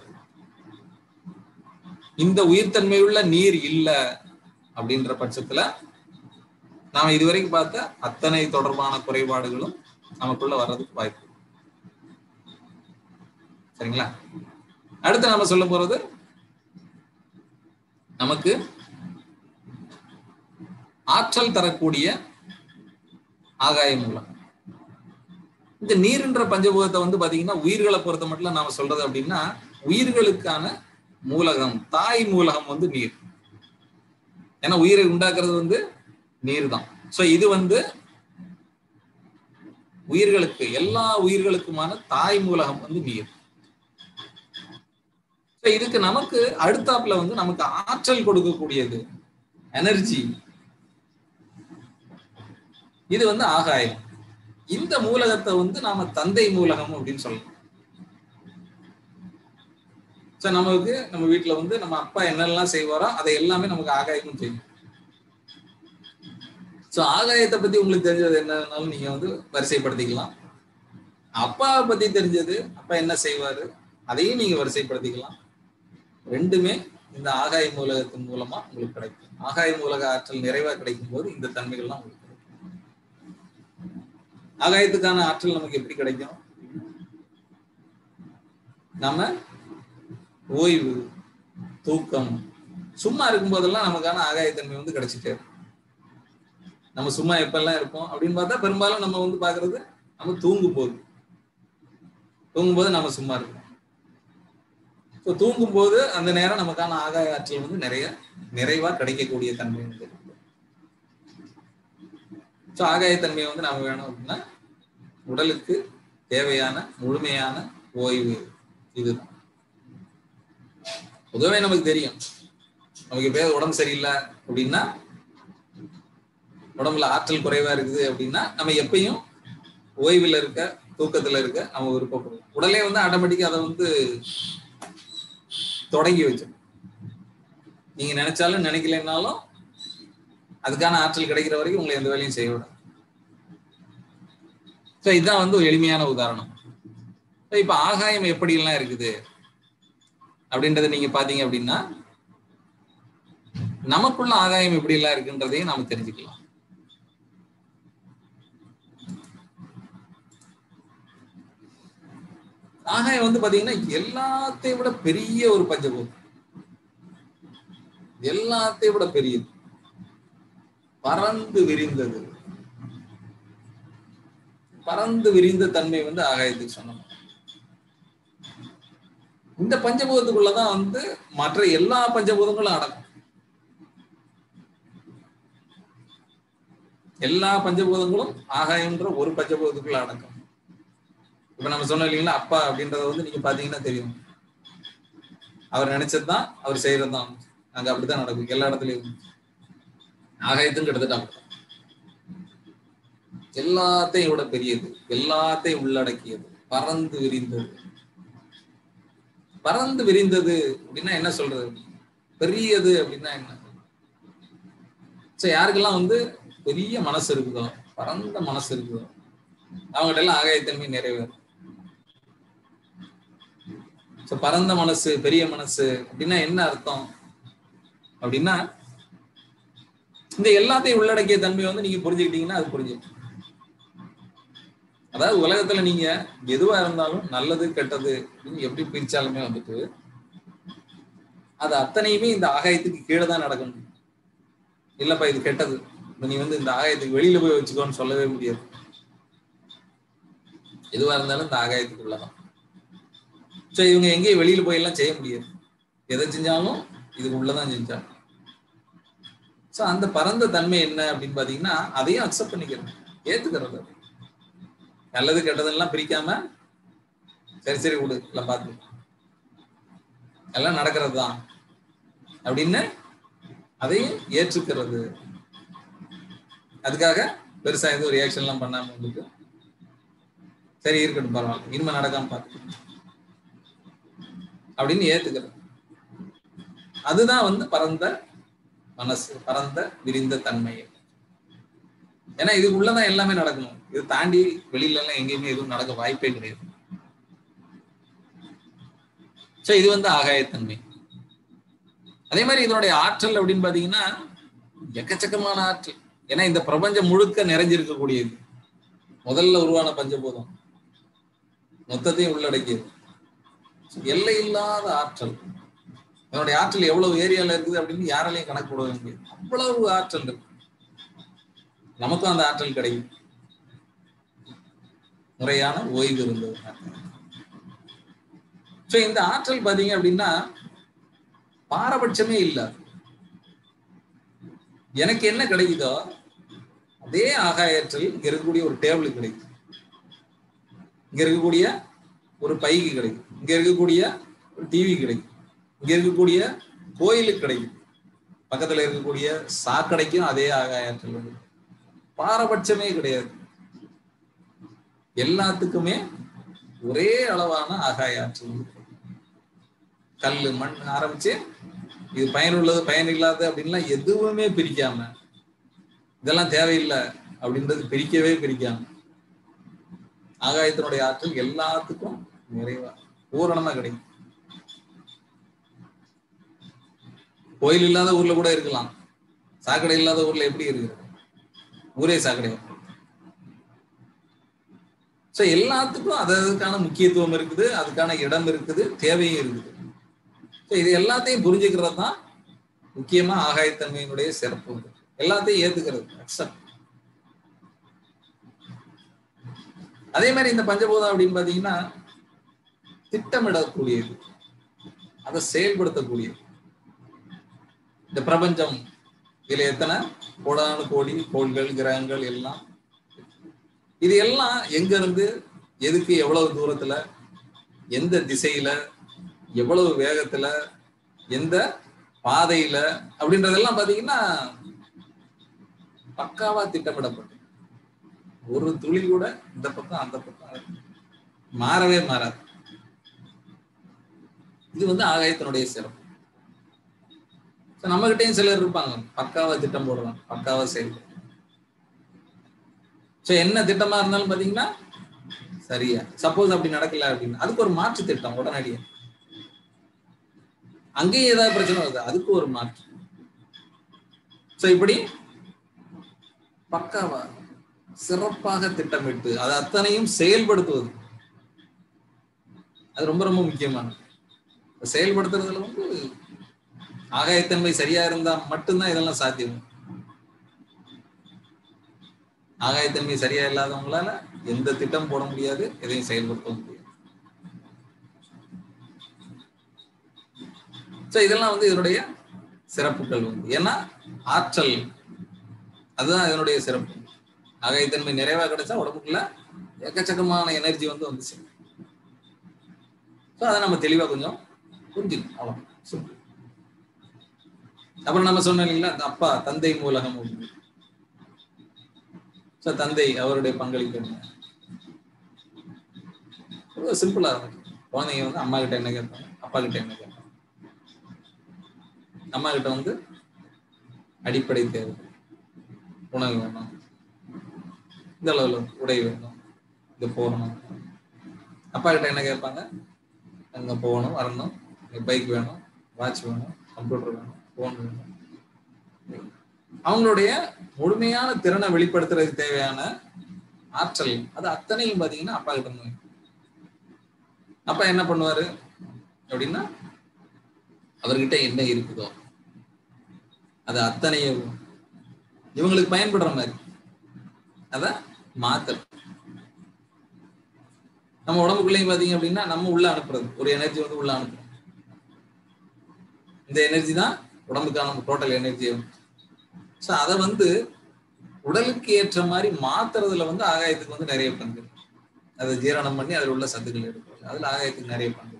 இந்த உயிர்த்தன்மையுள்ள நீர் இல்ல அப்படின்ற பட்சத்துல நாம இதுவரைக்கும் பார்த்த அத்தனை தொடர்பான குறைபாடுகளும் நமக்குள்ள வர்றதுக்கு வாய்ப்பு சரிங்களா அடுத்து நாம சொல்ல போறது நமக்கு ஆற்றல் தரக்கூடிய ஆகாய மூலம் இந்த நீர்ன்ற பஞ்சபூதத்தை வந்து பாத்தீங்கன்னா உயிர்களை பொறுத்த மட்டும் நாம சொல்றது அப்படின்னா உயிர்களுக்கான மூலகம் தாய் மூலகம் வந்து நீர் ஏன்னா உயிரை உண்டாக்குறது வந்து நீர் தான் சோ இது வந்து உயிர்களுக்கு எல்லா உயிர்களுக்குமான தாய் மூலகம் வந்து நீர் இதுக்கு நமக்கு அடுத்தாப்புல வந்து நமக்கு ஆற்றல் கொடுக்கக்கூடியது எனர்ஜி இது வந்து ஆகாயம் இந்த மூலகத்தை வந்து நாம தந்தை மூலகம் அப்படின்னு சொல்லலாம் சோ நமக்கு நம்ம வீட்டுல வந்து நம்ம அப்பா என்னெல்லாம் செய்வாரோ அதை எல்லாமே நமக்கு ஆகாயமும் செய்யும் சோ ஆகாயத்தை பத்தி உங்களுக்கு தெரிஞ்சது என்னன்னாலும் நீங்க வந்து வரிசைப்படுத்திக்கலாம் அப்பாவை பத்தி தெரிஞ்சது அப்பா என்ன செய்வாரு அதையும் நீங்க வரிசைப்படுத்திக்கலாம் ரெண்டுமே இந்த ஆகாய மூலகத்தின் மூலமா உங்களுக்கு கிடைக்கும் ஆகாய மூலக ஆற்றல் நிறைவா கிடைக்கும் போது இந்த தன்மைகள்லாம் உங்களுக்கு கிடைக்கும் ஆகாயத்துக்கான ஆற்றல் நமக்கு எப்படி கிடைக்கும் நம்ம ஓய்வு தூக்கம் சும்மா இருக்கும் போதெல்லாம் நமக்கான ஆகாயத்தன்மை வந்து கிடைச்சிட்டே இருக்கும் நம்ம சும்மா எப்பெல்லாம் இருப்போம் அப்படின்னு பார்த்தா பெரும்பாலும் நம்ம வந்து பாக்குறது நம்ம தூங்கும் போது தூங்கும் போது நம்ம சும்மா இருக்கோம் ஸோ தூங்கும் போது அந்த நேரம் நமக்கான ஆகாய ஆற்றல் வந்து நிறைய நிறைவா கிடைக்கக்கூடிய தன்மை வந்து இருக்கு ஸோ ஆகாயத்தன்மையை வந்து நம்ம வேணும் அப்படின்னா உடலுக்கு தேவையான முழுமையான ஓய்வு இதுதான் பொதுவே நமக்கு தெரியும் நமக்கு இப்போ உடம்பு சரியில்லை அப்படின்னா உடம்புல ஆற்றல் குறைவா இருக்குது அப்படின்னா நம்ம எப்பயும் ஓய்வில் இருக்க தூக்கத்துல இருக்க நம்ம விருப்பப்படுவோம் உடலே வந்து ஆட்டோமேட்டிக்கா அதை வந்து தொடங்கி வச்சிடும் நீங்க நினைச்சாலும் நினைக்கலைன்னாலும் அதுக்கான ஆற்றல் கிடைக்கிற வரைக்கும் உங்களை எந்த வேலையும் செய்ய விடும் ஸோ இதுதான் வந்து ஒரு எளிமையான உதாரணம் So, இப்ப ஆகாயம் எப்படி எல்லாம் இருக்குது அப்படின்றத நீங்க பாத்தீங்க அப்படின்னா நமக்குள்ள ஆகாயம் எப்படி எல்லாம் இருக்குன்றதையும் நாம தெரிஞ்சுக்கலாம் ஆகாயம் வந்து பாத்தீங்கன்னா எல்லாத்தையும் விட பெரிய ஒரு பஞ்சபூதம் எல்லாத்தையும் விட பெரியது பறந்து விரிந்தது பறந்து விரிந்த தன்மை வந்து ஆகாயத்துக்கு சொன்னோம் இந்த பஞ்சபூதத்துக்குள்ளதான் வந்து மற்ற எல்லா பஞ்சபூதங்களும் அடக்கும் எல்லா பஞ்சபூதங்களும் ஆகாயம்ன்ற ஒரு பஞ்சபூதத்துக்குள்ள அடக்கம் இப்ப நம்ம சொன்னோம் இல்லைங்களா அப்பா அப்படின்றத வந்து நீங்க பாத்தீங்கன்னா தெரியும் அவர் நினைச்சதுதான் அவர் செய்யறதுதான் அங்க அப்படித்தான் நடக்கும் எல்லா இடத்துலயும் ஆகாயத்தும் கிட்டத்தட்ட அப்படித்தான் எல்லாத்தையும் விட பெரியது எல்லாத்தையும் உள்ளடக்கியது பறந்து விரிந்தது பறந்து விரிந்தது அப்படின்னா என்ன சொல்றது பெரியது அப்படின்னா என்ன சோ யாருக்கெல்லாம் வந்து பெரிய மனசு இருக்குதோ பரந்த மனசு இருக்குதோ அவங்ககிட்ட எல்லாம் ஆகாயத்தன்மை நிறைவேறும் சோ பரந்த மனசு பெரிய மனசு அப்படின்னா என்ன அர்த்தம் அப்படின்னா இந்த எல்லாத்தையும் உள்ளடக்கிய தன்மை வந்து நீங்க புரிஞ்சுக்கிட்டீங்கன்னா அது புரிஞ்சுக்கிட்டு அதாவது உலகத்துல நீங்க எதுவா இருந்தாலும் நல்லது கெட்டது அப்படின்னு எப்படி பிரிச்சாலுமே வந்துட்டு அது அத்தனையுமே இந்த ஆகாயத்துக்கு கீழே தான் நடக்கணும் இல்லப்பா இது கெட்டது இப்ப நீ வந்து இந்த ஆகாயத்துக்கு வெளியில போய் வச்சுக்கோன்னு சொல்லவே முடியாது எதுவா இருந்தாலும் இந்த ஆகாயத்துக்குள்ளதான் சோ இவங்க எங்கேயும் வெளியில போய் எல்லாம் செய்ய முடியாது எதை செஞ்சாலும் இதுக்கு உள்ளதான் செஞ்சாங்க சோ அந்த பரந்த தன்மை என்ன அப்படின்னு பாத்தீங்கன்னா அதையும் அக்செப்ட் பண்ணிக்கிறது ஏத்துக்கிறது அது. நல்லது கெட்டதெல்லாம் பிரிக்காம சரி சரி விடு எல்லாம் பார்த்து எல்லாம் நடக்கிறது தான் அப்படின்னு அதையும் ஏற்றுக்கிறது அதுக்காக பெருசா எதுவும் ரியாக்ஷன் எல்லாம் பண்ணாம வந்துட்டு சரி இருக்கட்டும் பரவாயில்ல இனிமே நடக்காம பார்த்து அப்படின்னு ஏத்துக்கிறது அதுதான் வந்து பரந்த மனசு பரந்த விரிந்த தன்மை ஏன்னா இதுக்குள்ளதான் எல்லாமே நடக்கணும் இது தாண்டி வெளியில எல்லாம் எங்கேயுமே எதுவும் நடக்க வாய்ப்பே கிடையாது சோ இது வந்து ஆகாயத்தன்மை அதே மாதிரி இதனுடைய ஆற்றல் அப்படின்னு பாத்தீங்கன்னா எக்கச்சக்கமான ஆற்றல் ஏன்னா இந்த பிரபஞ்சம் முழுக்க நிறைஞ்சிருக்கக்கூடியது முதல்ல உருவான பஞ்சபூதம் மொத்தத்தையும் உள்ளடக்கியது எல்லை இல்லாத ஆற்றல் இதனுடைய ஆற்றல் எவ்வளவு ஏரியால இருக்குது அப்படின்னு யாராலையும் கணக்கு போட முடியாது அவ்வளவு ஆற்றல் இருக்கு நமக்கும் அந்த ஆற்றல் கிடைக்கும் முறையான ஓய்வு இருந்தது சோ இந்த ஆற்றல் பாத்தீங்க அப்படின்னா பாரபட்சமே இல்ல எனக்கு என்ன கிடைக்குதோ அதே ஆகாயற்றல் இங்க இருக்கக்கூடிய ஒரு டேபிளுக்கு கிடைக்கும் இங்க இருக்கக்கூடிய ஒரு பைக்கு கிடைக்கும் இங்க இருக்கக்கூடிய ஒரு டிவி கிடைக்கும் இங்க இருக்கக்கூடிய கோயிலுக்கு கிடைக்கும் பக்கத்துல இருக்கக்கூடிய சாக்கடைக்கும் அதே ஆகாயற்றல் கிடைக்கும் பாரபட்சமே கிடையாது எல்லாத்துக்குமே ஒரே அளவான ஆகாய ஆற்றல் இருக்கு. கல்லு மண் ஆரம்பிச்சு இது பயனுள்ளது பயன் இல்லாத அப்படின்லாம் எதுவுமே பிரிக்காம இதெல்லாம் தேவையில்லை அப்படின்றது பிரிக்கவே பிரிக்காம ஆகாயத்தினுடைய ஆற்றல் எல்லாத்துக்கும் நிறைவா பூரணமா கிடைக்கும் கோயில் இல்லாத ஊர்ல கூட இருக்கலாம் சாக்கடை இல்லாத ஊர்ல எப்படி இருக்குது ஊரே சாக்கடை சோ எல்லாத்துக்கும் அது அதுக்கான முக்கியத்துவம் இருக்குது அதுக்கான இடம் இருக்குது தேவையும் இருக்குது சோ இது எல்லாத்தையும் புரிஞ்சுக்கிறது தான் முக்கியமா ஆகாயத்தன்மையினுடைய சிறப்பு எல்லாத்தையும் ஏத்துக்கிறது அக்செப்ட் அதே மாதிரி இந்த பஞ்சபூதம் அப்படின்னு பாத்தீங்கன்னா திட்டமிடக்கூடியது அதை செயல்படுத்தக்கூடியது இந்த பிரபஞ்சம் இதுல எத்தனை கோடானு கோடி கோள்கள் கிரகங்கள் எல்லாம் இது எல்லாம் எங்க இருந்து எதுக்கு எவ்வளவு தூரத்துல எந்த திசையில எவ்வளவு வேகத்துல எந்த பாதையில அப்படின்றதெல்லாம் பாத்தீங்கன்னா பக்காவா திட்டமிடப்பட்டு ஒரு துளி கூட இந்த பக்கம் அந்த பக்கம் மாறவே மாறாது இது வந்து ஆகாயத்தினுடைய சிறப்பு நம்ம கிட்டயும் சிலர் இருப்பாங்க பக்காவா திட்டம் போடுறாங்க பக்காவா செயல்படுறாங்க சோ என்ன திட்டமா இருந்தாலும் பாத்தீங்கன்னா சரியா சப்போஸ் அப்படி நடக்கல அப்படின்னு அதுக்கு ஒரு மாற்று திட்டம் உடனடியா அங்கேயும் ஏதாவது பிரச்சனை வருது அதுக்கு ஒரு மாற்று சோ இப்படி பக்காவா சிறப்பாக திட்டமிட்டு அது அத்தனையும் செயல்படுத்துவது அது ரொம்ப ரொம்ப முக்கியமானது செயல்படுத்துறதுல வந்து ஆகாயத்தன்மை சரியா இருந்தா மட்டும்தான் இதெல்லாம் சாத்தியம் ஆகாயத்தன்மை சரியா இல்லாதவங்களால எந்த திட்டம் போட முடியாது எதையும் செயல்படுத்த முடியாது சோ இதெல்லாம் வந்து இதனுடைய சிறப்புகள் வந்து ஏன்னா ஆற்றல் அதுதான் இதனுடைய சிறப்பு ஆகாயத்தன்மை நிறைவா கிடைச்சா உடம்புக்குள்ள எக்கச்சக்கமான எனர்ஜி வந்து வந்து சேரும் ஸோ அதை நம்ம தெளிவா கொஞ்சம் புரிஞ்சுக்கணும் அவ்வளோ சிம்பிள் அப்புறம் நம்ம சொன்னோம் இல்லைங்களா அந்த அப்பா தந்தை மூலகம் அப்படின்னு ஸோ தந்தை அவருடைய பங்களிப்பு என்ன ரொம்ப சிம்பிளா இருக்கும் குழந்தைங்க வந்து அம்மா கிட்ட என்ன கேட்பாங்க அப்பா கிட்ட என்ன கேட்பாங்க அம்மா கிட்ட வந்து அடிப்படை தேவை உணவு வேணும் இந்த அளவுல உடை வேணும் இது போகணும் அப்பா கிட்ட என்ன கேட்பாங்க அங்க போகணும் வரணும் பைக் வேணும் வாட்ச் வேணும் கம்ப்யூட்டர் வேணும் போன் வேணும் அவங்களுடைய முழுமையான திறனை வெளிப்படுத்துறதுக்கு தேவையான ஆற்றல் அது அத்தனையும் பாத்தீங்கன்னா அப்பா கிட்ட இருந்து அப்பா என்ன பண்ணுவாரு அப்படின்னா அவர்கிட்ட என்ன இருக்குதோ அது அத்தனையும் இவங்களுக்கு பயன்படுற மாதிரி அத மாத்தல் நம்ம உடம்புக்குள்ளேயும் பாத்தீங்க அப்படின்னா நம்ம உள்ள அனுப்புறது ஒரு எனர்ஜி வந்து உள்ள அனுப்புறோம் இந்த எனர்ஜி தான் உடம்புக்கான டோட்டல் எனர்ஜி ஸோ அதை வந்து உடலுக்கு ஏற்ற மாதிரி மாத்துறதுல வந்து ஆகாயத்துக்கு வந்து நிறைய பங்கு அதை ஜீரணம் பண்ணி அதில் உள்ள சத்துக்கள் எடுக்கிறது அதுல ஆகாயத்துக்கு நிறைய பங்கு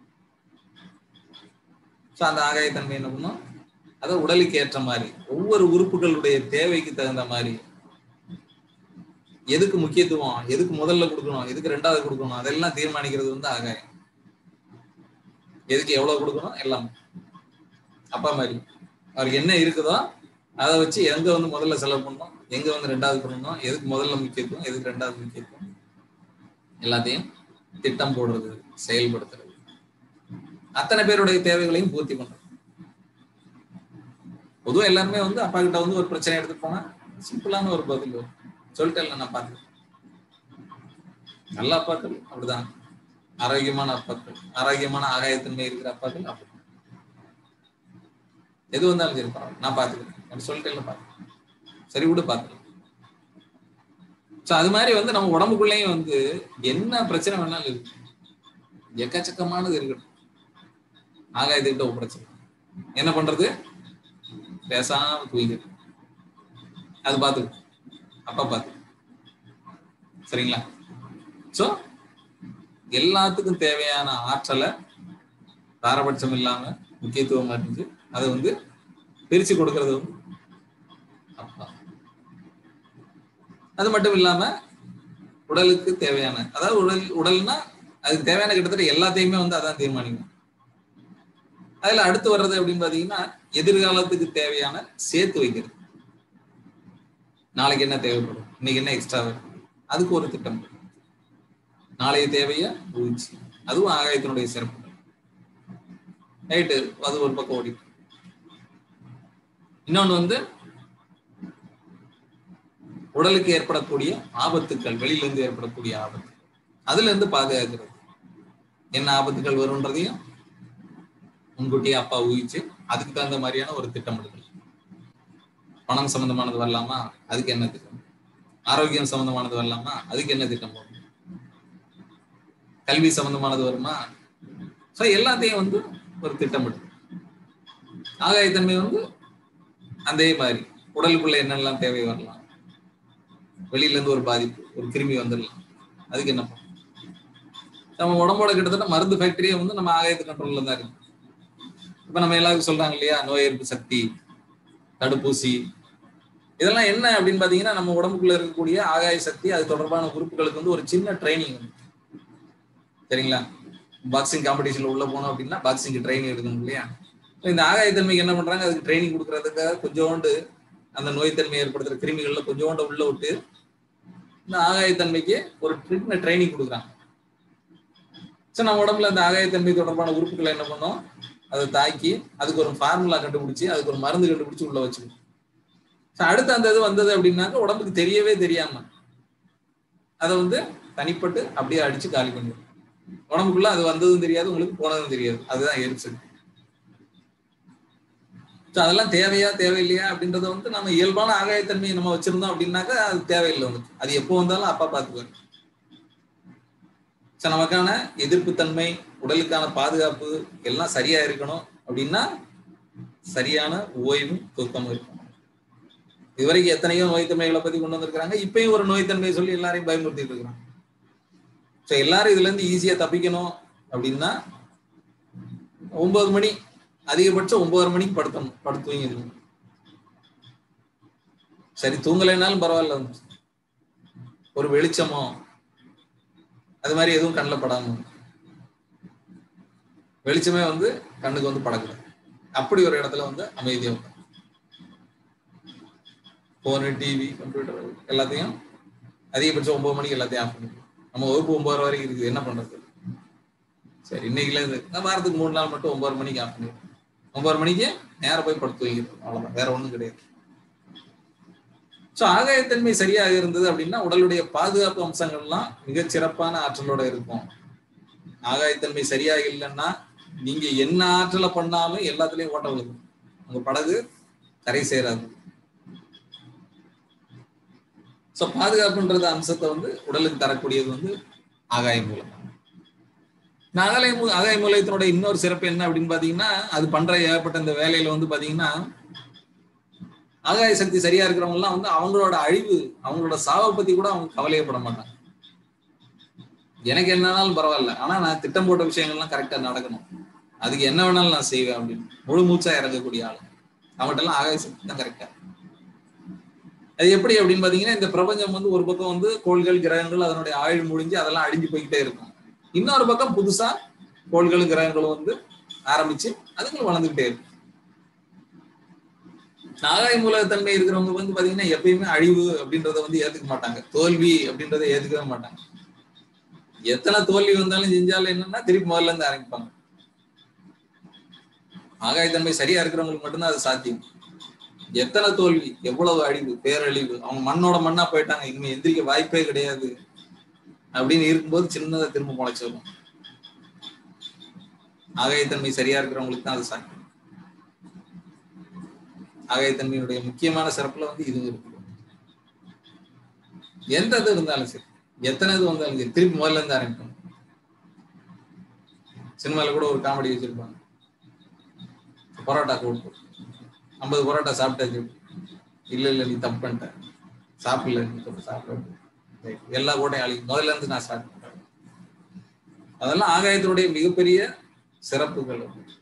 ஸோ அந்த ஆகாயத்தன்மை என்ன பண்ணும் அதை உடலுக்கு ஏற்ற மாதிரி ஒவ்வொரு உறுப்புகளுடைய தேவைக்கு தகுந்த மாதிரி எதுக்கு முக்கியத்துவம் எதுக்கு முதல்ல கொடுக்கணும் எதுக்கு ரெண்டாவது கொடுக்கணும் அதெல்லாம் தீர்மானிக்கிறது வந்து ஆகாயம் எதுக்கு எவ்வளவு கொடுக்கணும் எல்லாம் அப்பா மாதிரி அவருக்கு என்ன இருக்குதோ அதை வச்சு எங்க வந்து முதல்ல செலவு பண்ணணும் எங்க வந்து ரெண்டாவது பண்ணணும் எதுக்கு முதல்ல முக்கியத்துவம் எதுக்கு ரெண்டாவது முக்கியத்துவம் எல்லாத்தையும் திட்டம் போடுறது செயல்படுத்துறது அத்தனை பேருடைய தேவைகளையும் பூர்த்தி பண்றது பொதுவாக எல்லாருமே வந்து அப்பா கிட்ட வந்து ஒரு பிரச்சனை எடுத்துட்டு போனா சிம்பிளான ஒரு பதில் வரும் சொல்லிட்டேன் நான் பார்த்து நல்ல அப்பாக்கள் அப்படிதான் ஆரோக்கியமான அப்பாக்கள் ஆரோக்கியமான ஆகாயத்தன்மை இருக்கிற அப்பாக்கள் அப்படி எது வந்தாலும் சரி பரவாயில்ல நான் பாத்துக்கிறேன் சொல்லிட்டேன் பார்த்து சரி விடு பார்த்துக்கலாம் ஸோ அது மாதிரி வந்து நம்ம உடம்புக்குள்ளேயும் வந்து என்ன பிரச்சனை வேணாலும் இருக்கு எக்கச்சக்கமானது இருக்கட்டும் ஆகாயத்துக்கிட்ட ஒப்படைச்சிடும் என்ன பண்றது பேசாம தூங்கிடும் அது பார்த்துக்கும் அப்பா பார்த்து சரிங்களா ஸோ எல்லாத்துக்கும் தேவையான ஆற்றலை பாரபட்சம் இல்லாம முக்கியத்துவம் அறிஞ்சு அதை வந்து பிரிச்சு கொடுக்கறது வந்து அப்பா அது மட்டும் இல்லாம உடலுக்கு தேவையான அதாவது உடல் உடல்னா அதுக்கு தேவையான கிட்டத்தட்ட எல்லாத்தையுமே வந்து அதான் தீர்மானிக்கும் அதுல அடுத்து வர்றது அப்படின்னு பாத்தீங்கன்னா எதிர்காலத்துக்கு தேவையான சேர்த்து வைக்கிறது நாளைக்கு என்ன தேவைப்படும் இன்னைக்கு என்ன எக்ஸ்ட்ரா வரும் அதுக்கு ஒரு திட்டம் நாளைய தேவைய ஊழ்ச்சி அதுவும் ஆகாயத்தினுடைய சிறப்பு ரைட்டு அது ஒரு பக்கம் ஓடி இன்னொன்னு வந்து உடலுக்கு ஏற்படக்கூடிய ஆபத்துக்கள் வெளியில இருந்து ஏற்படக்கூடிய ஆபத்து அதுல இருந்து பாதுகாக்கிறது என்ன ஆபத்துகள் வரும்ன்றதையும் முன்கூட்டியே அப்பா ஊகிச்சு அதுக்கு தகுந்த மாதிரியான ஒரு திட்டமிடுதல் பணம் சம்பந்தமானது வரலாமா அதுக்கு என்ன திட்டம் ஆரோக்கியம் சம்பந்தமானது வரலாமா அதுக்கு என்ன திட்டம் போடணும் கல்வி சம்பந்தமானது வருமா ஸோ எல்லாத்தையும் வந்து ஒரு திட்டமிடும் ஆகாயத்தன்மை வந்து அதே மாதிரி உடலுக்குள்ள என்னெல்லாம் தேவை வரலாம் வெளியில இருந்து ஒரு பாதிப்பு ஒரு கிருமி வந்துடலாம் அதுக்கு என்ன பண்ணணும் நம்ம உடம்போட கிட்டத்தட்ட மருந்து ஃபேக்டரியே வந்து நம்ம ஆகாயத்து கண்ட்ரோல்ல தான் இருக்கு இப்ப நம்ம எல்லாருக்கும் சொல்றாங்க இல்லையா நோய் எதிர்ப்பு சக்தி தடுப்பூசி இதெல்லாம் என்ன அப்படின்னு பாத்தீங்கன்னா நம்ம உடம்புக்குள்ள இருக்கக்கூடிய ஆகாய சக்தி அது தொடர்பான உறுப்புகளுக்கு வந்து ஒரு சின்ன ட்ரைனிங் சரிங்களா பாக்ஸிங் காம்படிஷன்ல உள்ள போனோம் அப்படின்னா பாக்ஸிங் ட்ரைனிங் எடுக்கணும் இல்லையா So இந்த ஆகாயத்தன்மைக்கு என்ன பண்றாங்க அதுக்கு ட்ரைனிங் கொடுக்கறதுக்காக கொஞ்சோண்டு அந்த நோய்த்தன்மை ஏற்படுத்துற கிருமிகள்ல கொஞ்சோண்டு உள்ள விட்டு இந்த ஆகாயத்தன்மைக்கு ஒரு சின்ன ட்ரைனிங் கொடுக்குறாங்க ஸோ நம்ம உடம்புல அந்த ஆகாயத்தன்மை தொடர்பான உறுப்புகளை என்ன பண்ணோம் அதை தாக்கி அதுக்கு ஒரு ஃபார்முலா கண்டுபிடிச்சி அதுக்கு ஒரு மருந்து கண்டுபிடிச்சி உள்ள வச்சுக்கணும் ஸோ அடுத்து அந்த இது வந்தது அப்படின்னாக்க உடம்புக்கு தெரியவே தெரியாம அதை வந்து தனிப்பட்டு அப்படியே அடிச்சு காலி பண்ணிடும் உடம்புக்குள்ள அது வந்ததும் தெரியாது உங்களுக்கு போனதும் தெரியாது அதுதான் எரிச்சல் ஸோ அதெல்லாம் தேவையா தேவையில்லையா அப்படின்றத வந்து நம்ம இயல்பான ஆகாயத்தன்மையை நம்ம வச்சிருந்தோம் அப்படின்னாக்கா அது தேவையில்லை உங்களுக்கு அது எப்போ வந்தாலும் அப்பா பார்த்துக்குவாரு ஸோ நமக்கான எதிர்ப்பு தன்மை உடலுக்கான பாதுகாப்பு எல்லாம் சரியா இருக்கணும் அப்படின்னா சரியான ஓய்வும் தூக்கமும் இருக்கணும் இதுவரைக்கும் எத்தனையோ நோய்த்தன்மைகளை பத்தி கொண்டு வந்திருக்கிறாங்க இப்பயும் ஒரு நோய்த்தன்மையை சொல்லி எல்லாரையும் பயமுறுத்திட்டு இருக்கிறாங்க ஸோ எல்லாரும் இதுல இருந்து ஈஸியா தப்பிக்கணும் அப்படின்னா ஒன்பது மணி அதிகபட்சம் ஒன்பதரை மணிக்கு படுத்தணும் படுத்து தூங்கிடணும் சரி தூங்கலைனாலும் பரவாயில்ல ஒரு வெளிச்சமோ அது மாதிரி எதுவும் கண்ணில் படாம வெளிச்சமே வந்து கண்ணுக்கு வந்து படக்கூடாது அப்படி ஒரு இடத்துல வந்து அமைதியா உட்காரும் போனு டிவி கம்ப்யூட்டர் எல்லாத்தையும் அதிகபட்சம் ஒன்பது மணிக்கு எல்லாத்தையும் ஆஃப் பண்ணிடுவோம் நம்ம வகுப்பு ஒன்பது வரைக்கும் இருக்குது என்ன பண்றது சரி இன்னைக்குல இது நான் வாரத்துக்கு மூணு நாள் மட்டும் ஒன்பது மணிக்கு ஆஃப் பண்ணிடுவோம் ஒன்பது மணிக்கு நேரம் போய் படுத்து தூங்கிடுவோம் அவ்வளவுதான் வேற ஒண்ணும் கிடையாது ஸோ ஆகாயத்தன்மை சரியாக இருந்தது அப்படின்னா உடலுடைய பாதுகாப்பு அம்சங்கள்லாம் மிகச் சிறப்பான ஆற்றலோட இருக்கும் ஆகாயத்தன்மை சரியாக இல்லைன்னா நீங்க என்ன ஆற்றலை பண்ணாலும் எல்லாத்துலயும் ஓட்ட விழுகும் உங்க படகு கரை சேராது ஸோ பாதுகாப்புன்றது அம்சத்தை வந்து உடலுக்கு தரக்கூடியது வந்து ஆகாய மூலம் ஆகாய மூ ஆகாய மூலயத்தினோட இன்னொரு சிறப்பு என்ன அப்படின்னு பாத்தீங்கன்னா அது பண்ற ஏகப்பட்ட இந்த வேலையில வந்து பாத்தீங்கன்னா ஆகாய சக்தி சரியா இருக்கிறவங்க எல்லாம் வந்து அவங்களோட அழிவு அவங்களோட சாவை பத்தி கூட அவங்க கவலையப்பட மாட்டாங்க எனக்கு என்னன்னாலும் பரவாயில்ல ஆனா நான் திட்டம் போட்ட விஷயங்கள்லாம் கரெக்டா நடக்கணும் அதுக்கு என்ன வேணாலும் நான் செய்வேன் அப்படின்னு முழு மூச்சா இறங்கக்கூடிய ஆள் அவங்ககிட்ட எல்லாம் ஆகாய சக்தி தான் கரெக்டா அது எப்படி அப்படின்னு பாத்தீங்கன்னா இந்த பிரபஞ்சம் வந்து ஒரு பக்கம் வந்து கோள்கள் கிரகங்கள் அதனுடைய ஆயுள் முடிஞ்சு அதெல்லாம் அழிஞ்சு போய்கிட்டே இருக்கும் இன்னொரு பக்கம் புதுசா கோள்களும் கிரகங்களும் வந்து ஆரம்பிச்சு அதுங்களும் வளர்ந்துகிட்டே இருக்கும் ஆகாய மூலத்தன்மை இருக்கிறவங்க வந்து பாத்தீங்கன்னா எப்பயுமே அழிவு அப்படின்றத வந்து ஏத்துக்க மாட்டாங்க தோல்வி அப்படின்றத ஏத்துக்கவே மாட்டாங்க எத்தனை தோல்வி வந்தாலும் செஞ்சாலும் என்னன்னா திருப்பி முதல்ல இருந்து ஆரம்பிப்பாங்க ஆகாயத்தன்மை சரியா இருக்கிறவங்களுக்கு மட்டும்தான் அது சாத்தியம் எத்தனை தோல்வி எவ்வளவு அழிவு பேரழிவு அவங்க மண்ணோட மண்ணா போயிட்டாங்க இனிமே எந்திரிக்க வாய்ப்பே கிடையாது அப்படின்னு இருக்கும்போது சின்னதா திரும்ப முளைச்சு வரும் ஆகாயத்தன்மை சரியா இருக்கிறவங்களுக்கு தான் அது சாத்தியம் ஆகாயத்தன்மையுடைய முக்கியமான சிறப்புல வந்து இது இருக்கு எந்த இது இருந்தாலும் சரி எத்தனை இது வந்தாலும் சரி திருப்பி முதல்ல இருந்து ஆரம்பிக்கணும் சினிமால கூட ஒரு காமெடி வச்சிருப்பாங்க பரோட்டா கூட்டு ஐம்பது பரோட்டா சாப்பிட்டாச்சு இல்ல இல்ல நீ தப்பு பண்ணிட்ட சாப்பிடல நீ சொல்லு சாப்பிட எல்லா கூட்டையும் அழி முதல்ல இருந்து நான் ஸ்டார்ட் பண்றேன் அதெல்லாம் ஆகாயத்தினுடைய மிகப்பெரிய சிறப்புகள்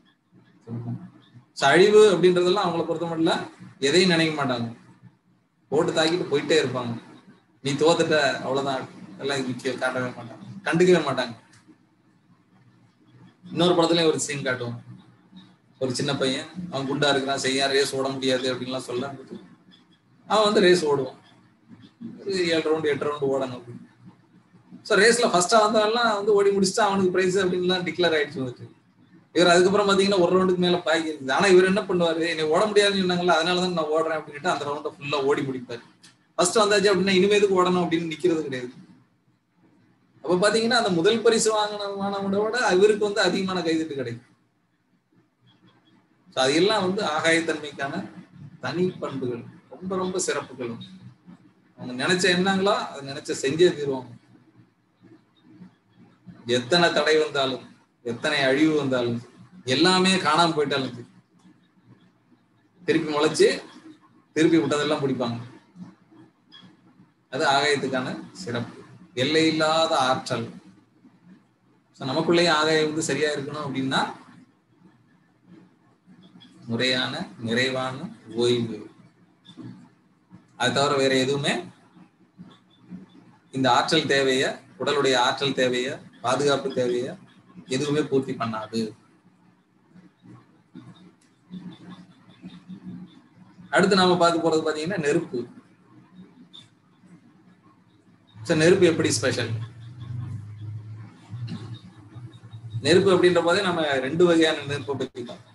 அழிவு அப்படின்றதெல்லாம் அவங்கள பொறுத்த மட்டும் இல்ல எதையும் நினைக்க மாட்டாங்க போட்டு தாக்கிட்டு போயிட்டே இருப்பாங்க நீ தோத்துட்ட அவ்வளவுதான் எல்லாம் முக்கிய காட்டவே மாட்டாங்க கண்டுக்கவே மாட்டாங்க இன்னொரு படத்துலயும் ஒரு சீன் காட்டுவோம் ஒரு சின்ன பையன் அவன் குண்டா இருக்கிறான் செய்யா ரேஸ் ஓட முடியாது அப்படின்லாம் சொல்ல அவன் வந்து ரேஸ் ஓடுவான் ஒரு ஏழு ரவுண்டு எட்டு ரவுண்டு ஓடணும் அப்படின்னு ஸோ ரேஸ்ல ஃபர்ஸ்டா வந்தவெல்லாம் வந்து ஓடி முடிச்சுட்டு அவனுக்கு பிரைஸ் அப்படின்லாம் டிக்ளேர் ஆயிடுச்சு வந்துட்டு இவர் அதுக்கப்புறம் பாத்தீங்கன்னா ஒரு ரவுண்டுக்கு மேல பாய்க்கு இருக்குது ஆனா இவர் என்ன பண்ணுவாரு என்னை ஓட முடியாதுன்னு சொன்னாங்கல்ல அதனாலதான் நான் ஓடுறேன் அப்படின்ட்டு அந்த ரவுண்டை ஃபுல்லா ஓடி முடிப்பாரு ஃபர்ஸ்ட் வந்தாச்சு அப்படின்னா இனிமேதுக்கு ஓடணும் அப்படின்னு நிக்கிறது கிடையாது அப்ப பாத்தீங்கன்னா அந்த முதல் பரிசு வாங்கினவனோட விட இவருக்கு வந்து அதிகமான கைதட்டு கிடைக்கும் அது எல்லாம் வந்து ஆகாயத்தன்மைக்கான தனி பண்புகள் ரொம்ப ரொம்ப சிறப்புகள் அவங்க நினைச்ச எண்ணங்களா அதை நினைச்ச செஞ்சே தீருவாங்க எத்தனை தடை வந்தாலும் எத்தனை அழிவு வந்தாலும் எல்லாமே காணாம போயிட்டாலும் சரி. திருப்பி முளைச்சு திருப்பி விட்டதெல்லாம் பிடிப்பாங்க அது ஆகாயத்துக்கான சிறப்பு எல்லையில்லாத ஆற்றல் So, நமக்குள்ளேயே ஆகாயம் வந்து சரியா இருக்கணும் அப்படின்னா முறையான நிறைவான ஓய்வு அது தவிர வேற எதுவுமே இந்த ஆற்றல் தேவைய உடலுடைய ஆற்றல் தேவைய பாதுகாப்பு தேவைய எதுவுமே பூர்த்தி பண்ணாது அடுத்து நாம பார்க்க போறது பாத்தீங்கன்னா நெருப்பு So, நெருப்பு எப்படி ஸ்பெஷல் நெருப்பு அப்படின்ற போதே நம்ம ரெண்டு வகையான நெருப்பை பத்தி பார்த்தோம்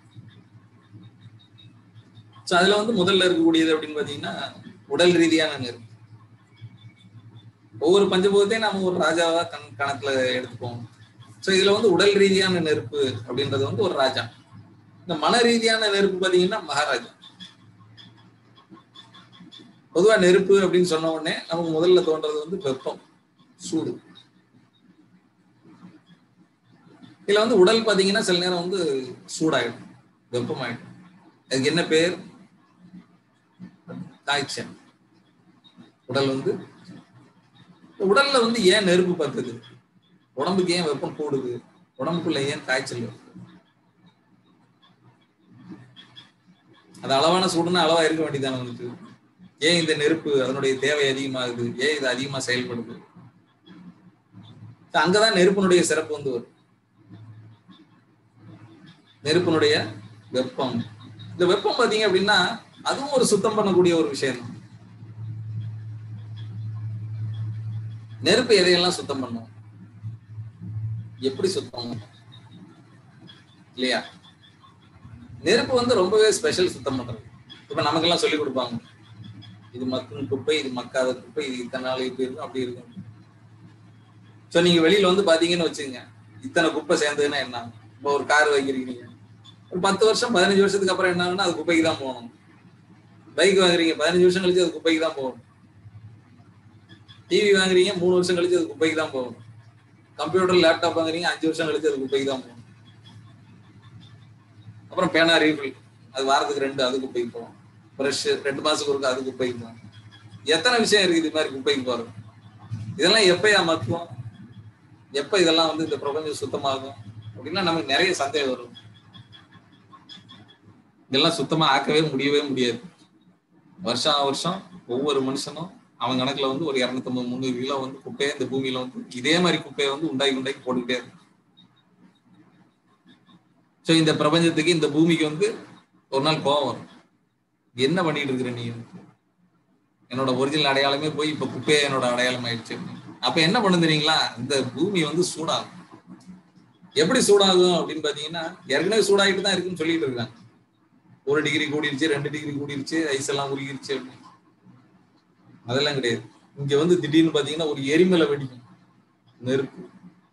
ஸோ அதுல வந்து முதல்ல இருக்கக்கூடியது அப்படின்னு பாத்தீங்கன்னா உடல் ரீதியான நெருப்பு ஒவ்வொரு பஞ்சபூதத்தையும் நம்ம ஒரு ராஜாவா கண் கணக்குல எடுத்துப்போம் ஸோ இதுல வந்து உடல் ரீதியான நெருப்பு அப்படின்றது வந்து ஒரு ராஜா இந்த மன ரீதியான நெருப்பு பாத்தீங்கன்னா மகாராஜா பொதுவா நெருப்பு அப்படின்னு சொன்ன உடனே நமக்கு முதல்ல தோன்றது வந்து வெப்பம் சூடு இதுல வந்து உடல் பாத்தீங்கன்னா சில நேரம் வந்து சூடாயிடும் வெப்பமாயிடும் அதுக்கு என்ன பேர் காய்ச்சல் உடல் வந்து உடல்ல வந்து ஏன் நெருப்பு பத்துது உடம்புக்கு ஏன் வெப்பம் கூடுது உடம்புக்குள்ள ஏன் காய்ச்சல் வருது அது அளவான சூடுன்னா அளவா இருக்க வேண்டியதானே வந்துட்டு ஏன் இந்த நெருப்பு அதனுடைய தேவை அதிகமாகுது ஏன் இது அதிகமா செயல்படுது அங்கதான் நெருப்பினுடைய சிறப்பு வந்து வரும் நெருப்பினுடைய வெப்பம் இந்த வெப்பம் பாத்தீங்க அப்படின்னா அதுவும் ஒரு சுத்தம் பண்ணக்கூடிய ஒரு விஷயம் தான் நெருப்பு எதையெல்லாம் சுத்தம் பண்ணும் எப்படி சுத்தம் இல்லையா நெருப்பு வந்து ரொம்பவே ஸ்பெஷல் சுத்தம் பண்றது இப்ப நமக்கெல்லாம் சொல்லி கொடுப்பாங்க இது மக்கும் குப்பை இது மக்காத குப்பை இது இத்தனை நாள் இப்படி இருக்கும் அப்படி இருக்கும் சோ நீங்க வெளியில வந்து பாத்தீங்கன்னு வச்சுங்க இத்தனை குப்பை சேர்ந்ததுன்னா என்ன இப்போ ஒரு கார் வாங்கிருக்கீங்க ஒரு பத்து வருஷம் பதினஞ்சு வருஷத்துக்கு அப்புறம் என்ன ஆகும்னா அது குப்பைக்கு தான் போகணும் பைக் வாங்குறீங்க பதினஞ்சு வருஷம் கழிச்சு அது குப்பைக்கு தான் போகணும் டிவி வாங்குறீங்க மூணு வருஷம் கழிச்சு அது குப்பைக்கு தான் போகணும் கம்ப்யூட்டர் லேப்டாப் வாங்குறீங்க அஞ்சு வருஷம் கழிச்சு அது குப்பைக்கு தான் போகணும் அப்புறம் பேனா ரீஃபில் அது வாரத்துக்கு ரெண்டு அது குப்பைக்கு போகும் ப்ரஷ் ரெண்டு மாசத்துக்கு ஒருக்கா அது குப்பைக்கு போகும் எத்தனை விஷயம் இருக்கு இது மாதிரி குப்பைக்கு போறது இதெல்லாம் எப்பயா மக்குவோம் எப்ப இதெல்லாம் வந்து இந்த பிரபஞ்சம் சுத்தமாகும் அப்படின்னா நமக்கு நிறைய சந்தேகம் வரும் இதெல்லாம் சுத்தமா ஆக்கவே முடியவே முடியாது வருஷம் வருஷம் ஒவ்வொரு மனுஷனும் அவன் கணக்குல வந்து ஒரு இரநூத்தம்பது முந்நூறு கிலோ வந்து குப்பையை இந்த பூமியில வந்து இதே மாதிரி குப்பையை வந்து உண்டாக்கி உண்டாக்கி போட்டுக்கிட்டே இருக்கு சோ இந்த பிரபஞ்சத்துக்கு இந்த பூமிக்கு வந்து ஒரு நாள் கோவம் வரும் என்ன பண்ணிட்டு இருக்கிற நீ என்னோட ஒரிஜினல் அடையாளமே போய் இப்ப குப்பையே என்னோட அடையாளம் ஆயிடுச்சு அப்ப என்ன பண்ணு தெரியுங்களா இந்த பூமி வந்து சூடாகும் எப்படி சூடாகும் அப்படின்னு பாத்தீங்கன்னா ஏற்கனவே சூடாகிட்டு தான் இருக்குன்னு சொல்லிட்டு இருக்காங்க ஒரு டிகிரி கூடிருச்சு ரெண்டு டிகிரி கூடிருச்சு ஐஸ் எல்லாம் உருகிருச்சு அப்படின்னு அதெல்லாம் கிடையாது இங்க வந்து திடீர்னு பாத்தீங்கன்னா ஒரு எரிமலை வெடிக்கும் நெருப்பு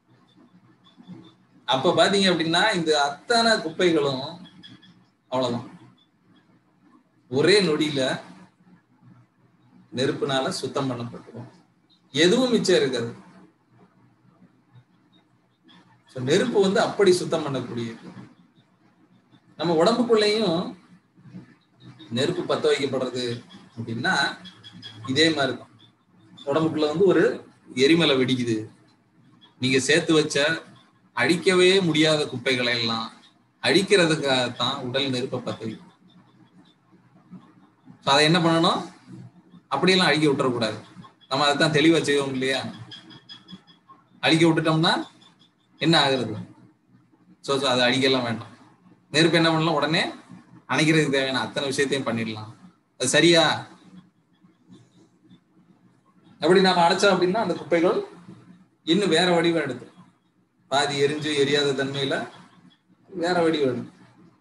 அப்ப பாத்தீங்க அப்படின்னா இந்த அத்தனை குப்பைகளும் அவ்வளவுதான் ஒரே நொடியில நெருப்புனால சுத்தம் பண்ணப்பட்டுரும் எதுவும் மிச்சம் இருக்காது So, நெருப்பு வந்து அப்படி சுத்தம் பண்ணக்கூடியது நம்ம உடம்புக்குள்ளேயும் நெருப்பு பத்த வைக்கப்படுறது அப்படின்னா இதே மாதிரி தான் உடம்புக்குள்ள வந்து ஒரு எரிமலை வெடிக்குது நீங்க சேர்த்து வச்ச அழிக்கவே முடியாத குப்பைகளை எல்லாம் அழிக்கிறதுக்காகத்தான் உடல் நெருப்பை பத்த வைக்கும் So, அதை என்ன பண்ணணும் அப்படியெல்லாம் அழிக்க விட்டுறக்கூடாது நம்ம அதைத்தான் தெளிவா செய்வோம் இல்லையா அழிக்க விட்டுட்டோம்னா என்ன ஆகுறது ஸோ ஸோ அதை அழிக்கலாம் வேண்டாம் நெருப்பு என்ன பண்ணலாம் உடனே அணைக்கிறதுக்கு தேவையான அத்தனை விஷயத்தையும் பண்ணிடலாம் அது சரியா அப்படி நாம அடைச்சோம் அப்படின்னா அந்த குப்பைகள் இன்னும் வேற வடிவம் எடுத்து பாதி எரிஞ்சு எரியாத தன்மையில வேற வடிவம் எடுத்து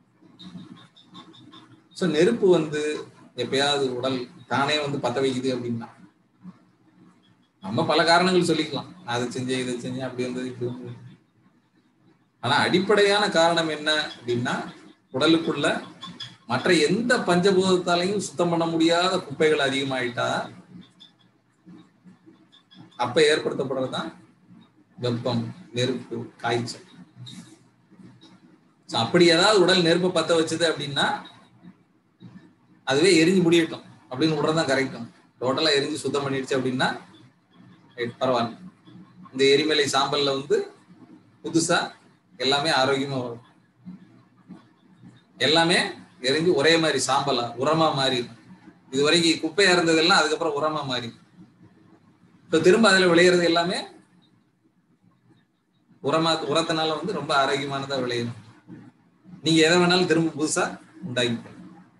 ஸோ நெருப்பு வந்து எப்பயாவது உடல் தானே வந்து பத்த வைக்குது அப்படின்னா நம்ம பல காரணங்கள் சொல்லிக்கலாம் நான் அதை செஞ்சேன் இதை செஞ்சேன் அப்படி வந்தது இப்படி வந்தது ஆனா அடிப்படையான காரணம் என்ன அப்படின்னா உடலுக்குள்ள மற்ற எந்த பஞ்சபூதத்தாலையும் சுத்தம் பண்ண முடியாத குப்பைகள் அதிகமாயிட்டா அப்ப ஏற்படுத்தப்படுறதுதான் வெப்பம் நெருப்பு காய்ச்சல் So, அப்படி ஏதாவது உடல் நெருப்பை பத்த வச்சது அப்படின்னா அதுவே எரிஞ்சு முடியட்டும் அப்படின்னு விடுறதுதான் கரெக்டும் டோட்டலா எரிஞ்சு சுத்தம் பண்ணிடுச்சு அப்படின்னா ரைட், பரவாயில்ல இந்த எரிமலை சாம்பல்ல வந்து புதுசா எல்லாமே ஆரோக்கியமா வரும் எல்லாமே எரிஞ்சு ஒரே மாதிரி சாம்பலா உரமா மாறி இது வரைக்கும் குப்பையா இருந்ததெல்லாம் அதுக்கப்புறம் உரமா மாறி இப்ப திரும்ப அதுல விளையிறது எல்லாமே உரமா உரத்தினால வந்து ரொம்ப ஆரோக்கியமானதா விளையும் நீங்க எதை வேணாலும் திரும்ப புதுசா உண்டாக்கிக்கலாம்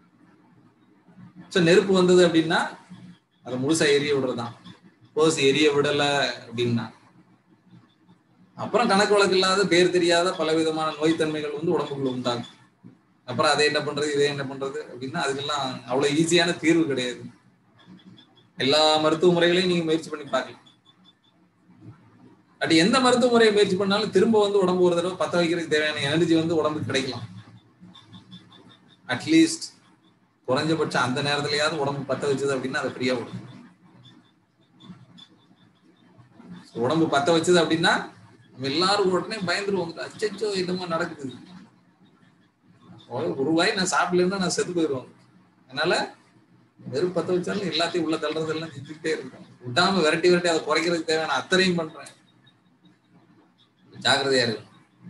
சோ நெருப்பு வந்தது அப்படின்னா அதை முழுசா எரிய விடுறதுதான் போஸ் எரிய விடல அப்படின்னா அப்புறம் கணக்கு வழக்கு இல்லாத பேர் தெரியாத பல விதமான நோய்த்தன்மைகள் வந்து உடம்புக்குள்ள உண்டாகும் அப்புறம் அதை என்ன பண்றது இதை என்ன பண்றது அப்படின்னா அதுக்கெல்லாம் அவ்வளவு ஈஸியான தீர்வு கிடையாது எல்லா மருத்துவ முறைகளையும் நீங்க முயற்சி பண்ணி பார்க்கலாம் அப்படி எந்த மருத்துவ முறையை முயற்சி பண்ணாலும் திரும்ப வந்து உடம்பு ஒரு தடவை பத்த வைக்கிறதுக்கு தேவையான எனர்ஜி வந்து உடம்புக்கு கிடைக்கலாம் அட்லீஸ்ட் குறைஞ்சபட்சம் அந்த நேரத்துலயாவது உடம்பு பத்த வச்சது அப்படின்னா அதை ஃப்ரீயா விடும் உடம்பு பத்த வச்சது அப்படின்னா நம்ம எல்லாரும் உடனே பயந்துருவோம் அச்சச்சோ என்னமோ நடக்குது ஒரு வாய் நான் சாப்பிடலன்னா நான் செத்து போயிடுவேன் அதனால வெறும் பத்த வச்சாலும் எல்லாத்தையும் உள்ள தள்ளுறதெல்லாம் செஞ்சுக்கிட்டே இருக்கும் விட்டாம விரட்டி விரட்டி அதை குறைக்கிறதுக்கு தேவையான அத்தனையும் பண்றேன் ஜாக்கிரதையா இருக்கும்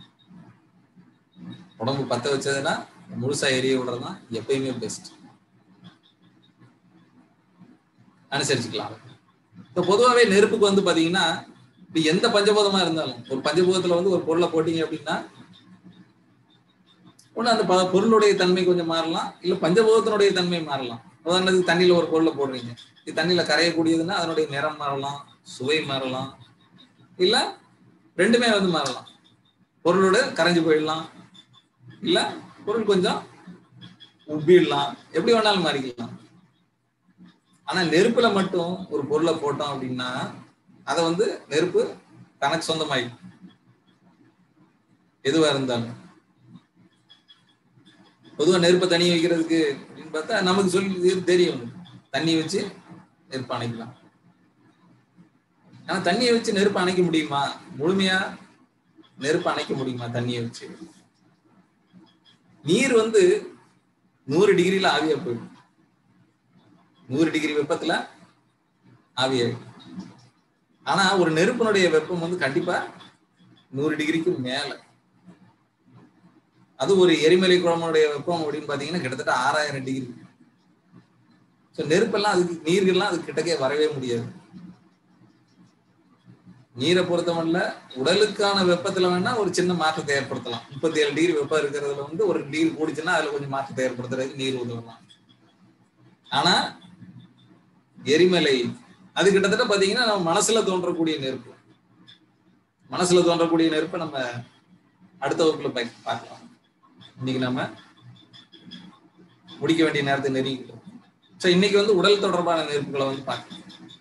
உடம்பு பத்த வச்சதுன்னா முழுசா எரிய விடுறதுதான் எப்பயுமே பெஸ்ட் அனுசரிச்சுக்கலாம் இப்ப பொதுவாவே நெருப்புக்கு வந்து பாத்தீங்கன்னா இப்ப எந்த பஞ்சபூதமா இருந்தாலும் ஒரு பஞ்சபூதத்துல வந்து ஒரு பொருளை போட்டீங்க அப்படின்னா ஒண்ணு அந்த ப- பொருளுடைய தன்மை கொஞ்சம் மாறலாம் இல்ல பஞ்சபூதத்தினுடைய தன்மை மாறலாம் உதாரணத்துக்கு தண்ணியில ஒரு பொருளை போடுறீங்க இது தண்ணியில கரையக்கூடியதுன்னா அதனுடைய நிறம் மாறலாம் சுவை மாறலாம் இல்ல ரெண்டுமே வந்து மாறலாம் பொருளோட கரைஞ்சு போயிடலாம் இல்ல பொருள் கொஞ்சம் உப்பிடலாம் எப்படி வேணாலும் மாறிக்கலாம் ஆனா நெருப்புல மட்டும் ஒரு பொருளை போட்டோம் அப்படின்னா அதை வந்து நெருப்பு தனக்கு சொந்தமாயிடும் எதுவா இருந்தாலும் பொதுவா நெருப்பை தண்ணி வைக்கிறதுக்கு அப்படின்னு பார்த்தா நமக்கு சொல்லி தெரியும் தண்ணி வச்சு நெருப்பு அணைக்கலாம் ஆனா தண்ணியை வச்சு நெருப்பு அணைக்க முடியுமா முழுமையா நெருப்பு அணைக்க முடியுமா தண்ணியை வச்சு நீர் வந்து நூறு டிகிரில ஆவியா போயிடும் நூறு டிகிரி வெப்பத்துல ஆவியாயிடும் ஆனா ஒரு நெருப்பினுடைய வெப்பம் வந்து கண்டிப்பா நூறு டிகிரிக்கு மேல அது ஒரு எரிமலை குழம்புடைய வெப்பம் அப்படின்னு பாத்தீங்கன்னா கிட்டத்தட்ட ஆறாயிரம் டிகிரி ஸோ நெருப்பெல்லாம் அதுக்கு நீர்கள்லாம் அது கிட்டக்கே வரவே முடியாது நீரை பொறுத்தமல்ல உடலுக்கான வெப்பத்துல வேணா ஒரு சின்ன மாற்றத்தை ஏற்படுத்தலாம் முப்பத்தி ஏழு டிகிரி வெப்பம் இருக்கிறதுல வந்து ஒரு டிகிரி கூடிச்சுன்னா அதுல கொஞ்சம் மாற்றத்தை ஏற்படுத்துறதுக்கு நீர் உதவலாம் ஆனா எரிமலை அது கிட்டத்தட்ட பாத்தீங்கன்னா நம்ம மனசுல தோன்றக்கூடிய நெருப்பு மனசுல தோன்றக்கூடிய நெருப்பை நம்ம அடுத்த வகுப்புல பா- பார்க்கலாம் இன்னைக்கு நம்ம முடிக்க வேண்டிய நேரத்தை நெருங்கிட்டோம் ஸோ இன்னைக்கு வந்து உடல் தொடர்பான நெருப்புகளை வந்து பார்க்கலாம்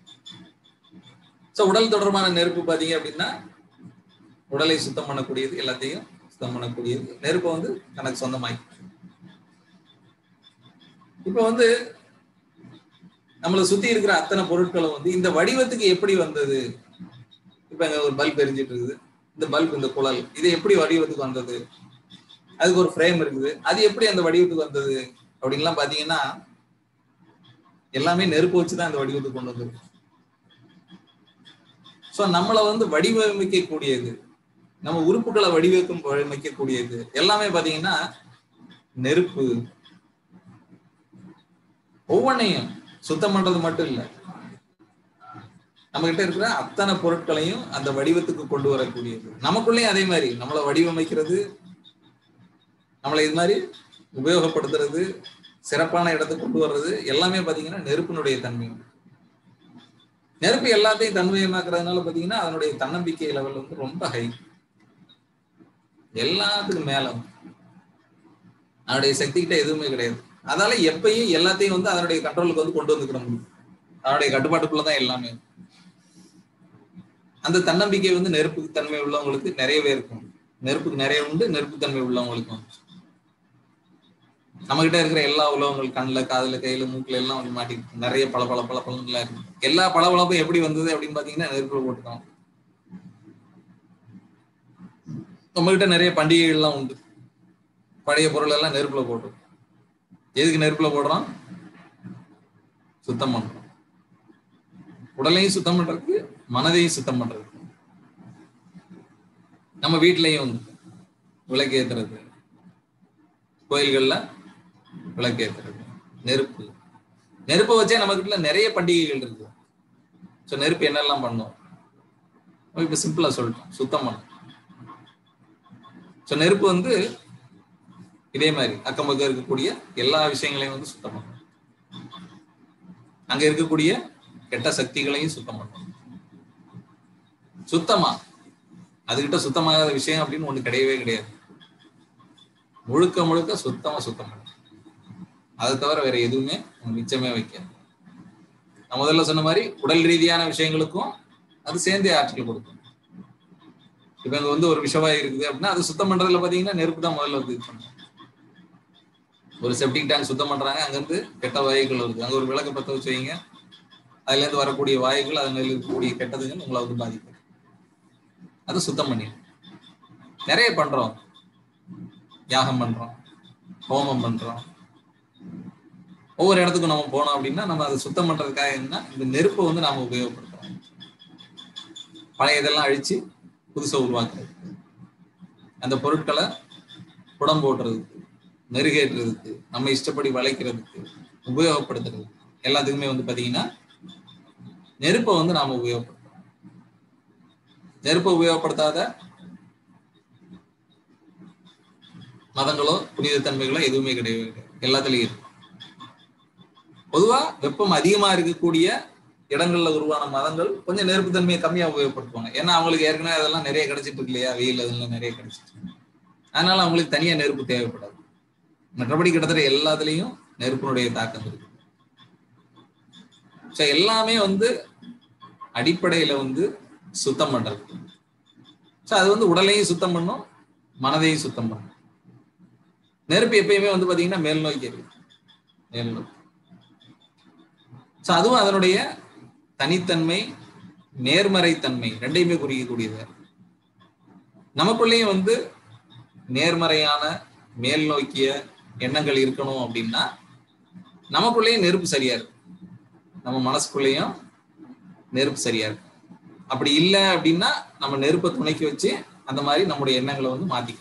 ஸோ உடல் தொடர்பான நெருப்பு பார்த்தீங்க அப்படின்னா உடலை சுத்தம் பண்ணக்கூடியது எல்லாத்தையும் சுத்தம் பண்ணக்கூடியது நெருப்பை வந்து தனக்கு சொந்தமாக்கி இப்போ வந்து நம்மளை சுத்தி இருக்கிற அத்தனை பொருட்களும் வந்து இந்த வடிவத்துக்கு எப்படி வந்தது இப்ப இங்க ஒரு பல்ப் எரிஞ்சிட்டு இருக்குது இந்த பல்ப் இந்த குழல் இது எப்படி வடிவத்துக்கு வந்தது அதுக்கு ஒரு ஃப்ரேம் இருக்குது அது எப்படி அந்த வடிவத்துக்கு வந்தது அப்படின்லாம் பாத்தீங்கன்னா எல்லாமே நெருப்பு வச்சுதான் அந்த வடிவத்துக்கு கொண்டு வந்தது சோ நம்மளை வந்து வடிவமைக்க கூடியது நம்ம உறுப்புகளை வடிவமைக்கும் வடிவமைக்க கூடியது எல்லாமே பாத்தீங்கன்னா நெருப்பு ஒவ்வொன்றையும் சுத்தம் பண்றது மட்டும் இல்ல நம்ம கிட்ட இருக்கிற அத்தனை பொருட்களையும் அந்த வடிவத்துக்கு கொண்டு வரக்கூடியது நமக்குள்ளேயும் அதே மாதிரி நம்மளை வடிவமைக்கிறது நம்மளை இது மாதிரி உபயோகப்படுத்துறது சிறப்பான இடத்துக்கு கொண்டு வர்றது எல்லாமே பாத்தீங்கன்னா நெருப்பினுடைய தன்மை நெருப்பு எல்லாத்தையும் தன்மையமாக்குறதுனால பாத்தீங்கன்னா அதனுடைய தன்னம்பிக்கை லெவல் வந்து ரொம்ப ஹை எல்லாத்துக்கும் மேல அதனுடைய சக்தி கிட்ட எதுவுமே கிடையாது அதால எப்பயும் எல்லாத்தையும் வந்து அதனுடைய கண்ட்ரோலுக்கு வந்து கொண்டு வந்துக்கிற முடியும் அதனுடைய கட்டுப்பாட்டுக்குள்ள தான் எல்லாமே அந்த தன்னம்பிக்கை வந்து நெருப்பு தன்மை உள்ளவங்களுக்கு நிறையவே இருக்கும் நெருப்புக்கு நிறைய உண்டு நெருப்பு தன்மை உள்ளவங்களுக்கும் நம்ம கிட்ட இருக்கிற எல்லா உலகங்கள் கண்ணுல காதுல கையில மூக்குல எல்லாம் வந்து மாட்டிருக்கு நிறைய பல பல பல பலன்களா இருக்கு எல்லா பளபளப்பும் எப்படி வந்தது அப்படின்னு பாத்தீங்கன்னா நெருப்புல போட்டுக்கோம் நம்ம கிட்ட நிறைய பண்டிகைகள்லாம் உண்டு பழைய பொருள் எல்லாம் நெருப்புல போடுறோம் எதுக்கு நெருப்புல போடுறோம் சுத்தம் பண்றோம் உடலையும் சுத்தம் பண்றதுக்கு மனதையும் சுத்தம் பண்றதுக்கு நம்ம வீட்லயும் வந்து விளக்கு ஏத்துறது கோயில்கள்ல விளக்கு ஏத்துறது நெருப்பு நெருப்பை வச்சே நமக்குள்ள நிறைய பண்டிகைகள் இருக்கு ஸோ நெருப்பு என்னெல்லாம் பண்ணும் இப்ப சிம்பிளா சொல்லிட்டோம் சுத்தம் பண்ணும் ஸோ நெருப்பு வந்து இதே மாதிரி அக்கம் பக்கம் இருக்கக்கூடிய எல்லா விஷயங்களையும் வந்து சுத்தம் பண்ணும் அங்க இருக்கக்கூடிய கெட்ட சக்திகளையும் சுத்தம் பண்ணும் சுத்தமா அதுகிட்ட சுத்தமாகாத விஷயம் அப்படின்னு ஒண்ணு கிடையவே கிடையாது முழுக்க முழுக்க சுத்தமா சுத்தம் பண்ணும் அதை தவிர வேற எதுவுமே மிச்சமே வைக்காது நான் முதல்ல சொன்ன மாதிரி உடல் ரீதியான விஷயங்களுக்கும் அது சேர்ந்தே ஆற்றல் கொடுக்கும் இப்ப இங்க வந்து ஒரு விஷவாயு இருக்குது அப்படின்னா அது சுத்தம் பண்றதுல பாத்தீங்கன்னா நெருப்பு தான் முதல்ல வந்து இது பண்ணும் ஒரு செப்டிக் டேங்க் சுத்தம் பண்றாங்க அங்கிருந்து கெட்ட வாயுக்கள் வருது அங்க ஒரு விளக்கு பத்த வச்சு வைங்க அதுல இருந்து வரக்கூடிய வாயுக்கள் அதுல இருக்கக்கூடிய கெட்டதுங்க உங்களை வந்து பாதிக்கும் அது சுத்தம் பண்ணிடும் நிறைய பண்றோம் யாகம் பண்றோம் ஹோமம் பண்றோம் ஒவ்வொரு இடத்துக்கும் நம்ம போனோம் அப்படின்னா நம்ம அதை சுத்தம் பண்றதுக்காக என்ன இந்த நெருப்பை வந்து நாம உபயோகப்படுத்துறோம் பழைய இதெல்லாம் அழிச்சு புதுசா உருவாக்குறது அந்த பொருட்களை புடம் போடுறதுக்கு மெருகேற்றுறதுக்கு நம்ம இஷ்டப்படி வளைக்கிறதுக்கு உபயோகப்படுத்துறது எல்லாத்துக்குமே வந்து பாத்தீங்கன்னா நெருப்பை வந்து நாம உபயோகப்படுத்துறோம் நெருப்பை உபயோகப்படுத்தாத மதங்களோ புனித தன்மைகளோ எதுவுமே கிடையவே கிடையாது எல்லாத்துலயும் இருக்கு பொதுவா வெப்பம் அதிகமா இருக்கக்கூடிய இடங்கள்ல உருவான மதங்கள் கொஞ்சம் நெருப்பு தன்மையை கம்மியா உபயோகப்படுத்துவாங்க ஏன்னா அவங்களுக்கு ஏற்கனவே அதெல்லாம் நிறைய கிடைச்சிட்டு இருக்கு இல்லையா வெயில் அதெல்லாம் நிறைய கிடைச்சிட்டு இருக்கு. அதனால அவங்களுக்கு தனியா நெருப்பு தேவைப்படாது மற்றபடி கிட்டத்தட்ட எல்லாத்துலயும் நெருப்பினுடைய தாக்கம் இருக்கு ஸோ எல்லாமே வந்து அடிப்படையில வந்து சுத்தம் பண்றது ஸோ அது வந்து உடலையும் சுத்தம் பண்ணும் மனதையும் சுத்தம் பண்ணும் நெருப்பு எப்பயுமே வந்து பாத்தீங்கன்னா மேல் நோக்கி இருக்கு மேல் நோக்கி ஸோ அதுவும் அதனுடைய தனித்தன்மை நேர்மறைத்தன்மை ரெண்டையுமே குறிக்கக்கூடியது நமக்குள்ளேயும் வந்து நேர்மறையான மேல் நோக்கிய எண்ணங்கள் இருக்கணும் அப்படின்னா நமக்குள்ளேயும் நெருப்பு சரியா இருக்கு நம்ம மனசுக்குள்ளேயும் நெருப்பு சரியா இருக்கு அப்படி இல்லை அப்படின்னா நம்ம நெருப்பை துணைக்கி வச்சு அந்த மாதிரி நம்முடைய எண்ணங்களை வந்து மாத்திக்கணும்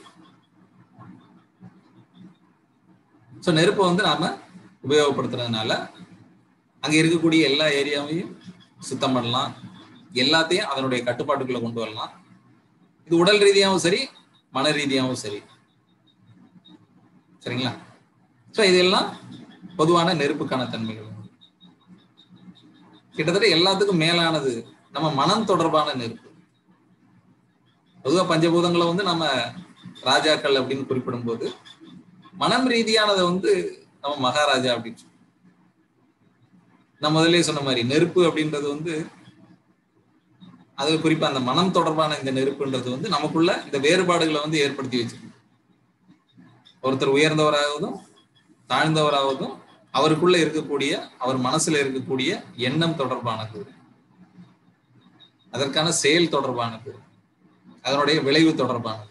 ஸோ நெருப்பை வந்து நாம உபயோகப்படுத்துறதுனால அங்க இருக்கக்கூடிய எல்லா ஏரியாவையும் சுத்தம் பண்ணலாம் எல்லாத்தையும் அதனுடைய கட்டுப்பாட்டுக்குள்ள கொண்டு வரலாம் இது உடல் ரீதியாகவும் சரி மன ரீதியாகவும் சரி சரிங்களா ஸோ இதெல்லாம் பொதுவான நெருப்புக்கான தன்மைகள் கிட்டத்தட்ட எல்லாத்துக்கும் மேலானது நம்ம மனம் தொடர்பான நெருப்பு பொதுவாக பஞ்சபூதங்களை வந்து நம்ம ராஜாக்கள் அப்படின்னு குறிப்பிடும் போது மனம் ரீதியானதை வந்து நம்ம மகாராஜா அப்படின்னு சொல்லுவோம். நான் முதல்ல சொன்ன மாதிரி நெருப்பு அப்படின்றது வந்து அது குறிப்பா அந்த மனம் தொடர்பான இந்த நெருப்புன்றது வந்து நமக்குள்ள இந்த வேறுபாடுகளை வந்து ஏற்படுத்தி வச்சிருக்கு ஒருத்தர் உயர்ந்தவராகவும் தாழ்ந்தவராகவும் அவருக்குள்ள இருக்கக்கூடிய அவர் மனசுல இருக்கக்கூடிய எண்ணம் தொடர்பானது அதற்கான செயல் தொடர்பானது அதனுடைய விளைவு தொடர்பானது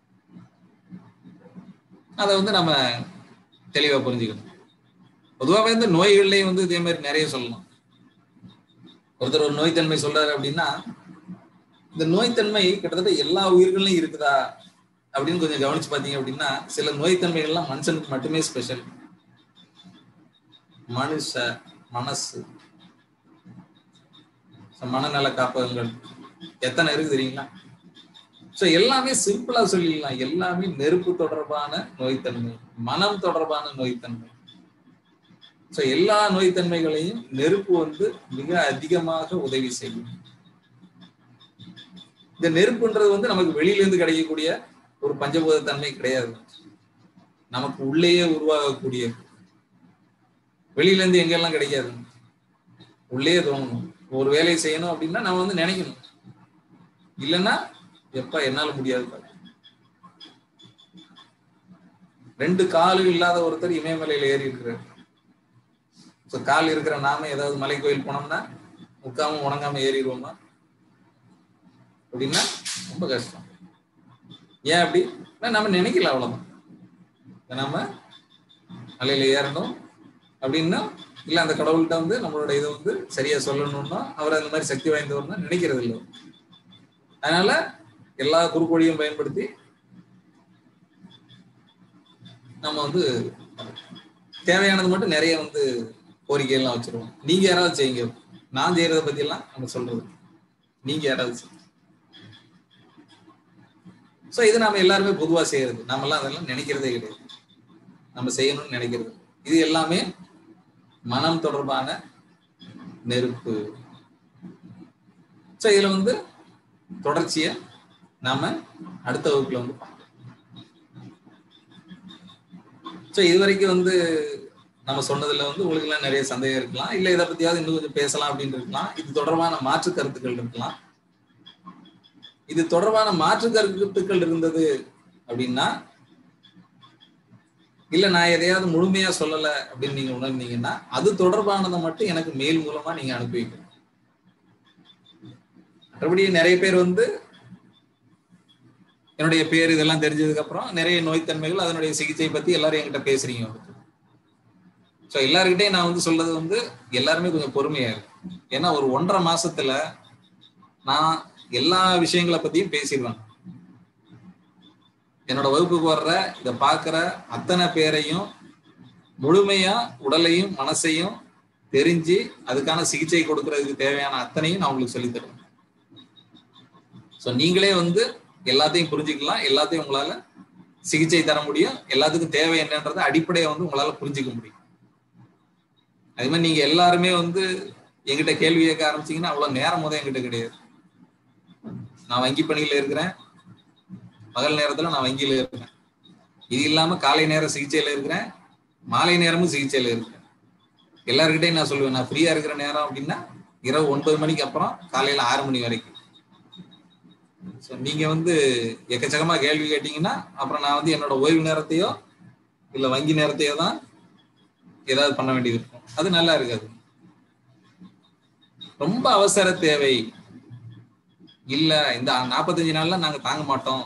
அதை வந்து நம்ம தெளிவா புரிஞ்சுக்கணும் பொதுவாகவே வந்து நோய்கள்லயும் வந்து இதே மாதிரி நிறைய சொல்லலாம் ஒருத்தர் ஒரு நோய்த்தன்மை சொல்றாரு அப்படின்னா இந்த நோய்த்தன்மை கிட்டத்தட்ட எல்லா உயிர்கள்லயும் இருக்குதா அப்படின்னு கொஞ்சம் கவனிச்சு பாத்தீங்க அப்படின்னா சில நோய்த்தன்மைகள்லாம் மனுஷனுக்கு மட்டுமே ஸ்பெஷல் மனுஷ மனசு மனநல காப்பகங்கள் எத்தனை இருக்கு தெரியுங்களா ஸோ எல்லாமே சிம்பிளா சொல்லிடலாம் எல்லாமே நெருப்பு தொடர்பான நோய்த்தன்மை மனம் தொடர்பான நோய்த்தன்மை ஸோ எல்லா நோய்த்தன்மைகளையும் நெருப்பு வந்து மிக அதிகமாக உதவி செய்யும் இந்த நெருப்புன்றது வந்து நமக்கு வெளியில இருந்து கிடைக்கக்கூடிய ஒரு பஞ்சபூத தன்மை கிடையாது நமக்கு உள்ளேயே உருவாகக்கூடியது வெளியில இருந்து எங்கெல்லாம் கிடைக்காது உள்ளே தோணணும் ஒரு வேலையை செய்யணும் அப்படின்னா நம்ம வந்து நினைக்கணும் இல்லைன்னா எப்ப என்னால முடியாது பாரு. ரெண்டு காலும் இல்லாத ஒருத்தர் இமயமலையில ஏறி இருக்கிறார் ஸோ கால் இருக்கிற நாம ஏதாவது மலை கோயில் போனோம்னா முக்காம உணங்காம ஏறிடுவோமா அப்படின்னா ரொம்ப கஷ்டம் ஏன் அப்படி ஏன்னா நம்ம நினைக்கல அவ்வளவுதான் இதை நாம மலையில ஏறணும் அப்படின்னா இல்ல அந்த கடவுள்கிட்ட வந்து நம்மளோட இதை வந்து சரியா சொல்லணும்னா அவர் அந்த மாதிரி சக்தி வாய்ந்தவர்னா நினைக்கிறது இல்லை அதனால எல்லா குறுக்கோடியும் பயன்படுத்தி நம்ம வந்து தேவையானது மட்டும் நிறைய வந்து கோரிக்கை எல்லாம் வச்சிருவோம் நீங்க யாராவது செய்யுங்க நான் செய்யறத பத்தி எல்லாம் நம்ம சொல்றது நீங்க யாராவது செய்யுங்க சோ இது நாம எல்லாருமே பொதுவா செய்யறது நாம எல்லாம் அதெல்லாம் நினைக்கிறதே கிடையாது நம்ம செய்யணும்னு நினைக்கிறது இது எல்லாமே மனம் தொடர்பான நெருப்பு சோ இதுல வந்து தொடர்ச்சிய நாம அடுத்த வகுப்புல வந்து பார்க்கலாம் சோ இது வரைக்கும் வந்து நம்ம சொன்னதுல வந்து உங்களுக்கு எல்லாம் நிறைய சந்தேகம் இருக்கலாம் இல்ல இதை பத்தியாவது இன்னும் கொஞ்சம் பேசலாம் அப்படின்னு இருக்கலாம் இது தொடர்பான மாற்று கருத்துக்கள் இருக்கலாம் இது தொடர்பான மாற்று கருத்துக்கள் இருந்தது அப்படின்னா இல்ல நான் எதையாவது முழுமையா சொல்லல அப்படின்னு நீங்க உணர்ந்தீங்கன்னா அது தொடர்பானதை மட்டும் எனக்கு மெயில் மூலமா நீங்க அனுப்பி வைக்கணும் மற்றபடி நிறைய பேர் வந்து என்னுடைய பேர் இதெல்லாம் தெரிஞ்சதுக்கு அப்புறம் நிறைய நோய்த்தன்மைகள் அதனுடைய சிகிச்சை பத்தி எல்லாரும் என்கிட்ட பேசுறீங்க ஸோ எல்லாருக்கிட்டையும் நான் வந்து சொல்றது வந்து எல்லாருமே கொஞ்சம் பொறுமையா இருக்கும் ஏன்னா ஒரு ஒன்றரை மாசத்துல நான் எல்லா விஷயங்களை பத்தியும் பேசிடுவேன் என்னோட வகுப்புக்கு வர்ற இதை பார்க்குற அத்தனை பேரையும் முழுமையா உடலையும் மனசையும் தெரிஞ்சு அதுக்கான சிகிச்சை கொடுக்கறதுக்கு தேவையான அத்தனையும் நான் உங்களுக்கு சொல்லித் தருவேன் ஸோ நீங்களே வந்து எல்லாத்தையும் புரிஞ்சுக்கலாம் எல்லாத்தையும் உங்களால சிகிச்சை தர முடியும் எல்லாத்துக்கும் தேவை என்னன்றதை அடிப்படையை வந்து உங்களால புரிஞ்சுக்க முடியும் அதே மாதிரி நீங்க எல்லாருமே வந்து எங்கிட்ட கேள்வி கேட்க ஆரம்பிச்சீங்கன்னா அவ்வளவு நேரம் முதல் என்கிட்ட கிடையாது நான் வங்கி பணியில இருக்கிறேன் பகல் நேரத்துல நான் வங்கியில இருக்கிறேன் இது இல்லாம காலை நேர சிகிச்சையில இருக்கிறேன் மாலை நேரமும் சிகிச்சையில இருக்கிறேன் எல்லாருக்கிட்டையும் நான் சொல்லுவேன் நான் ஃப்ரீயா இருக்கிற நேரம் அப்படின்னா இரவு ஒன்பது மணிக்கு அப்புறம் காலையில ஆறு மணி வரைக்கும் ஸோ நீங்க வந்து எக்கச்சக்கமா கேள்வி கேட்டீங்கன்னா அப்புறம் நான் வந்து என்னோட ஓய்வு நேரத்தையோ இல்ல வங்கி நேரத்தையோ தான் ஏதாவது பண்ண வேண்டியது இருக்கும் அது நல்லா இருக்காது ரொம்ப அவசர தேவை இல்ல இந்த நாற்பத்தஞ்சு நாள்ல நாங்க தாங்க மாட்டோம்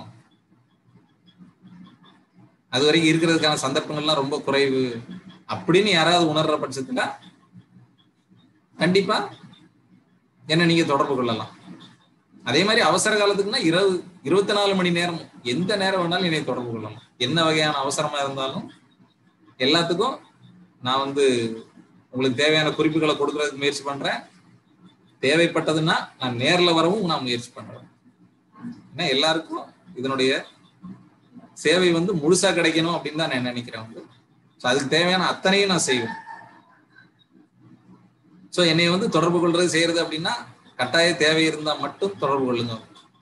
அது வரைக்கும் இருக்கிறதுக்கான சந்தர்ப்பங்கள்லாம் ரொம்ப குறைவு அப்படின்னு யாராவது உணர்ற பட்சத்துல கண்டிப்பா என்ன நீங்க தொடர்பு கொள்ளலாம் அதே மாதிரி அவசர காலத்துக்குன்னா இரவு இருபத்தி நாலு மணி நேரம் எந்த நேரம் வேணாலும் என்னை தொடர்பு கொள்ளலாம் என்ன வகையான அவசரமா இருந்தாலும் எல்லாத்துக்கும் நான் வந்து உங்களுக்கு தேவையான குறிப்புகளை கொடுக்கறதுக்கு முயற்சி பண்றேன் தேவைப்பட்டதுன்னா நான் நேர்ல வரவும் நான் முயற்சி பண்றேன் ஏன்னா எல்லாருக்கும் இதனுடைய சேவை வந்து முழுசா கிடைக்கணும் அப்படின்னு தான் நான் நினைக்கிறேன் வந்து ஸோ அதுக்கு தேவையான அத்தனையும் நான் செய்வேன் ஸோ என்னை வந்து தொடர்பு கொள்றது செய்யறது அப்படின்னா கட்டாய தேவை இருந்தா மட்டும் தொடர்பு கொள்ளுங்க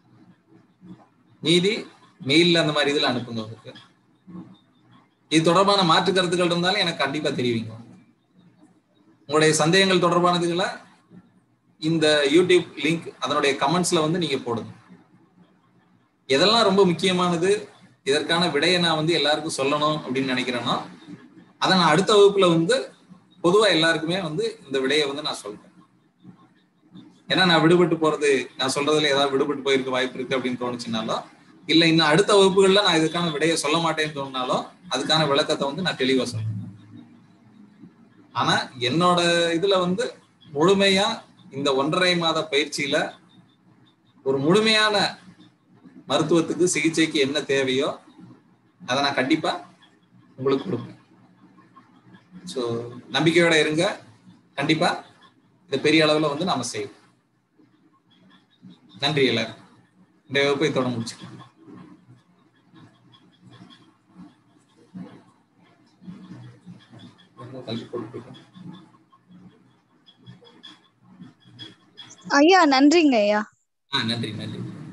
மீதி மெயில்ல அந்த மாதிரி இதுல அனுப்புங்க உங்களுக்கு இது தொடர்பான மாற்று கருத்துக்கள் இருந்தாலும் எனக்கு கண்டிப்பா தெரிவிங்க உங்களுடைய சந்தேகங்கள் தொடர்பானதுகளை இந்த யூடியூப் லிங்க் அதனுடைய கமெண்ட்ஸ்ல வந்து நீங்க போடுங்க எதெல்லாம் ரொம்ப முக்கியமானது இதற்கான விடையை நான் வந்து எல்லாருக்கும் சொல்லணும் அப்படின்னு நினைக்கிறேன்னா அதை நான் அடுத்த வகுப்புல வந்து பொதுவா எல்லாருக்குமே வந்து இந்த விடையை வந்து நான் சொல்றேன் ஏன்னா நான் விடுபட்டு போறது நான் சொல்றதுல ஏதாவது விடுபட்டு போயிருக்க வாய்ப்பு இருக்கு அப்படின்னு தோணுச்சுனாலும் இல்ல இன்னும் அடுத்த வகுப்புகள்ல நான் இதுக்கான விடையை சொல்ல மாட்டேன்னு தோணுனாலும் அதுக்கான விளக்கத்தை வந்து நான் தெளிவா சொல்றேன் ஆனா என்னோட இதுல வந்து முழுமையா இந்த ஒன்றரை மாத பயிற்சியில ஒரு முழுமையான மருத்துவத்துக்கு சிகிச்சைக்கு என்ன தேவையோ அதை நான் கண்டிப்பா உங்களுக்கு கொடுப்பேன் ஸோ நம்பிக்கையோட இருங்க கண்டிப்பா இது பெரிய அளவுல வந்து நாம செய்வோம் நன்றி எல்லாரும் இந்த வகுப்பை தொடர்ந்து முடிச்சுக்கலாம் தள்ளி போட்டு போயிட்டோம். ஐயா நன்றிங்க ஐயா ஆ நன்றி நன்றி